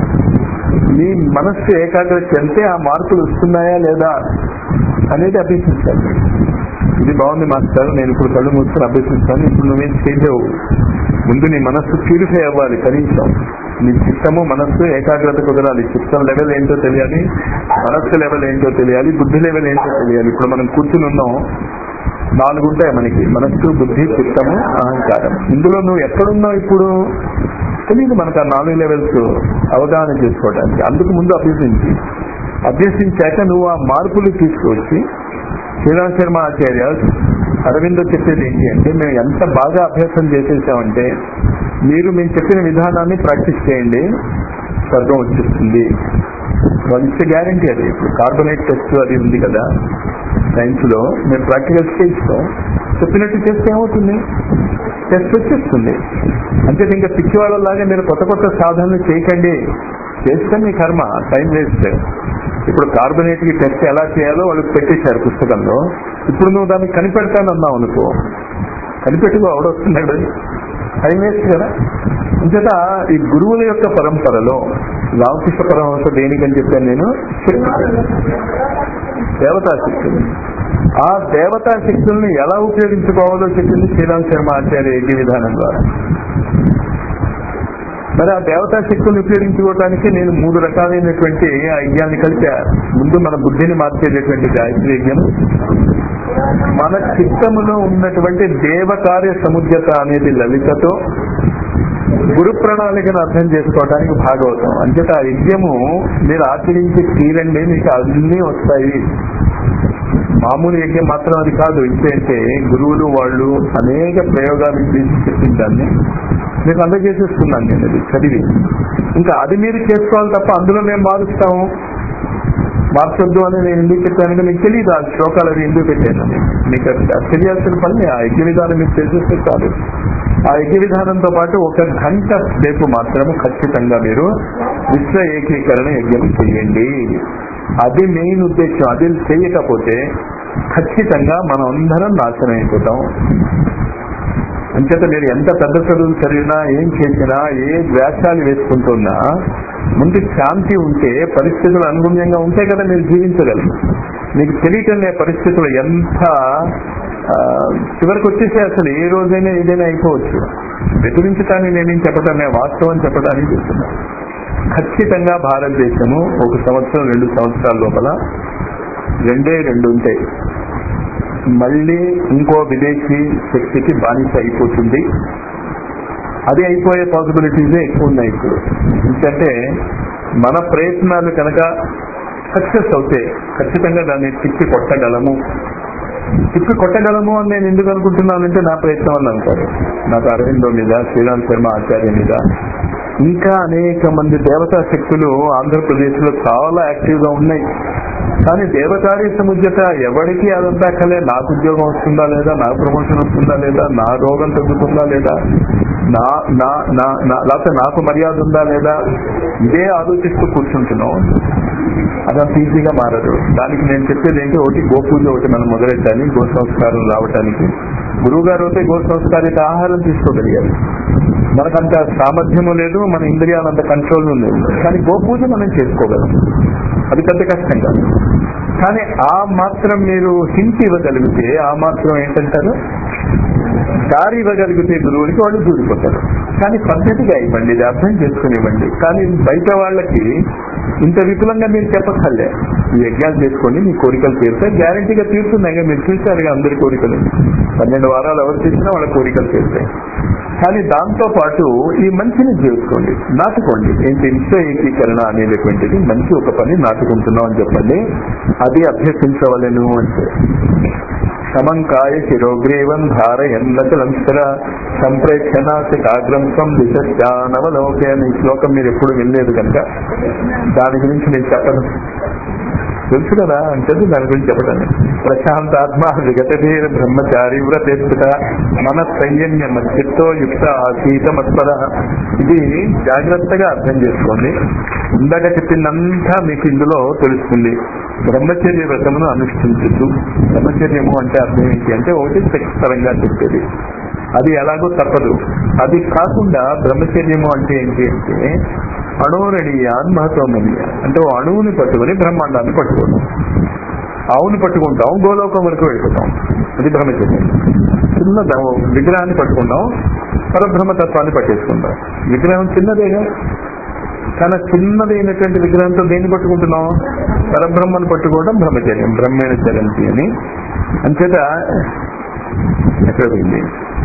Speaker 2: మీ మనస్సు ఏకాగ్రత చెందితే ఆ మార్పులు వస్తున్నాయా లేదా అనేది అభ్యసించాలి ఇది బాగుంది మాస్టర్ నేను ఇప్పుడు కళ్ళు మూసుకొని అభ్యసిస్తాను ఇప్పుడు నువ్వేం చేయలేవు ముందు నీ మనస్సు ప్యూరిఫై అవ్వాలి కనీసం నీ చిత్తము మనస్సు ఏకాగ్రత కుదరాలి చిత్తం లెవెల్ ఏంటో తెలియాలి మనస్సు లెవెల్ ఏంటో తెలియాలి బుద్ధి లెవెల్ ఏంటో తెలియాలి ఇప్పుడు మనం కూర్చుని ఉన్నాం నాలుగు ఉంటాయి మనకి మనస్సు బుద్ధి చిత్తము అహంకారం ఇందులో నువ్వు ఎక్కడున్నావు ఇప్పుడు తెలియదు మనకు ఆ నాలుగు లెవెల్స్ అవగాహన చేసుకోవడానికి అందుకు ముందు అభ్యసించి అభ్యసించాక నువ్వు ఆ మార్పులు తీసుకొచ్చి శ్రీరామ్ శర్మ ఆచార్య అరవిందో చెప్పేది ఏంటి అంటే మేము ఎంత బాగా అభ్యాసం చేసేసామంటే మీరు మేము చెప్పిన విధానాన్ని ప్రాక్టీస్ చేయండి స్వర్గం వచ్చేస్తుంది వాళ్ళు ఇచ్చే గ్యారంటీ అది ఇప్పుడు కార్బొనేట్ టెస్ట్ అది ఉంది కదా సైన్స్ లో మేము ప్రాక్టికల్స్ చేయిస్తాం చెప్పినట్టు చేస్తే ఏమవుతుంది టెస్ట్ వచ్చేస్తుంది అంటే ఇంకా పిచ్చి వాళ్ళలాగా మీరు కొత్త కొత్త సాధనలు చేయకండి చేస్తే మీ కర్మ టైం వేస్ట్ ఇప్పుడు కార్బొనేట్ కి టెస్ట్ ఎలా చేయాలో వాళ్ళకి పెట్టేశారు పుస్తకంలో ఇప్పుడు నువ్వు దాన్ని కనిపెడతానన్నావు అనుకో కనిపెట్టుకో అవడొస్తున్నాడు టైం వేస్ట్ కదా అంచేత ఈ గురువుల యొక్క పరంపరలో రామకృష్ణ పరమహంస దేనికని చెప్పాను నేను దేవతా శక్తులు ఆ దేవతా శక్తుల్ని ఎలా ఉపయోగించుకోవాలో చెప్పింది శ్రీరామ్ శర్మ ఆచార్య యజ్ఞ విధానం ద్వారా మరి ఆ దేవతా శక్తులను ఉపయోగించుకోవడానికి నేను మూడు రకాలైనటువంటి ఆ యజ్ఞాన్ని కలిపా ముందు మన బుద్ధిని మార్చేటటువంటి గాయత్రి యజ్ఞం మన చిత్తములో ఉన్నటువంటి దేవకార్య సముద్రత అనేది లలితతో గురు ప్రణాళికను అర్థం చేసుకోవడానికి భాగవతం అంచేత ఆ యజ్ఞము మీరు ఆచరించి తీరండి మీకు అన్నీ వస్తాయి మామూలు యజ్ఞం మాత్రం అది కాదు ఇంకేంటే గురువులు వాళ్ళు అనేక ప్రయోగాలు చేసి చెప్పిన దాన్ని మీకు అందజేసేస్తున్నాను నేను అది చదివి ఇంకా అది మీరు చేసుకోవాలి తప్ప అందులో మేము మారుస్తాము మార్చొద్దు అని నేను ఎందుకు చెప్పానంటే మీకు తెలియదు ఆ శ్లోకాలు అవి ఎందుకు పెట్టాను మీకు అది తెలియాల్సిన పని ఆ యజ్ఞ విధానం మీకు తెలిసేస్తే కాదు ఆ యజ్ఞ విధానంతో పాటు ఒక గంట సేపు మాత్రము ఖచ్చితంగా మీరు విశ్వ ఏకీకరణ యజ్ఞం చేయండి అది మెయిన్ ఉద్దేశం అది చేయకపోతే ఖచ్చితంగా మనం అందరం నాశనం అయిపోతాం అంచేత మీరు ఎంత పెద్ద చదువులు చదివినా ఏం చేసినా ఏ ద్వేషాలు వేసుకుంటున్నా ముందు శాంతి ఉంటే పరిస్థితులు అనుగుణ్యంగా ఉంటే కదా మీరు జీవించగలరు మీకు తెలియటం లే పరిస్థితులు ఎంత ఆ, చివరికి వచ్చేసి అసలు ఏ రోజైనా ఏదైనా అయిపోవచ్చు బెదిరించటాన్ని నేనేం చెప్పటం లే, వాస్తవం చెప్పడానికి చెప్తున్నా ఖచ్చితంగా భారతదేశము ఒక సంవత్సరం రెండు సంవత్సరాల లోపల రెండే రెండు ఉంటాయి మళ్ళీ ఇంకో విదేశీ శక్తికి బానిస అయిపోతుంది అది అయిపోయే పాసిబిలిటీసే ఎక్కువ ఉన్నాయి ఇప్పుడు ఎందుకంటే మన ప్రయత్నాలు కనుక సక్సెస్ అవుతే ఖచ్చితంగా దాన్ని తిప్పి కొట్టగలము తిప్పి కొట్టగలము అని నేను ఎందుకు అనుకుంటున్నానంటే నా ప్రయత్నం అని అంటారు నాకు అరవిందో మీద శ్రీరామ్ శర్మ ఆచార్య మీద ఇంకా అనేక మంది దేవతా శక్తులు ఆంధ్రప్రదేశ్ లో చాలా యాక్టివ్ గా ఉన్నాయి కానీ దేవతారీ సముద్రత ఎవరికి అదంతా కలే నాకు ఉద్యోగం వస్తుందా లేదా నాకు ప్రమోషన్ వస్తుందా లేదా నా రోగం తగ్గుతుందా లేదా నా నా నా నా- లేకపోతే నాకు మర్యాద ఉందా లేదా ఇదే ఆలోచిస్తూ కూర్చుంటున్నాం అదంత ఈజీగా మారదు దానికి నేను చెప్పేది ఏంటి ఒకటి గోపూజ ఒకటి మనం మొదలెట్టాలి గో సంస్కారం రావటానికి గురువు గారు అయితే గో సంస్కారిత ఆహారం తీసుకోగలిగారు మనకంత సామర్థ్యము లేదు మన ఇంద్రియాలు అంత కంట్రోల్ లేదు కానీ గోపూజ మనం చేసుకోగలం అది పెద్ద కష్టం కాదు కానీ ఆ మాత్రం మీరు హింట్ ఇవ్వగలిగితే ఆ మాత్రం ఏంటంటారు దారి ఇవ్వగలిగితే గురువులకి వాళ్ళు దూరిపోతారు కానీ పద్ధతిగా ఇవ్వండి ఇది అర్థం చేసుకునివ్వండి కానీ బయట వాళ్ళకి ఇంత విపులంగా మీరు చెప్పక్కర్లే ఈ యజ్ఞాలు చేసుకొని మీ కోరికలు తీరుతాయి గ్యారంటీగా తీరుతున్నాయి మీరు చూశారుగా అందరి కోరికలు పన్నెండు వారాలు ఎవరు చేసినా వాళ్ళ కోరికలు తీరుతాయి కానీ దాంతో పాటు ఈ మంచిని చేసుకోండి నాటుకోండి ఏంటి విశ్వ ఏకీకరణ అనేటటువంటిది మంచి ఒక పని నాటుకుంటున్నాం అని చెప్పండి అది అభ్యసించవలను అంటే సమంకాయ శిరోగ్రీవం ధారయన్నచలం స్థిర సంప్రేక్షణాగ్రం స్వం దిశానవలోకే అనే ఈ శ్లోకం మీరు ఎప్పుడు వినలేదు కనుక దాని గురించి నేను చెప్పను తెలుసు కదా అంటే దాని గురించి చెప్పడానికి ప్రశాంతాత్మ విగతధీర బ్రహ్మచారి వ్రతేత్త మన సంయమ్య మధ్యతో యుక్త ఆసీత మత్పర ఇది జాగ్రత్తగా అర్థం చేసుకోండి ఇందాక చెప్పిందంతా మీకు ఇందులో తెలుస్తుంది బ్రహ్మచర్య వ్రతమును అనుష్ఠించు బ్రహ్మచర్యము అంటే అర్థం ఏంటి అంటే ఒకటి సెక్స్ పరంగా చెప్పేది అది ఎలాగో తప్పదు అది కాకుండా బ్రహ్మచర్యము అంటే ఏంటి అంటే అణోరణీయాన్ మహతోమనీయ అంటే ఓ అణువుని పట్టుకుని బ్రహ్మాండాన్ని పట్టుకోవడం ఆవుని పట్టుకుంటాం గోలోకం వరకు వెళ్ళిపోతాం అది బ్రహ్మచర్యం చిన్న ద- విగ్రహాన్ని పట్టుకుంటాం పరబ్రహ్మతత్వాన్ని పట్టేసుకుంటాం విగ్రహం చిన్నదేగా కానీ ఆ చిన్నదైనటువంటి విగ్రహంతో దేన్ని పట్టుకుంటున్నాం పరబ్రహ్మను పట్టుకోవడం బ్రహ్మచర్యం బ్రహ్మేణ చరంతి అని అంచేత ఎక్కడ పోయింది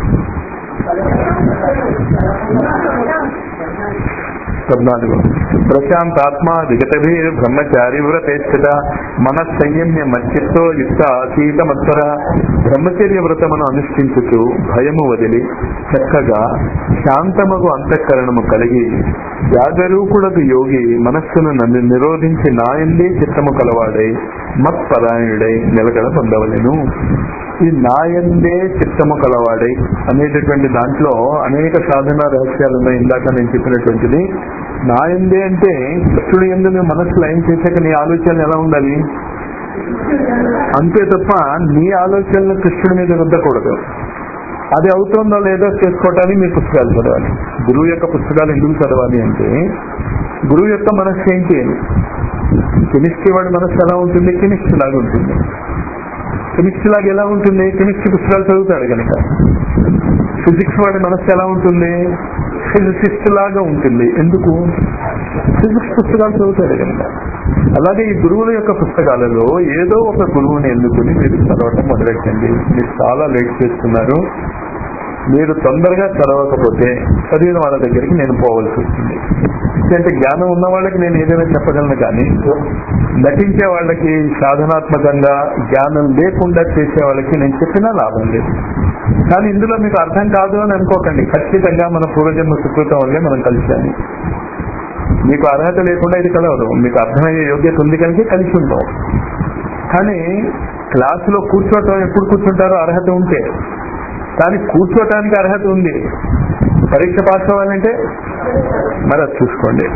Speaker 2: పద్నాలుగు ప్రశాంతాత్మ విగతభీ బ్రహ్మచారి వ్రతేస్థిత మన సంయమ్య మధ్యతో యుక్త ఆసీత మత్పర బ్రహ్మచర్య వ్రతమును అనుష్ఠించుతూ భయము వదిలి చక్కగా శాంతమగు అంతఃకరణము కలిగి జాగరూకుడకు యోగి మనస్సును నన్ను నిరోధించి నాయందే చిత్తము కలవాడై మత్పరాయణుడై నిలకడ పొందవలెను ఈ నాయందే చిత్తము కలవాడై అనేటటువంటి దాంట్లో అనేక సాధన రహస్యాలు ఉన్నాయి ఇందాక నేను చెప్పినటువంటిది నాయందే అంటే కృష్ణుడు ఎందు నువ్వు మనసు లయం చేశాక నీ ఆలోచనలు ఎలా ఉండాలి అంతే తప్ప నీ ఆలోచనలు కృష్ణుడి మీద రుద్దకూడదు అది అవుతుందో లేదో చేసుకోవటానికి మీరు పుస్తకాలు చదవాలి గురువు యొక్క పుస్తకాలు ఎందుకు చదవాలి అంటే గురువు యొక్క మనస్సు ఏంటి కెమిస్ట్రీ వాడి మనస్సు ఎలా ఉంటుంది కెమిస్ట్రీ లాగా ఉంటుంది కెమిస్ట్రీ లాగా ఎలా ఉంటుంది కెమిస్ట్రీ పుస్తకాలు చదువుతాడు కనుక ఫిజిక్స్ వాడి మనస్సు ఎలా ఉంటుంది ఫిజిసిస్ట్ లాగా ఉంటుంది ఎందుకు ఫిజిక్స్ పుస్తకాలు చదువుతాడు కనుక అలాగే ఈ గురువుల యొక్క పుస్తకాలలో ఏదో ఒక గురువుని ఎన్నుకుని మీరు చదవటం మొదలెట్టండి మీరు చాలా లేట్ చేస్తున్నారు మీరు తొందరగా చదవకపోతే చదివిన వాళ్ళ దగ్గరికి నేను పోవలసి వస్తుంది అంటే జ్ఞానం ఉన్న వాళ్ళకి నేను ఏదైనా చెప్పగలను కానీ నటించే వాళ్ళకి సాధనాత్మకంగా జ్ఞానం లేకుండా చేసే వాళ్ళకి నేను చెప్పినా లాభం లేదు కానీ ఇందులో మీకు అర్థం కాదు అని అనుకోకండి ఖచ్చితంగా మన పూర్వజన్మ సుకృతం వల్లే మనం కలిసాము మీకు అర్హత లేకుండా ఇది కలవదు మీకు అర్థమయ్యే యోగ్యత ఉంది కనుక కలిసి ఉంటాం కానీ క్లాసులో కూర్చోవటం ఎప్పుడు కూర్చుంటారో అర్హత ఉంటే కానీ కూర్చోటానికి అర్హత ఉంది పరీక్ష పాస్ అవ్వాలంటే మరి అది చూసుకోండి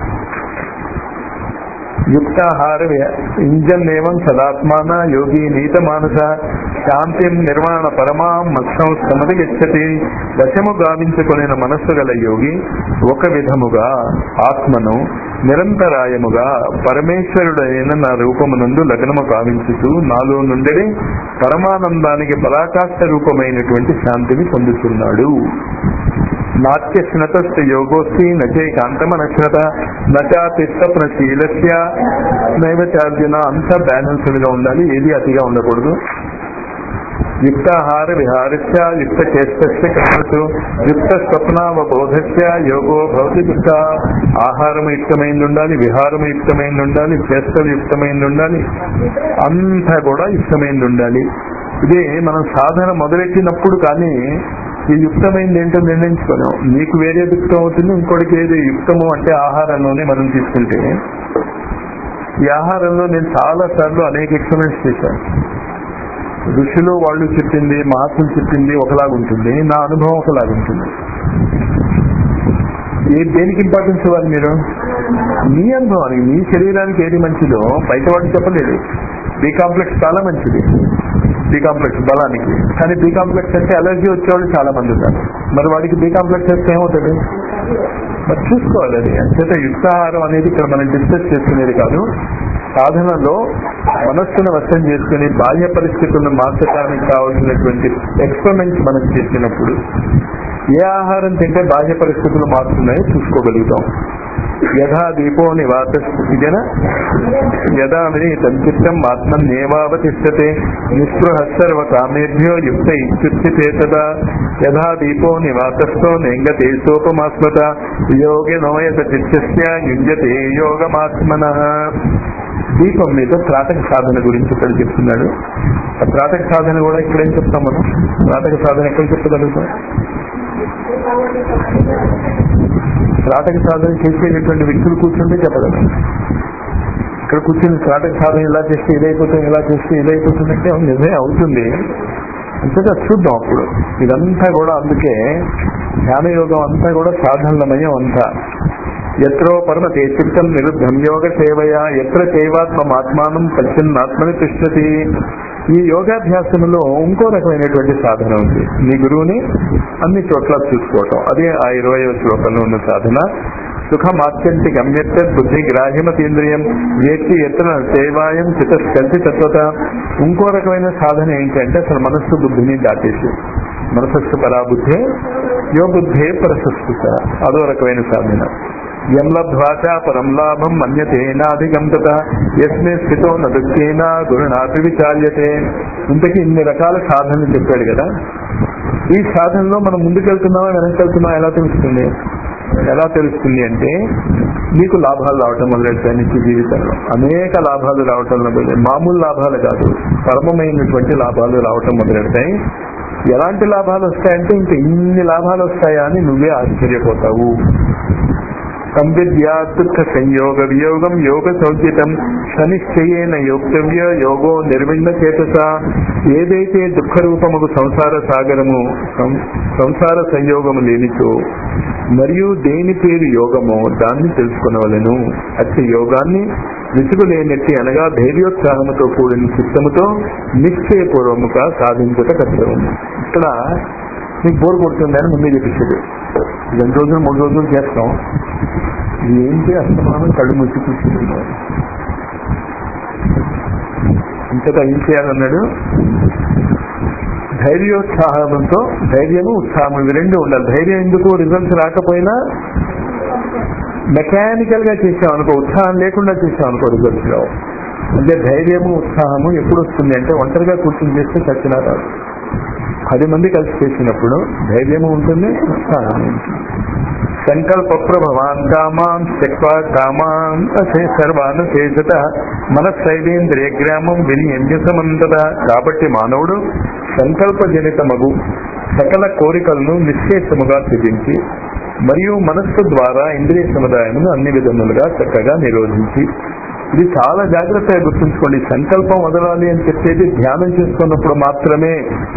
Speaker 2: యుక్తాహార ఇంజన్నేవం సదాత్మాన యోగి నీత మానస శాంతిం నిర్మాణ పరమాం మత్సం సమతి గచ్చతి దశము గావించుకొనిన మనస్సు గల యోగి ఒక విధముగా ఆత్మను నిరంతరాయముగా పరమేశ్వరుడైన నా రూపమునందు లగ్నము గావించుతూ నాలో నుండి పరమానందానికి పరాకాష్ట రూపమైనటువంటి శాంతిని పొందుతున్నాడు నాట్యశ్నత యోగోస్తి నచైకాంతమనశ్నత నచాతిష్టప్నశీలస్య నైవచార్జున అంతా బ్యాలెన్స్డ్ గా ఉండాలి ఏది అతిగా ఉండకూడదు యుక్తాహార విహారస్య యుక్త చేష్టస్య కర్మసు యుక్త స్వప్నావబోధస్య యోగో భవతి యుక్త ఆహారం యుక్తమైంది ఉండాలి విహారం యుక్తమైంది ఉండాలి చేష్టలు యుక్తమైంది ఉండాలి అంతా కూడా యుక్తమైంది ఉండాలి ఇదే మనం సాధన మొదలెట్టినప్పుడు కానీ ఈ యుక్తమైంది ఏంటో నిర్ణయించుకోలేం నీకు వేరే యుక్తం అవుతుంది ఇంకోటికి ఏది యుక్తము అంటే ఆహారంలోనే మనం తీసుకుంటే ఈ ఆహారంలో నేను చాలా సార్లు అనేక ఎక్స్పెరిమెంట్స్ చేశాను ఋషులు వాళ్ళు చెప్పింది మహాత్ములు చెప్పింది ఒకలాగుంటుంది నా అనుభవం ఒకలాగుంటుంది ఏ దేనికి ఇంపార్టెన్స్ ఇవ్వాలి మీరు మీ అనుభవానికి మీ శరీరానికి ఏది మంచిదో బయట వాడికి చెప్పలేదు బి కాంప్లెక్స్ చాలా మంచిది బి కాంప్లెక్స్ బలానికి కానీ బి కాంప్లెక్స్ అంటే అలర్జీ వచ్చేవాళ్ళు చాలా మంది ఉన్నారు మరి వాడికి బి కాంప్లెక్స్ వస్తే ఏమవుతుంది మరి చూసుకోవాలి అది అంచేత యుక్తాహారం అనేది ఇక్కడ మనం డిస్కస్ చేసుకునేది కాదు సాధనలో మనస్సును వశం చేసుకుని బాహ్య పరిస్థితులను మార్చడానికి కావాల్సినటువంటి ఎక్స్పెరిమెంట్స్ మనం చేసినప్పుడు ఏ ఆహారం తింటే బాహ్య పరిస్థితులు మారుతున్నాయో చూసుకోగలుగుతాం యథా దీపో నివాత ఇదేనా యదా సంచిత్తం ఆత్మన్యేవావతిష్టతే నిస్పృహ సర్వ కామేభ్యో యుక్త ఇత్యుచ్యతే తదా యథా దీపో నివాతస్థో నెంగతే సోపమాస్మత యోగి నోయత చిత్తస్య యుంజతే యోగమాత్మన దీపం మీద త్రాటక సాధన గురించి ఇక్కడ చెప్తున్నాడు ఆ త్రాటక సాధన కూడా ఇక్కడేం చెప్తాం మనం త్రాటక సాధన ఎక్కడ చెప్పగలుగుతాం త్రాటక సాధన చేసేటటువంటి వ్యక్తులు కూర్చుంటే చెప్పగలం ఇక్కడ కూర్చుని త్రాటక సాధన ఇలా చేస్తే ఇదైపోతుంది ఇలా చేస్తే ఇదైపోతుంది అంటే నిజమే అవుతుంది అంతేగా చూద్దాం అప్పుడు ఇదంతా కూడా అందుకే ధ్యానయోగం అంతా కూడా సాధనలమయం అంతా ఎత్రో పరమతే చిత్తం నిరుద్ధం యోగ సేవయా ఎత్ర చైవాత్మాత్మానం పశ్చిన్నాత్మని తిష్టతి ఈ యోగాభ్యాసంలో ఇంకో రకమైనటువంటి సాధన ఉంది మీ గురువుని అన్ని చోట్ల చూసుకోవటం అదే ఆ ఇరవై శ్లోకంలో ఉన్న సాధన సుఖం ఆత్యంతి గమ్యత్త బుద్ధి గ్రాహ్యమతీంద్రియం వేచి ఎత్ర సేవాయం చితస్కంతి తత్వత ఇంకో రకమైన సాధన ఏంటంటే అసలు మనస్సు బుద్ధిని దాటేసి మనసస్సు పరాబుద్ధే యో బుద్ధే పరసస్సుత అదో రకమైన సాధన యం లబ్ధ్వాచ పరం లాభం మన్యతేనాధిగంతత ఎస్మే స్థితో నదుఃఖేన గురునాపి విచార్యతే ఇంతకీ ఇన్ని రకాల సాధనలు చెప్పాడు కదా ఈ సాధనలో మనం ముందుకెళ్తున్నామా వెనక్కి ఎలా తెలుస్తుంది ఎలా తెలుస్తుంది అంటే మీకు లాభాలు రావటం మొదలెడతాయి నిత్య జీవితంలో అనేక లాభాలు రావటం మొదలె మామూలు లాభాలు కాదు పరమమైనటువంటి లాభాలు రావటం మొదలెడతాయి ఎలాంటి లాభాలు వస్తాయంటే ఇంకా ఇన్ని లాభాలు వస్తాయా అని నువ్వే ఆశ్చర్యపోతావు సంవిద్యా దుఃఖ సంయోగ వియోగం యోగ సౌచితం సనిశ్చయేన యోక్తవ్య యోగో నిర్విణ చేతస ఏదైతే దుఃఖ రూపముకు సంసార సాగరము సం- సంసార సంయోగము లేనిచో మరియు దేని పేరు యోగమో దాన్ని తెలుసుకునవలను అట్టి యోగాన్ని విసుగు లేనట్టి అనగా ధైర్యోత్సాహముతో కూడిన చిత్తముతో నిశ్చయపూర్వముగా సాధించుట కష్టం ఇక్కడ మీకు బోర్ కొడుతుందని ముందే చెప్పేసాడు రెండు రోజులు మూడు రోజులు చేస్తాం ఏంటి అస్తమానం కళ్ళు ముచ్చి కూర్చుంటున్నారు ఇంతగా ఏం చేయాలన్నాడు ధైర్యోత్సాహంతో ధైర్యము ఉత్సాహం ఇవి రెండు ఉండాలి ధైర్యం ఎందుకు రిజల్ట్స్ రాకపోయినా మెకానికల్ గా చేసాం అనుకో ఉత్సాహం లేకుండా చేసాం అనుకో రిజల్ట్స్ రావు అంటే ధైర్యము ఉత్సాహము ఎప్పుడు వస్తుంది అంటే ఒంటరిగా కూర్చొని చేస్తే చచ్చినా రాదు పది మంది కలిసి చేసినప్పుడు ధైర్యము ఉంటుంది ఉత్సాహం ఉంటుంది సంకల్ప ప్రభవాన్ కామాన్ శక్వా కామాన్ అసే సర్వాన్ శేషత మనస్సైవేంద్రియ గ్రామం వినియంజ సమంతత కాబట్టి మానవుడు సంకల్ప జనితమగు సకల కోరికలను నిశ్చేషముగా త్యజించి మరియు మనస్సు ద్వారా ఇంద్రియ సముదాయమును అన్ని విధములుగా చక్కగా నిరోధించి ఇది చాలా జాగ్రత్తగా గుర్తుంచుకోండి సంకల్పం వదలాలి అని చెప్పేది ధ్యానం చేసుకున్నప్పుడు మాత్రమే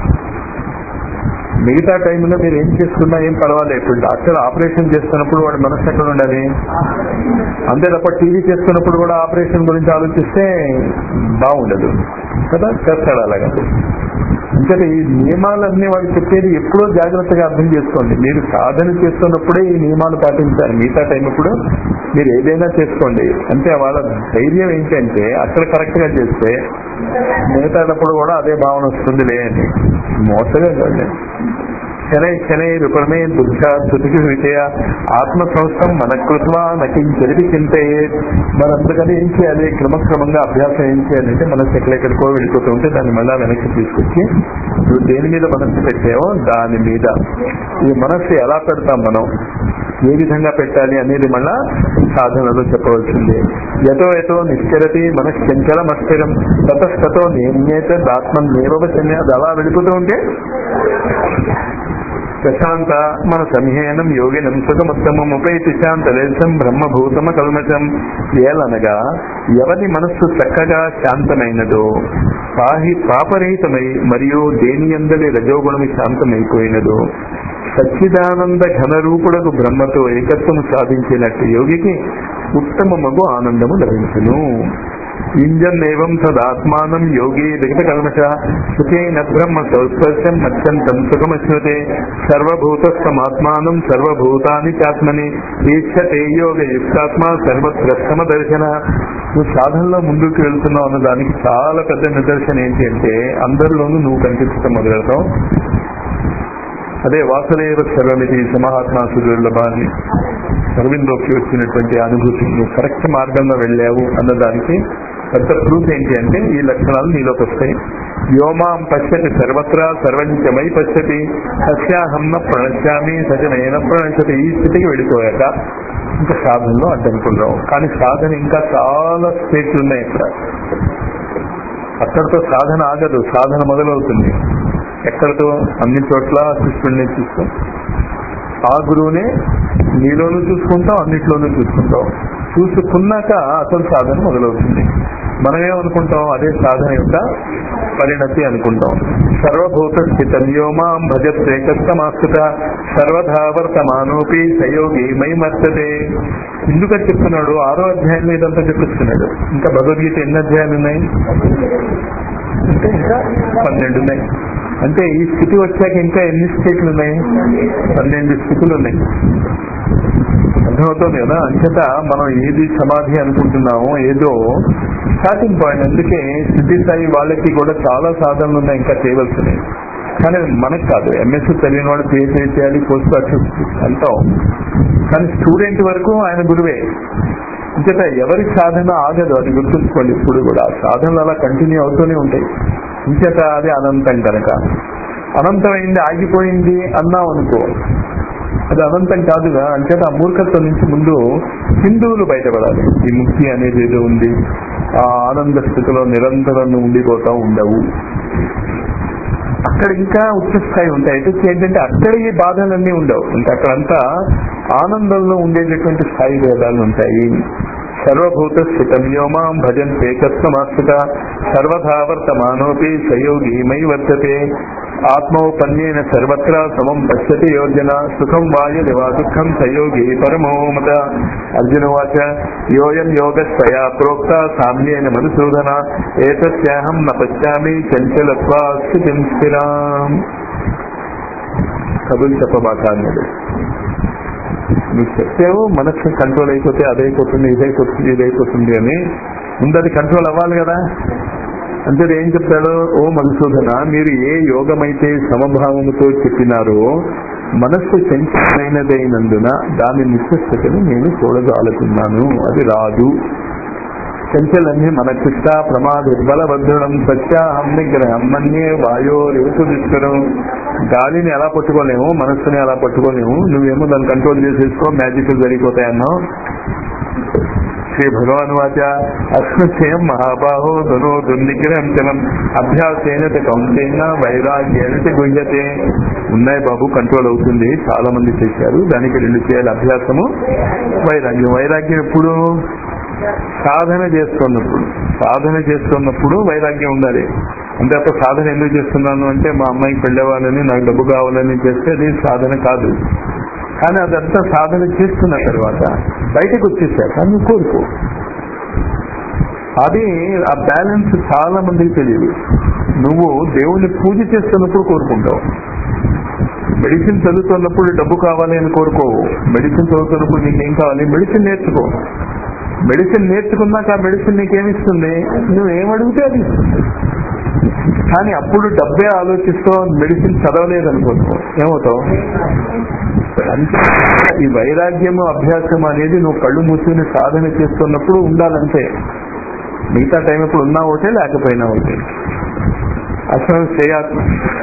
Speaker 2: మిగతా టైంలో మీరు ఏం చేసుకున్నా ఏం పర్వాలేదు ఇప్పుడు డాక్టర్ ఆపరేషన్ చేస్తున్నప్పుడు వాడి మనసు ఎక్కడ ఉండాలి అంతే తప్ప టీవీ చేస్తున్నప్పుడు కూడా ఆపరేషన్ గురించి ఆలోచిస్తే బాగుండదు కదా చేస్తాడు అలాగా అంతేత ఈ నియమాలన్నీ వాళ్ళు చెప్పేది ఎప్పుడో జాగ్రత్తగా అర్థం చేసుకోండి మీరు సాధన చేస్తున్నప్పుడే ఈ నియమాలు పాటించాలి మిగతా టైం ఇప్పుడు మీరు ఏదైనా చేసుకోండి అంటే వాళ్ళ ధైర్యం ఏంటంటే అక్కడ కరెక్ట్ గా చేస్తే మిగతాటప్పుడు కూడా అదే భావన వస్తుంది లేని మోసగా శనై శనై రుపమే బుద్ధ స్థుతికి విజయ ఆత్మ సంస్థం మన కృత్వా నకించరిది చింతయే మనంతకని ఏం చేయాలి క్రమక్రమంగా అభ్యాసం ఏం చేయాలంటే మనసు ఎక్కడెక్కడికో వెళ్ళిపోతూ ఉంటే దాన్ని మళ్ళా వెనక్కి తీసుకొచ్చి నువ్వు దేని మీద మనస్సు పెట్టావో దాని మీద ఈ మనస్సు ఎలా పెడతాం మనం ఏ విధంగా పెట్టాలి అనేది మళ్ళా సాధనలో చెప్పవలసిందే ఎతో ఎతో నిశ్చరతి మనశ్చంచలం అస్థిరం తతస్తతో నేమ్యేత ఆత్మ నేవచన్య అది అలా వెళ్ళిపోతూ ఉంటే ప్రశాంత మన సంహేనం యోగినం సుఖముత్తమం ఉపైతి శాంతలేశం బ్రహ్మభూతమ కల్మషం ఏలనగా ఎవరి మనస్సు చక్కగా శాంతమైనదో పాహి పాపరహితమై మరియు దేని అందరి రజోగుణమి శాంతమైపోయినదో సచ్చిదానంద ఘనరూపుడకు బ్రహ్మతో ఏకత్వము సాధించినట్టు యోగికి ఉత్తమమగు ఆనందము లభించును ఇంజన్నేవం తదాత్మానం యోగి విగత కల్మష సుఖేన బ్రహ్మ సౌస్పర్శం అత్యంతం సుఖమశ్నుతే సర్వభూతస్థమాత్మానం సర్వభూతాని చాత్మని ఈక్షతే యోగ యుక్తాత్మ సర్వత్ర దర్శన నువ్వు సాధనలో ముందుకు వెళ్తున్నావు అన్న దానికి చాలా పెద్ద నిదర్శనం ఏంటి అంటే అందరిలోనూ నువ్వు కనిపించడం మొదలెడతావు అదే వాసుదేవ సర్వమితి సమహాత్మా సుదుర్లభాన్ని అరవిందోకి వచ్చినటువంటి అనుభూతి నువ్వు కరెక్ట్ మార్గంలో వెళ్ళావు అన్నదానికి పెద్ద ప్రూఫ్ ఏంటి అంటే ఈ లక్షణాలు నీలోకి వస్తాయి వ్యోమాం పశ్యతి సర్వత్రా సర్వంచమై పశ్యతి సస్యాహం న ప్రణశ్యామి సజనైన ప్రణశ్యతి ఈ స్థితికి వెళ్ళిపోయాక ఇంకా సాధనలో అడ్డంకులు రావు కానీ సాధన ఇంకా చాలా స్టేట్లు ఉన్నాయి ఇక్కడ అక్కడితో సాధన ఆగదు సాధన మొదలవుతుంది ఎక్కడితో అన్ని చోట్ల కృష్ణుడిని చూస్తాం ఆ గురువునే నీలోనూ చూసుకుంటాం అన్నిట్లోనూ చూసుకుంటాం చూసుకున్నాక అసలు సాధన మొదలవుతుంది మనమేమనుకుంటాం అదే సాధన యొక్క పరిణతి అనుకుంటాం సర్వభూత స్థితవ్యోమాం భజత్రేకస్తమాస్కృత సర్వధావర్తమానోపి సయోగి మై మర్తతే ఎందుకని చెప్తున్నాడు ఆరో అధ్యాయంలో ఇదంతా చెప్పిస్తున్నాడు ఇంకా భగవద్గీత ఎన్ని అధ్యాయాలు ఉన్నాయి అంటే ఇంకా పన్నెండు ఉన్నాయి అంటే ఈ స్థితి వచ్చాక ఇంకా ఎన్ని స్టేట్లు ఉన్నాయి పన్నెండు స్థితులు ఉన్నాయి అర్థమవుతుంది కదా అంచేత మనం ఏది సమాధి అనుకుంటున్నామో ఏదో స్టార్టింగ్ పాయింట్ అందుకే సిద్ధి స్థాయి వాళ్ళకి కూడా చాలా సాధనలు ఉన్నాయి ఇంకా చేయవలసినవి కానీ మనకు కాదు ఎంఎస్సీ తెలియని వాడు పిహెచ్డీ చేయాలి పోస్ట్ గ్రాడ్యుయేట్ అంటాం కానీ స్టూడెంట్ వరకు ఆయన గురువే అంచేత ఎవరి సాధన ఆగదు అది గుర్తుంచుకోండి ఇప్పుడు కూడా సాధనలు అలా కంటిన్యూ అవుతూనే ఉంటాయి ఇంచేత అది అనంతం కనుక అనంతమైంది ఆగిపోయింది అన్నాం అనుకో అది అనంతం కాదుగా అంచేత ఆ మూర్ఖత్వం నుంచి ముందు హిందువులు బయటపడాలి ఈ ముక్తి అనేది ఏదో ఉంది ఆ ఆనంద స్థితిలో నిరంతరం ఉండిపోతా ఉండవు అక్కడ ఇంకా ఉచ్చ స్థాయి ఉంటాయి అయితే ఏంటంటే అక్కడ ఈ బాధలన్నీ ఉండవు ఇంకా అక్కడంతా ఆనందంలో ఉండేటటువంటి స్థాయి భేదాలు ఉంటాయి సర్వభూత స్థితం వ్యోమాం భజంతే కస్తమాస్తిక సర్వధావర్తమానోపి సయోగి మై వర్తతే ఆత్మౌపన్యేన సర్వత్రా సమం పశ్యతి యోజన సుఖం వాయుది వా దుఃఖం సయోగి పరమోమత అర్జున వాచ యోయం యోగస్వయా ప్రోక్త సామ్యేన మధుసూదన ఏతస్యాహం న పశ్యామి చంచలత్వా స్థితిం స్థిరాం కబుల్ చెప్పబాక అన్నాడు నువ్వు చెప్తేవు మనస్సు కంట్రోల్ అయిపోతే అదైపోతుంది ఇదైపోతుంది ఇదైపోతుంది అని ముందు అది కంట్రోల్ అవ్వాలి కదా అంటే ఏం చెప్తాడు ఓ మధుసూదన మీరు ఏ యోగమైతే సమభావముతో చెప్పినారో మనస్సు చంచలమైనదైనందున దాని నిశ్చస్థితిని నేను చూడజాలుకున్నాను అది రాదు చంచలన్నీ మన చిత్త ప్రమాద బలభద్రుడం సత్యాహం నిగ్రహం మన్యే వాయో రేపు దుష్కరం గాలిని ఎలా పట్టుకోలేము మనస్సుని ఎలా పట్టుకోలేము నువ్వేమో దాన్ని కంట్రోల్ చేసేసుకో మ్యాజిక్ జరిగిపోతాయన్నావు శ్రీ భగవాన్ వాచ అస్మశయం మహాబాహో ధనో దుర్నిగ్రహం చలం అభ్యాసేన కౌంటేన వైరాగ్యేన గుహ్యతే ఉన్నాయి బాబు కంట్రోల్ అవుతుంది చాలా మంది చేశారు దానికి రెండు చేయాలి అభ్యాసము వైరాగ్యం వైరాగ్యం ఎప్పుడు సాధన చేస్తున్నప్పుడు సాధన చేస్తున్నప్పుడు వైరాగ్యం ఉండాలి అంటే అప్పుడు సాధన ఎందుకు చేస్తున్నాను అంటే మా అమ్మాయికి పెళ్ళవాలని నాకు డబ్బు కావాలని చేస్తే అది సాధన కాదు కానీ అదంతా సాధన చేస్తున్న తర్వాత బయటకు వచ్చేసాక నువ్వు కోరుకో అది ఆ బ్యాలెన్స్ చాలా మందికి తెలియదు నువ్వు దేవుణ్ణి పూజ చేస్తున్నప్పుడు కోరుకుంటావు మెడిసిన్ చదువుతున్నప్పుడు డబ్బు కావాలి అని కోరుకోవు మెడిసిన్ చదువుతున్నప్పుడు నీకేం కావాలి మెడిసిన్ నేర్చుకో మెడిసిన్ నేర్చుకున్నాక ఆ మెడిసిన్ నీకేమిస్తుంది నువ్వు ఏమడిగితే అది ఇస్తుంది కానీ అప్పుడు డబ్బే ఆలోచిస్తూ మెడిసిన్ చదవలేదనుకోను ఏమవుతావు అంతే ఈ వైరాగ్యము అభ్యాసం అనేది నువ్వు కళ్ళు మూసుకుని సాధన చేస్తున్నప్పుడు ఉండాలంటే మిగతా టైం ఇప్పుడు ఉన్నా ఒకటే లేకపోయినా ఒకటే అసలు చేయాలి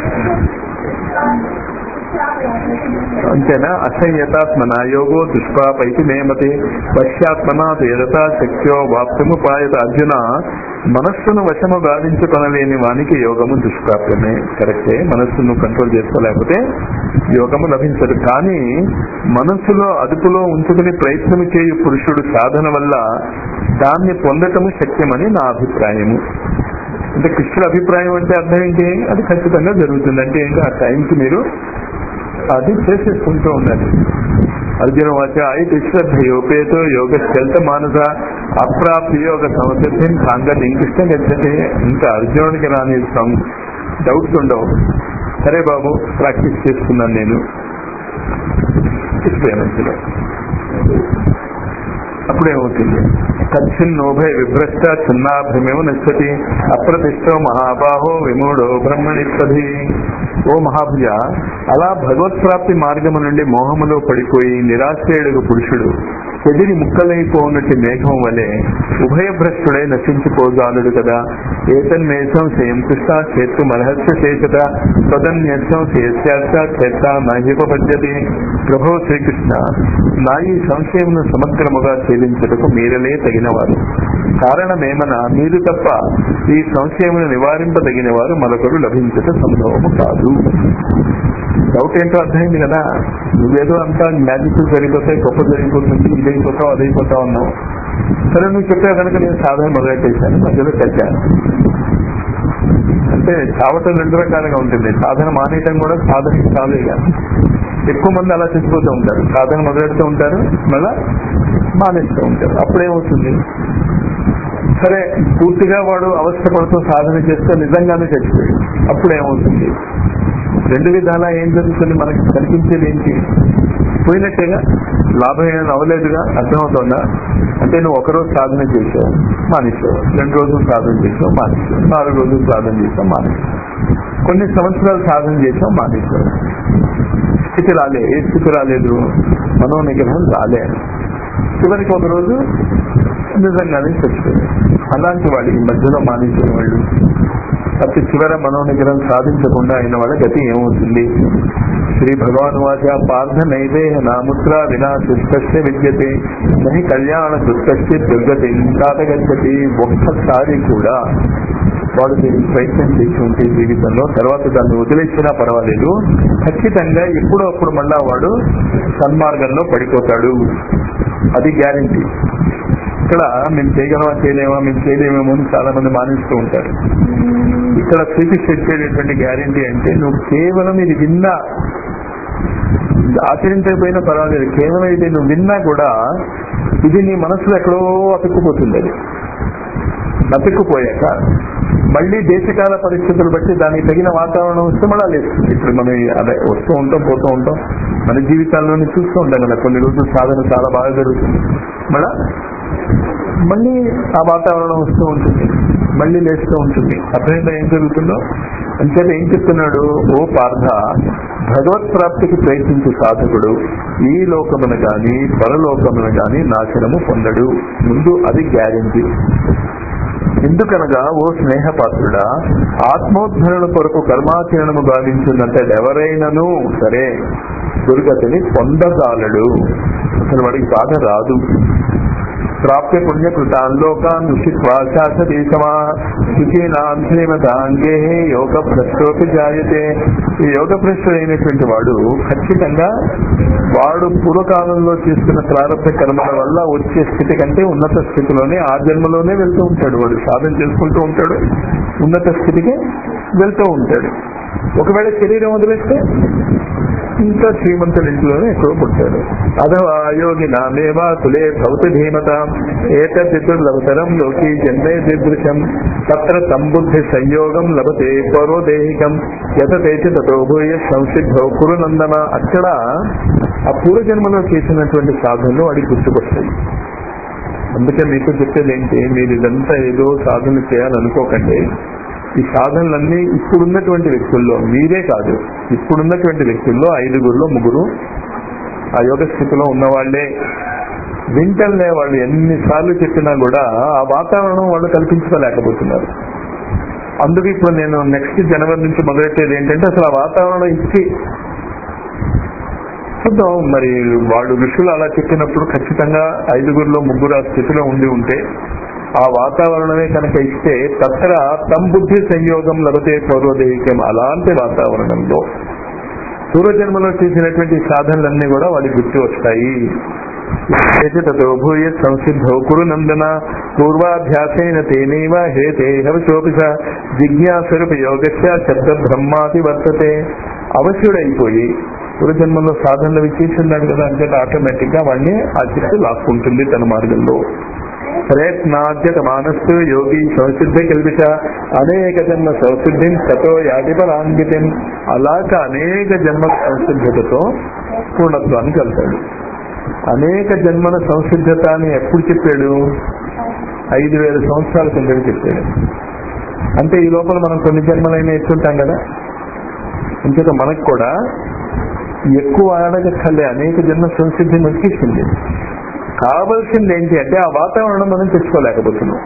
Speaker 2: అంతేనా అసంయతాత్మన యోగో దుష్పాపైతి నేమతే పశ్చాత్మన తేజత శక్త్యో వాప్తముపాయత అర్జున మనస్సును వశము గావించుకొనలేని వానికి యోగము దుష్ప్రాప్యమే కరెక్టే మనస్సును కంట్రోల్ చేసుకోలేకపోతే యోగము లభించదు కానీ మనస్సులో అదుపులో ఉంచుకుని ప్రయత్నం చేయు పురుషుడు సాధన వల్ల దాన్ని పొందటము శక్యమని నా అభిప్రాయము అంటే కృష్ణుడు అభిప్రాయం అంటే అర్థం ఏంటి అది ఖచ్చితంగా జరుగుతుంది అంటే ఏంటి ఆ టైంకి మీరు అది చేసేసుకుంటూ ఉండాలి అర్జున వాచ ఐదు శ్రద్ధయోపేతో యోగ స్థలిత మానస అప్రాప్తి యోగ సంసిద్ధిని సాంగతి ఇంకిష్టం గచ్చతే ఇంకా అర్జునుడికి రాని డౌట్స్ ఉండవు సరే బాబు ప్రాక్టీస్ చేస్తున్నాను నేను ఎక్స్పీరియన్స్లో అప్పుడేమవుతుంది కచ్చిన్నోభయ విభ్రష్ట చిన్నాభ్రమేవ నచ్చతి అప్రతిష్టో మహాబాహో విమూఢో బ్రహ్మణిపది ఓ మహాభుజ అలా భగవత్ప్రాప్తి మార్గము నుండి మోహములో పడిపోయి నిరాశ్రయుడు పురుషుడు చెదిరి ముక్కలైపోనట్టి మేఘం వలె ఉభయభ్రష్టుడై నశించిపోజాలుడు కదా ఏతన్మేషం సేయం కృష్ణ చేత్తు మరహస్య శేషత తదన్యర్థం శేష్యార్థ చేత నహిపద్యతి ప్రభో శ్రీకృష్ణ నా ఈ సంశయమును సమగ్రముగా ఛేదించుటకు మీరలే తగినవారు కారణమేమన మీరు తప్ప ఈ సంశయమును నివారింపదగిన వారు మరొకరు లభించట సంభవము కాదు డౌట్ ఏంటో అర్థమైంది కదా నువ్వేదో అంతా మ్యాజిక్ జరిగిపోతాయి గొప్ప జరిగిపోతుంది ఇదైపోతావు అదైపోతావు అన్నావు సరే నువ్వు చెప్పావు కనుక నేను సాధన మొదలెట్టేశాను మధ్యలో చచ్చాను అంటే చావటం రెండు రకాలుగా ఉంటుంది సాధన మానేయటం కూడా సాధనకి చాలేగా ఎక్కువ మంది అలా చచ్చిపోతూ ఉంటారు సాధన మొదలెడుతూ ఉంటారు మళ్ళా మానేస్తూ ఉంటారు అప్పుడేమవుతుంది సరే పూర్తిగా వాడు అవస్థ పడుతూ సాధన చేస్తే నిజంగానే చచ్చిపోయాడు అప్పుడేమవుతుంది రెండు విధాలా ఏం జరుగుతుంది మనకి కనిపించేది ఏంటి పోయినట్టేగా లాభం ఏమైనా అవ్వలేదుగా అర్థమవుతుందా అంటే నువ్వు ఒకరోజు సాధన చేసావు మానేసావు రెండు రోజులు సాధన చేసావు మానేసావు నాలుగు రోజులు సాధన చేసావు మానేసావు కొన్ని సంవత్సరాలు సాధన చేసావు మానేసావు స్థితి రాలే ఏ స్థితి రాలేదు మనో నిగ్రహం రాలే చివరికి ఒక రోజు నిజంగానే చచ్చిపోయాడు అలాంటి వాడికి మధ్యలో మానేసిన వాళ్ళు అతి చివర మనో నిగ్రహం సాధించకుండా అయిన వాళ్ళ గతి ఏమవుతుంది శ్రీ భగవాన్ వాచ పార్థ నైదేహ నాముద్ర వినా దుష్టస్య విద్యతే నహి కళ్యాణ దుష్టస్య దుర్గతి తాతగచ్చతి ఒక్కసారి కూడా వాడు దీనికి ప్రయత్నం చేసి ఉంటే జీవితంలో తర్వాత దాన్ని వదిలేసినా పర్వాలేదు ఖచ్చితంగా ఎప్పుడో అప్పుడు మళ్ళా వాడు సన్మార్గంలో పడిపోతాడు అది గ్యారంటీ ఇక్కడ మేము చేయగలమా చేయలేమా మేము చేయలేమేమో అని చాలా మంది మానేస్తూ ఉంటారు ఇక్కడ శ్రీకృష్ణ ఇచ్చేటటువంటి గ్యారంటీ అంటే నువ్వు కేవలం ఇది విన్నా ఆచరించకపోయినా పర్వాలేదు కేవలం ఇది నువ్వు విన్నా కూడా ఇది నీ మనసులో ఎక్కడో అతుక్కుపోతుంది అది అతుక్కుపోయాక మళ్ళీ దేశకాల పరిస్థితులు బట్టి దానికి తగిన వాతావరణం వస్తే మళ్ళా లేస్తుంది ఇప్పుడు మనం అదే వస్తూ ఉంటాం పోతూ ఉంటాం మన జీవితాల్లోనే చూస్తూ ఉంటాం కదా కొన్ని రోజులు సాధన చాలా బాగా జరుగుతుంది మళ్ళా మళ్ళీ ఆ వాతావరణం వస్తూ ఉంటుంది మళ్ళీ లేస్తూ ఉంటుంది అర్థమైందా ఏం జరుగుతుందో అంచేత ఏం చెప్తున్నాడు ఓ పార్థ భగవత్ ప్రాప్తికి ప్రయత్నించే సాధకుడు ఈ లోకమున గాని పరలోకమున గాని నాశనము పొందడు ముందు అది గ్యారంటీ ఎందుకనగా ఓ స్నేహపాత్రుడా ఆత్మోద్ధరణ కొరకు కర్మాచరణము గావించున్నట్టు ఎవరైనాను సరే దుర్గతిని పొందజాలడు అసలు వాడికి బాధ రాదు ప్రాప్య పుణ్యకృతాన్ లోకాన్ ఉషిత్వా శాసతి సమా శుచీనాం శ్రీమతాంగే యోగ భ్రష్టోపి జాయతే ఈ యోగ భ్రష్టుడైనటువంటి వాడు ఖచ్చితంగా వాడు పూర్వకాలంలో చేసుకున్న ప్రారంభ కర్మల వల్ల వచ్చే స్థితి కంటే ఉన్నత స్థితిలోనే ఆ జన్మలోనే వెళ్తూ ఉంటాడు వాడు సాధన చేసుకుంటూ ఉంటాడు ఉన్నత స్థితికి వెళ్తూ ఉంటాడు ఒకవేళ శరీరం వదిలేస్తే ఇంకా శ్రీమంతుడి ఇంట్లోనే ఎక్కువ పుట్టాడు అథవా యోగి నామేవా తులే భౌత ధీమత ఏతద్వితుర్లవతరం లోకి జన్మే దీదృశం తత్ర సంబుద్ధి సంయోగం లభతే పౌరోదేహికం యతతేచి తతో భూయ సంసిద్ధౌ కురునందన అక్కడ ఆ పూర్వజన్మలో చేసినటువంటి సాధనలు వాడికి గుర్తుకొస్తాయి అందుకే మీకు చెప్పేది ఏంటి మీరు ఇదంతా ఏదో సాధన చేయాలనుకోకండి ఈ సాధనలన్నీ ఇప్పుడున్నటువంటి వ్యక్తుల్లో మీరే కాదు ఇప్పుడున్నటువంటి వ్యక్తుల్లో ఐదుగురులో ముగ్గురు ఆ యోగ స్థితిలో ఉన్నవాళ్లే వింటల్నే వాళ్ళు ఎన్నిసార్లు చెప్పినా కూడా ఆ వాతావరణం వాళ్ళు కల్పించుకోలేకపోతున్నారు అందుకు ఇప్పుడు నేను నెక్స్ట్ జనవరి నుంచి మొదలెట్టేది ఏంటంటే అసలు ఆ వాతావరణం ఇచ్చి చూద్దాం మరి వాళ్ళు ఋషులు అలా చెప్పినప్పుడు ఖచ్చితంగా ఐదుగురిలో ముగ్గురు ఆ స్థితిలో ఉండి ఉంటే ఆ వాతావరణమే కనుక ఇస్తే తత్ర సంబుద్ధి సంయోగం లభతే పౌరోదైక్యం అలాంటి వాతావరణంలో పూర్వజన్మలో చేసినటువంటి సాధనలన్నీ కూడా వాడికి గుర్తు వస్తాయి తోభూయ సంసిద్ధౌ కురు నందన పూర్వాభ్యాసేన తేనైవ హేతే హవశోపి జిజ్ఞాసరూప యోగస్య శబ్ద బ్రహ్మాతి వర్తతే అవశ్యుడైపోయి పూర్వజన్మలో సాధనలు చేసిందాడు కదా అంటే ఆటోమేటిక్ గా వాడిని ఆ చిత్తు లాక్కుంటుంది తన మార్గంలో ప్రయత్నాద్యత మానస్సు యోగి సంసిద్ధి కల్పిత అనేక జన్మ సంసిద్ధిం తతో యాటి పరాంగితం అలాగ అనేక జన్మ సంసిద్ధతతో పూర్ణత్వానికి వెళ్తాడు అనేక జన్మల సంసిద్ధత అని ఎప్పుడు చెప్పాడు ఐదు వేల సంవత్సరాల కిందకి చెప్పాడు అంటే ఈ లోపల మనం కొన్ని జన్మలైనా ఎత్తుంటాం కదా ఇంకొక మనకు కూడా ఎక్కువ ఆడగక్కలే అనేక జన్మ సంసిద్ధి వచ్చేసింది కావలసింది ఏంటి అంటే ఆ వాతావరణం మనం తెచ్చుకోలేకపోతున్నాం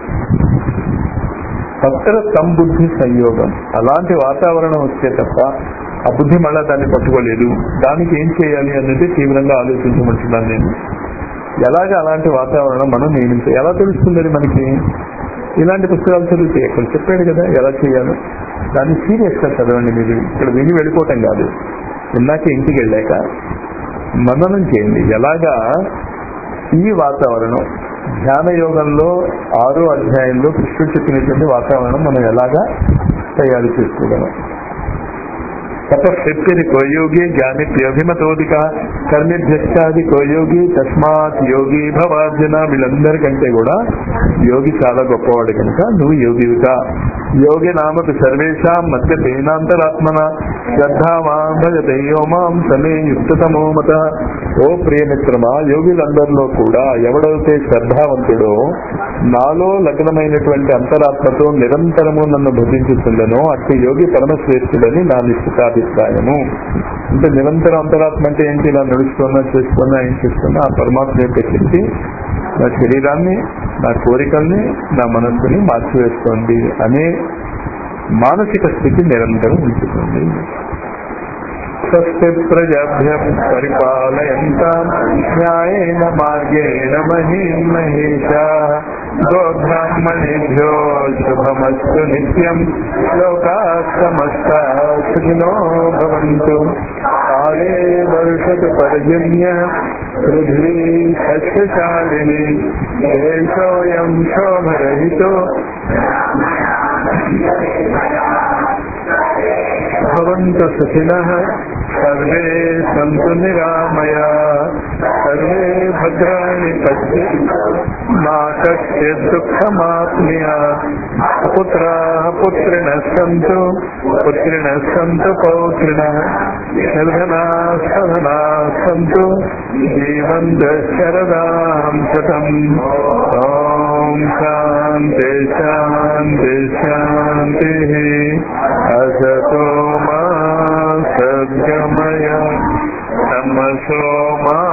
Speaker 2: పత్ర సంబుద్ధి సంయోగం అలాంటి వాతావరణం వస్తే తప్ప ఆ బుద్ధి మళ్ళా దాన్ని పట్టుకోలేదు దానికి ఏం చేయాలి అనేది తీవ్రంగా ఆలోచించమంటున్నాను నేను ఎలాగ అలాంటి వాతావరణం మనం నియమించాలి ఎలా తెలుస్తుంది మనకి ఇలాంటి పుస్తకాలు చదివితే ఇక్కడ చెప్పాడు కదా ఎలా చేయాలో దాన్ని సీరియస్ గా చదవండి మీరు ఇక్కడ విని వెళ్ళిపోవటం కాదు ఇందాక ఇంటికి వెళ్ళాక మననం చేయండి ఎలాగా ఈ వాతావరణం ధ్యాన యోగంలో ఆరో అధ్యాయంలో కృష్ణుడు చెప్పినటువంటి వాతావరణం మనం ఎలాగా తయారు చేసుకోగలం తపశక్తిని కోయోగి జ్ఞానిత్యభిమతోదిక కర్మిభ్యష్టాది కోయోగి తస్మాత్ యోగి భవార్జున వీళ్ళందరికంటే కూడా యోగి చాలా గొప్పవాడు కనుక నువ్వు యోగివిక యోగి నామకు సర్వేషాం మధ్య తేనాంతరాత్మన శ్రద్ధావాన్ భజతే యోమాం సమే యుక్తతమో మత ఓ ప్రియమిత్రమా యోగులందరిలో కూడా ఎవడైతే శ్రద్ధావంతుడో నాలో లగ్నమైనటువంటి అంతరాత్మతో నిరంతరము నన్ను భజించుతుండనో అట్టి యోగి పరమశ్రేష్ఠుడని నా నిశ్చితాభిప్రాయము అంటే నిరంతరం అంతరాత్మ అంటే ఏంటి ఇలా నడుస్తున్నా చేస్తున్నా ఏం చేస్తున్నా ఆ పరమాత్మ యొక్క శక్తి నా శరీరాన్ని నా కోరికల్ని నా మనస్సుని మార్చివేస్తోంది అనే మానసిక స్థితి నిరంతరం ఉంచుతుంది స్వస్తి ప్రజాభ్య పరిపాలయంతా న్యాయేన మార్గేణ మహీం మహేషా గోబ్రాహ్మణేభ్యో శుభమస్తు నిత్యం లోకా సమస్త సుఖినో భవంతు కాలే వర్షతు పర్జన్య పృథ్వీ సస్యశాలిని దేశోయం శోభరహితో భవంతు సుఖినః సర్వే సంతు నిరామయా సర్వే భద్రాణి పశ్య మా కస్య దుఃఖమాప్నుయాత్ పుత్రాः పుత్రిణः సంతు పుత్రిణः సంతు పౌత్రిణः నిర్ధనాः సధనాः సంతు జీవంతः శరదాం శతం ఓం శాంతి శాంతి శాంతిः असतो मा सद्गमय तमसो मा